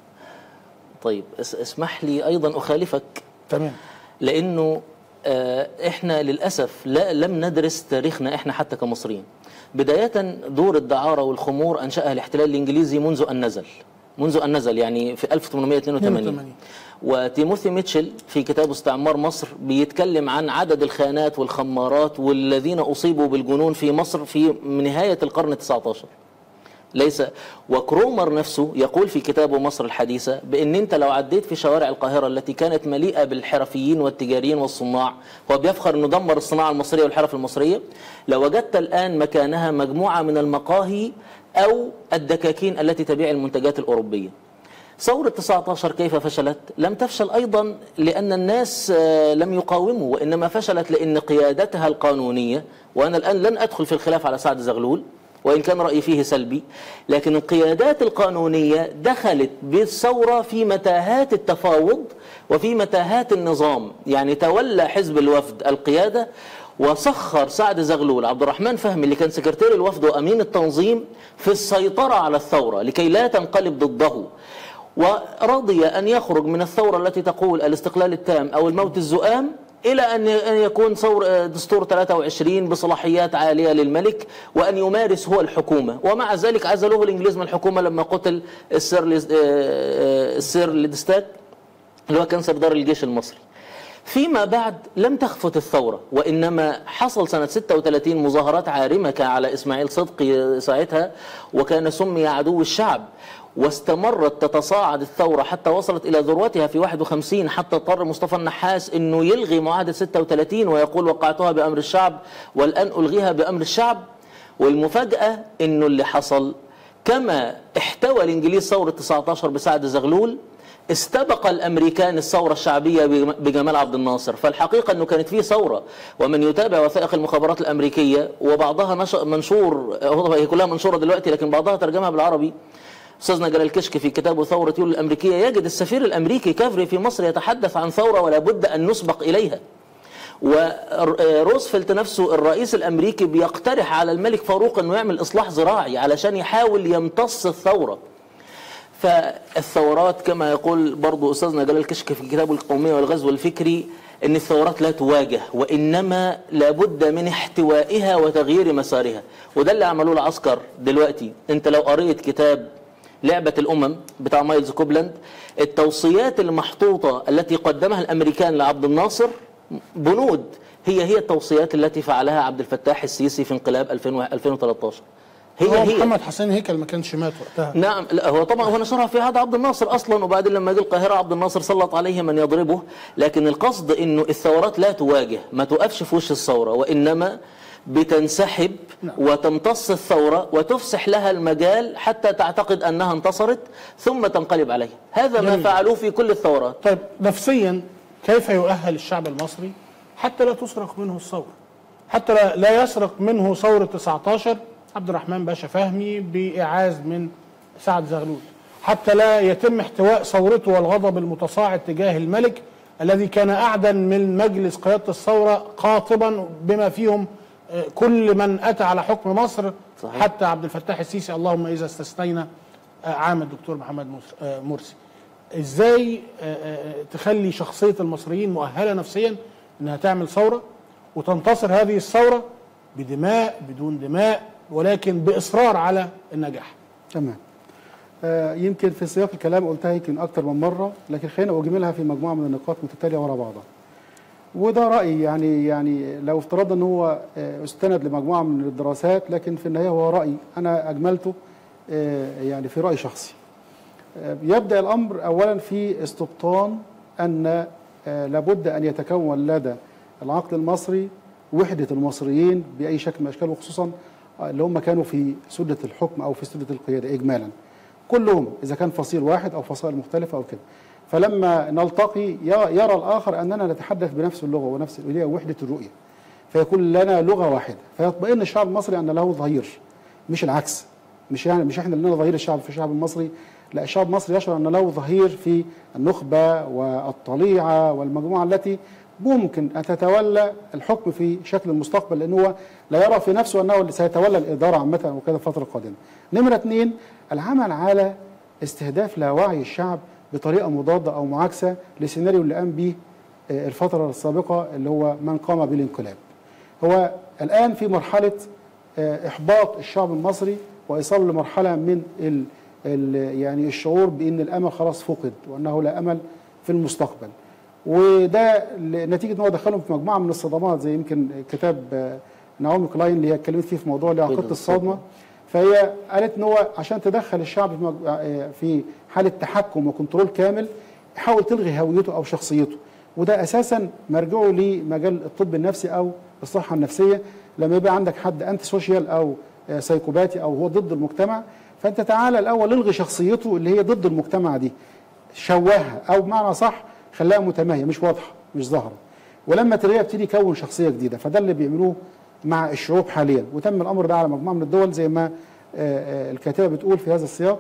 طيب اس- اسمح لي ايضا اخالفك تمام لانه آه، احنا للاسف لا لم ندرس تاريخنا احنا حتى كمصريين بدايه دور الدعاره والخمور انشاها الاحتلال الانجليزي منذ ان نزل منذ ان نزل يعني في 1882 82. وتيموثي ميتشل في كتابه استعمار مصر بيتكلم عن عدد الخانات والخمارات والذين اصيبوا بالجنون في مصر في نهايه القرن 19 ليس وكرومر نفسه يقول في كتابه مصر الحديثة بأن أنت لو عديت في شوارع القاهرة التي كانت مليئة بالحرفيين والتجاريين والصناع هو بيفخر أنه دمر الصناعة المصرية والحرف المصرية لو وجدت الآن مكانها مجموعة من المقاهي أو الدكاكين التي تبيع المنتجات الأوروبية ثورة 19 كيف فشلت؟ لم تفشل أيضا لأن الناس آه، لم يقاوموا وإنما فشلت لأن قيادتها القانونية وأنا الآن لن أدخل في الخلاف على سعد زغلول وإن كان رأيي فيه سلبي لكن القيادات القانونية دخلت بالثورة في متاهات التفاوض وفي متاهات النظام يعني تولى حزب الوفد القيادة وسخر سعد زغلول عبد الرحمن فهمي اللي كان سكرتير الوفد وأمين التنظيم في السيطرة على الثورة لكي لا تنقلب ضده ورضي أن يخرج من الثورة التي تقول الاستقلال التام أو الموت الزؤام إلى أن أن يكون ثور دستور 23 بصلاحيات عالية للملك وأن يمارس هو الحكومة ومع ذلك عزلوه الإنجليز من الحكومة لما قتل السير ليز- آه، آه، السير ليدستاد اللي هو كان سردار الجيش المصري فيما بعد لم تخفت الثورة وإنما حصل سنة 36 مظاهرات عارمة كان على إسماعيل صدقي ساعتها وكان سمي عدو الشعب واستمرت تتصاعد الثورة حتى وصلت إلى ذروتها في 51 حتى اضطر مصطفى النحاس أنه يلغي معاهدة 36 ويقول وقعتها بأمر الشعب والآن ألغيها بأمر الشعب والمفاجأة أنه اللي حصل كما احتوى الإنجليز ثورة 19 بسعد زغلول استبق الامريكان الثوره الشعبيه بجمال عبد الناصر فالحقيقه انه كانت في ثوره ومن يتابع وثائق المخابرات الامريكيه وبعضها نش- منشور هو هي كلها منشوره دلوقتي لكن بعضها ترجمها بالعربي استاذنا جلال كشك في كتابه ثوره يوليو الامريكيه يجد السفير الامريكي كافري في مصر يتحدث عن ثوره ولا بد ان نسبق اليها وروزفلت نفسه الرئيس الامريكي بيقترح على الملك فاروق انه يعمل اصلاح زراعي علشان يحاول يمتص الثوره فالثورات كما يقول برضو أستاذنا جلال كشك في كتابه القومية والغزو الفكري أن الثورات لا تواجه وإنما لابد من احتوائها وتغيير مسارها وده اللي عملوه العسكر دلوقتي أنت لو قريت كتاب لعبة الأمم بتاع مايلز كوبلاند التوصيات المحطوطة التي قدمها الأمريكان لعبد الناصر بنود هي هي التوصيات التي فعلها عبد الفتاح السيسي في انقلاب 2013 هي هو هي محمد حسين هيكل ما كانش مات وقتها نعم لا هو طبعا هو نشرها في عهد عبد الناصر اصلا وبعدين لما جه القاهره عبد الناصر سلط عليه من يضربه لكن القصد انه الثورات لا تواجه ما توقفش في وش الثوره وانما بتنسحب وتمتص الثوره وتفسح لها المجال حتى تعتقد انها انتصرت ثم تنقلب عليها هذا ما جميل. فعلوه في كل الثورات طيب نفسيا كيف يؤهل الشعب المصري حتى لا تسرق منه الثوره حتى لا, لا يسرق منه ثوره 19 عبد الرحمن باشا فهمي باعاز من سعد زغلول حتى لا يتم احتواء ثورته والغضب المتصاعد تجاه الملك الذي كان اعدن من مجلس قياده الثوره قاطبا بما فيهم آه، كل من اتى على حكم مصر صحيح. حتى عبد الفتاح السيسي اللهم اذا استثنينا آه، عام الدكتور محمد مس- آه، مرسي ازاي آه، آه، تخلي شخصيه المصريين مؤهله نفسيا انها تعمل ثوره وتنتصر هذه الثوره بدماء بدون دماء ولكن باصرار على النجاح تمام آه يمكن في سياق الكلام قلتها يمكن اكتر من مره لكن خلينا اجملها في مجموعه من النقاط متتاليه ورا بعضها وده رايي يعني يعني لو افترضنا ان هو آه، استند لمجموعه من الدراسات لكن في النهايه هو راي انا اجملته آه، يعني في راي شخصي آه، يبدا الامر اولا في استبطان ان آه، لابد ان يتكون لدى العقل المصري وحده المصريين باي شكل من الاشكال وخصوصا آه، اللي هم كانوا في سده الحكم او في سده القياده اجمالا كلهم اذا كان فصيل واحد او فصائل مختلفه او كده فلما نلتقي ي- يرى الاخر اننا نتحدث بنفس اللغه ونفس اللي هي وحده الرؤيه فيكون لنا لغه واحده فيطمئن الشعب المصري ان له ظهير مش العكس مش يعني مش احنا اللي لنا ظهير الشعب في الشعب المصري لا الشعب المصري يشعر ان له ظهير في النخبه والطليعه والمجموعه التي ممكن ان تتولى الحكم في شكل المستقبل لان هو لا يرى في نفسه انه اللي سيتولى الاداره عامه وكذا في الفتره القادمه. نمره اثنين العمل على استهداف لا وعي الشعب بطريقه مضاده او معاكسه للسيناريو اللي قام به آه، الفتره السابقه اللي هو من قام بالانقلاب. هو الان في مرحله آه، احباط الشعب المصري وايصاله لمرحله من ال ال يعني الشعور بان الامل خلاص فقد وانه لا امل في المستقبل. وده ل- نتيجه ان هو دخلهم في مجموعه من الصدمات زي يمكن كتاب آه، نعومي كلاين اللي هي اتكلمت فيه في موضوع اللي هو عقيده الصدمه فهي قالت ان هو عشان تدخل الشعب في مج- آه، في حاله تحكم وكنترول كامل حاول تلغي هويته او شخصيته وده اساسا مرجعه لمجال الطب النفسي او الصحه النفسيه لما يبقى عندك حد انتي سوشيال او آه، سايكوباتي او هو ضد المجتمع فانت تعالى الاول الغي شخصيته اللي هي ضد المجتمع دي شوهها او بمعنى صح خلاها متماهيه مش واضحه مش ظاهره ولما تلاقيها يبتدي يكون شخصيه جديده فده اللي بيعملوه مع الشعوب حاليا وتم الامر ده على مجموعه من الدول زي ما آه، آه، الكاتبه بتقول في هذا السياق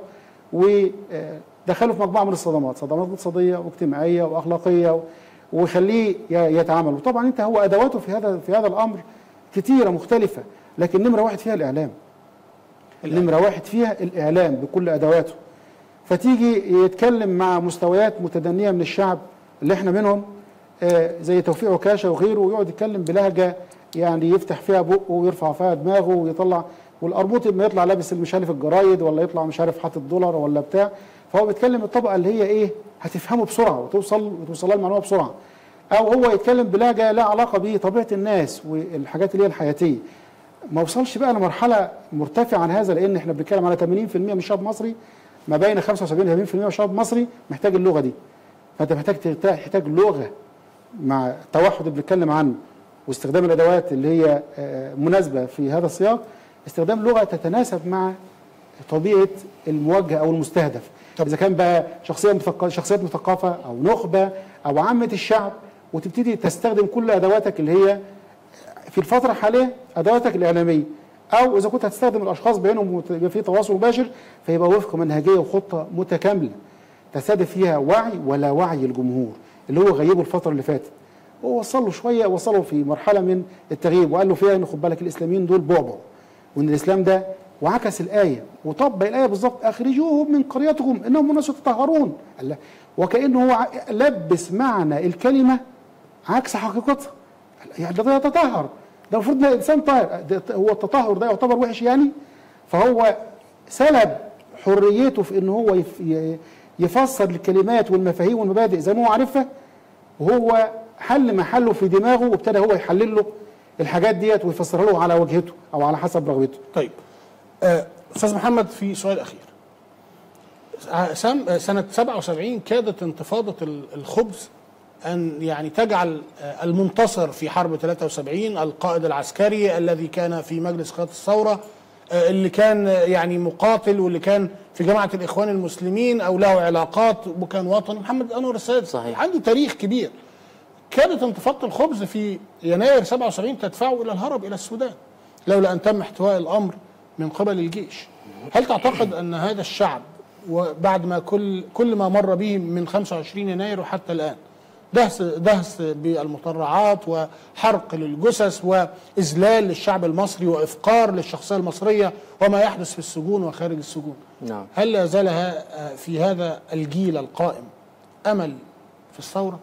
ودخلوا في مجموعه من الصدمات صدمات اقتصاديه واجتماعيه واخلاقيه و- ويخليه ي- يتعامل وطبعا انت هو ادواته في هذا في هذا الامر كتيره مختلفه لكن نمره واحد فيها الاعلام نمره واحد فيها الاعلام بكل ادواته فتيجي يتكلم مع مستويات متدنيه من الشعب اللي احنا منهم آه، زي توفيق عكاشه وغيره ويقعد يتكلم بلهجه يعني يفتح فيها بقه ويرفع فيها دماغه ويطلع والقرموطي لما يطلع لابس مش عارف الجرايد ولا يطلع مش عارف حاطط دولار ولا بتاع فهو بيتكلم الطبقه اللي هي ايه هتفهمه بسرعه وتوصل وتوصل لها المعلومه بسرعه او هو يتكلم بلهجه لها علاقه بطبيعه الناس والحاجات اللي هي الحياتيه ما وصلش بقى لمرحله مرتفعه عن هذا لان احنا بنتكلم على 80% من الشعب المصري ما بين 75 ل 80% من الشعب المصري محتاج اللغه دي فانت محتاج تحتاج لغه مع التوحد اللي بنتكلم عنه واستخدام الادوات اللي هي آه، مناسبه في هذا السياق استخدام لغه تتناسب مع طبيعه الموجه او المستهدف اذا كان بقى شخصيه مثقفه شخصيات مثقفه او نخبه او عامه الشعب وتبتدي تستخدم كل ادواتك اللي هي في الفتره الحاليه ادواتك الاعلاميه او اذا كنت هتستخدم الاشخاص بينهم ويبقى في تواصل مباشر فيبقى وفق منهجيه وخطه متكامله تستهدف فيها وعي ولا وعي الجمهور اللي هو غيبه الفتره اللي فاتت هو وصل له شويه وصله في مرحله من التغييب وقال له فيها ان خد بالك الاسلاميين دول بعبع وان الاسلام ده وعكس الايه وطبق الايه بالظبط اخرجوهم من قريتكم انهم اناس يتطهرون قال لا. وكانه هو ع- لبس معنى الكلمه عكس حقيقتها يعني ده يتطهر ده المفروض ده انسان طاهر ده هو التطهر ده يعتبر وحش يعني فهو سلب حريته في ان هو يف- ي- يفسر الكلمات والمفاهيم والمبادئ زي ما هو عارفها وهو حل محله في دماغه وابتدى هو يحلل له الحاجات ديت ويفسرها له على وجهته او على حسب رغبته طيب آه، استاذ محمد في سؤال اخير آه، سم- آه، سنه 77 كادت انتفاضه ال- الخبز ان يعني تجعل آه، المنتصر في حرب 73 القائد العسكري الذي كان في مجلس قياده الثوره آه، اللي كان آه، يعني مقاتل واللي كان في جماعه الاخوان المسلمين او له علاقات وكان وطني محمد انور السادات صحيح. عنده تاريخ كبير كانت انتفاضه الخبز في يناير 77 تدفعه الى الهرب الى السودان لولا ان تم احتواء الامر من قبل الجيش. هل تعتقد ان هذا الشعب وبعد ما كل كل ما مر به من 25 يناير وحتى الان دهس دهس بالمطرعات وحرق للجثث واذلال للشعب المصري وافقار للشخصيه المصريه وما يحدث في السجون وخارج السجون. نعم هل لا زال ها- في هذا الجيل القائم امل في الثوره؟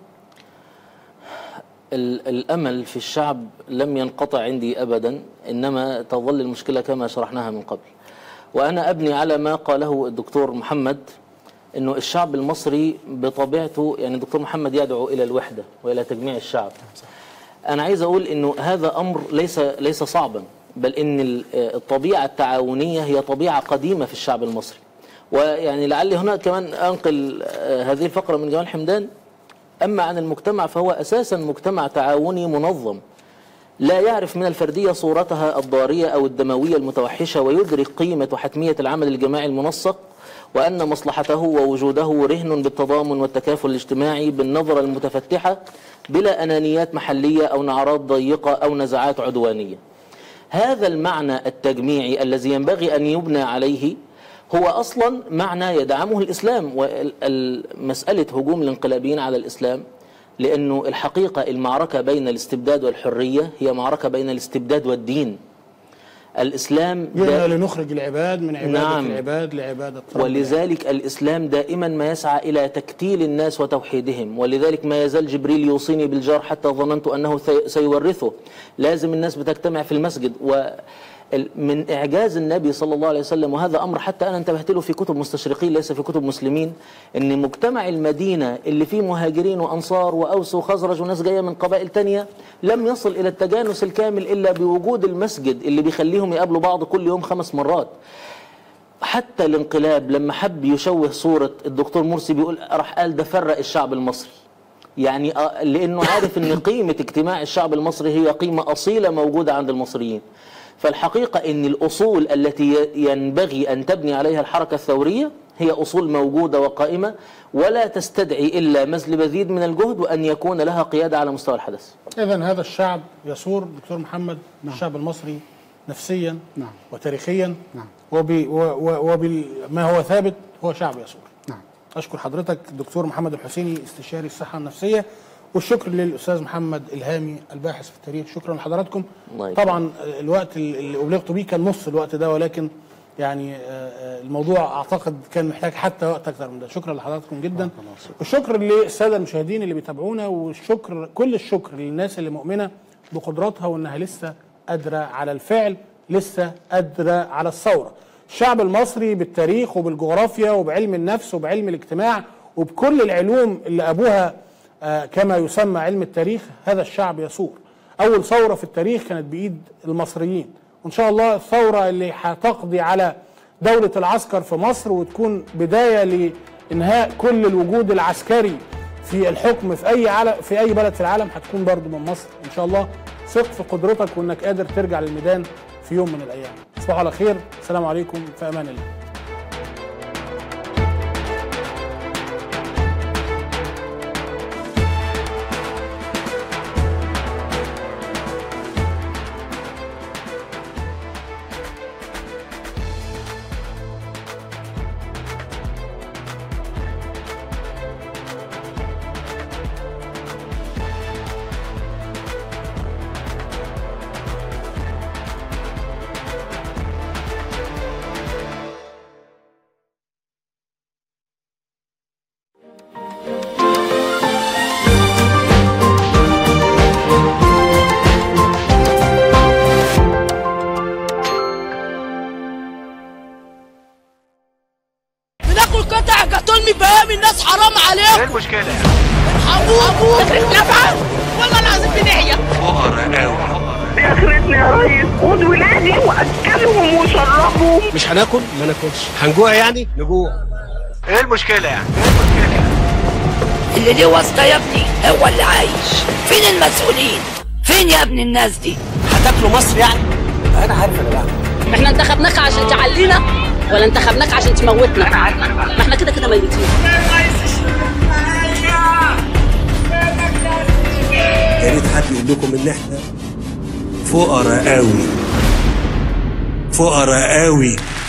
ال- الامل في الشعب لم ينقطع عندي ابدا انما تظل المشكله كما شرحناها من قبل وانا ابني على ما قاله الدكتور محمد انه الشعب المصري بطبيعته يعني الدكتور محمد يدعو الى الوحده والى تجميع الشعب انا عايز اقول انه هذا امر ليس ليس صعبا بل ان ال- الطبيعه التعاونيه هي طبيعه قديمه في الشعب المصري ويعني لعلي هنا كمان انقل آه، هذه الفقره من جمال حمدان أما عن المجتمع فهو أساسا مجتمع تعاوني منظم لا يعرف من الفردية صورتها الضارية أو الدموية المتوحشة ويدرك قيمة وحتمية العمل الجماعي المنسق وأن مصلحته ووجوده رهن بالتضامن والتكافل الاجتماعي بالنظرة المتفتحة بلا أنانيات محلية أو نعرات ضيقة أو نزعات عدوانية هذا المعنى التجميعي الذي ينبغي أن يبنى عليه هو أصلا معنى يدعمه الإسلام ومسألة هجوم الانقلابيين على الإسلام لأنه الحقيقة المعركة بين الاستبداد والحرية هي معركة بين الاستبداد والدين الإسلام جئنا دا- لنخرج العباد من عبادة نعم. العباد لعبادة رب العباد. ولذلك الإسلام دائما ما يسعى إلى تكتيل الناس وتوحيدهم ولذلك ما يزال جبريل يوصيني بالجار حتى ظننت أنه سي- سيورثه لازم الناس بتجتمع في المسجد و ال- من إعجاز النبي صلى الله عليه وسلم وهذا أمر حتى أنا انتبهت له في كتب مستشرقين ليس في كتب مسلمين أن مجتمع المدينة اللي فيه مهاجرين وأنصار وأوس وخزرج وناس جاية من قبائل تانية لم يصل إلى التجانس الكامل إلا بوجود المسجد اللي بيخليهم يقابلوا بعض كل يوم خمس مرات حتى الانقلاب لما حب يشوه صورة الدكتور مرسي بيقول راح قال ده فرق الشعب المصري يعني آه، لأنه عارف أن قيمة اجتماع الشعب المصري هي قيمة أصيلة موجودة عند المصريين فالحقيقة أن الأصول التي ي- ينبغي أن تبني عليها الحركة الثورية هي أصول موجودة وقائمة ولا تستدعي إلا بذل مزيد من الجهد وأن يكون لها قيادة على مستوى الحدث إذا هذا الشعب يسور دكتور محمد الشعب المصري نفسيا نعم. وتاريخيا نعم. وب وبما هو ثابت هو شعب يسور نعم أشكر حضرتك الدكتور محمد الحسيني استشاري الصحة النفسية والشكر للأستاذ محمد إلهامي الباحث في التاريخ شكرا لحضراتكم الله يكرمك. طبعا الوقت اللي أبلغت بيه كان نص الوقت ده ولكن يعني آه، آه، الموضوع أعتقد كان محتاج حتى وقت أكثر من ده شكرا لحضراتكم جدا والشكر للسادة المشاهدين اللي بيتابعونا والشكر كل الشكر للناس اللي مؤمنة بقدراتها وإنها لسه قادرة على الفعل لسه قادرة على الثورة الشعب المصري بالتاريخ وبالجغرافيا وبعلم النفس وبعلم الاجتماع وبكل العلوم اللي أبوها آه، كما يسمى علم التاريخ هذا الشعب يثور أول ثورة في التاريخ كانت بإيد المصريين وإن شاء الله الثورة اللي هتقضي على دولة العسكر في مصر وتكون بداية لإنهاء كل الوجود العسكري في الحكم في أي عل... في أي بلد في العالم هتكون برضو من مصر إن شاء الله ثق في قدرتك وإنك قادر ترجع للميدان في يوم من الأيام تصبحوا على خير السلام عليكم في أمان الله فاهم الناس حرام عليكم ايه المشكلة يعني؟ ارحموكوا فكرة نافعة والله العظيم بنعية فقراء قوي اخرتنا يا ريس خد ولادي واكلهم وشربهم مش هناكل ما ناكلش هنجوع يعني نجوع ايه المشكلة يعني؟ ايه المشكلة يعني؟ اللي ليه واسطة يا ابني هو اللي عايش فين المسؤولين فين يا ابن الناس دي هتاكلوا مصر يعني؟ انا عارف انا بعمل احنا انتخبناك عشان تعلينا ولا انتخبناك عشان تموتنا ما احنا كده كده ميتين يا ريت حد يقول لكم ان احنا فقراء قوي فقراء قوي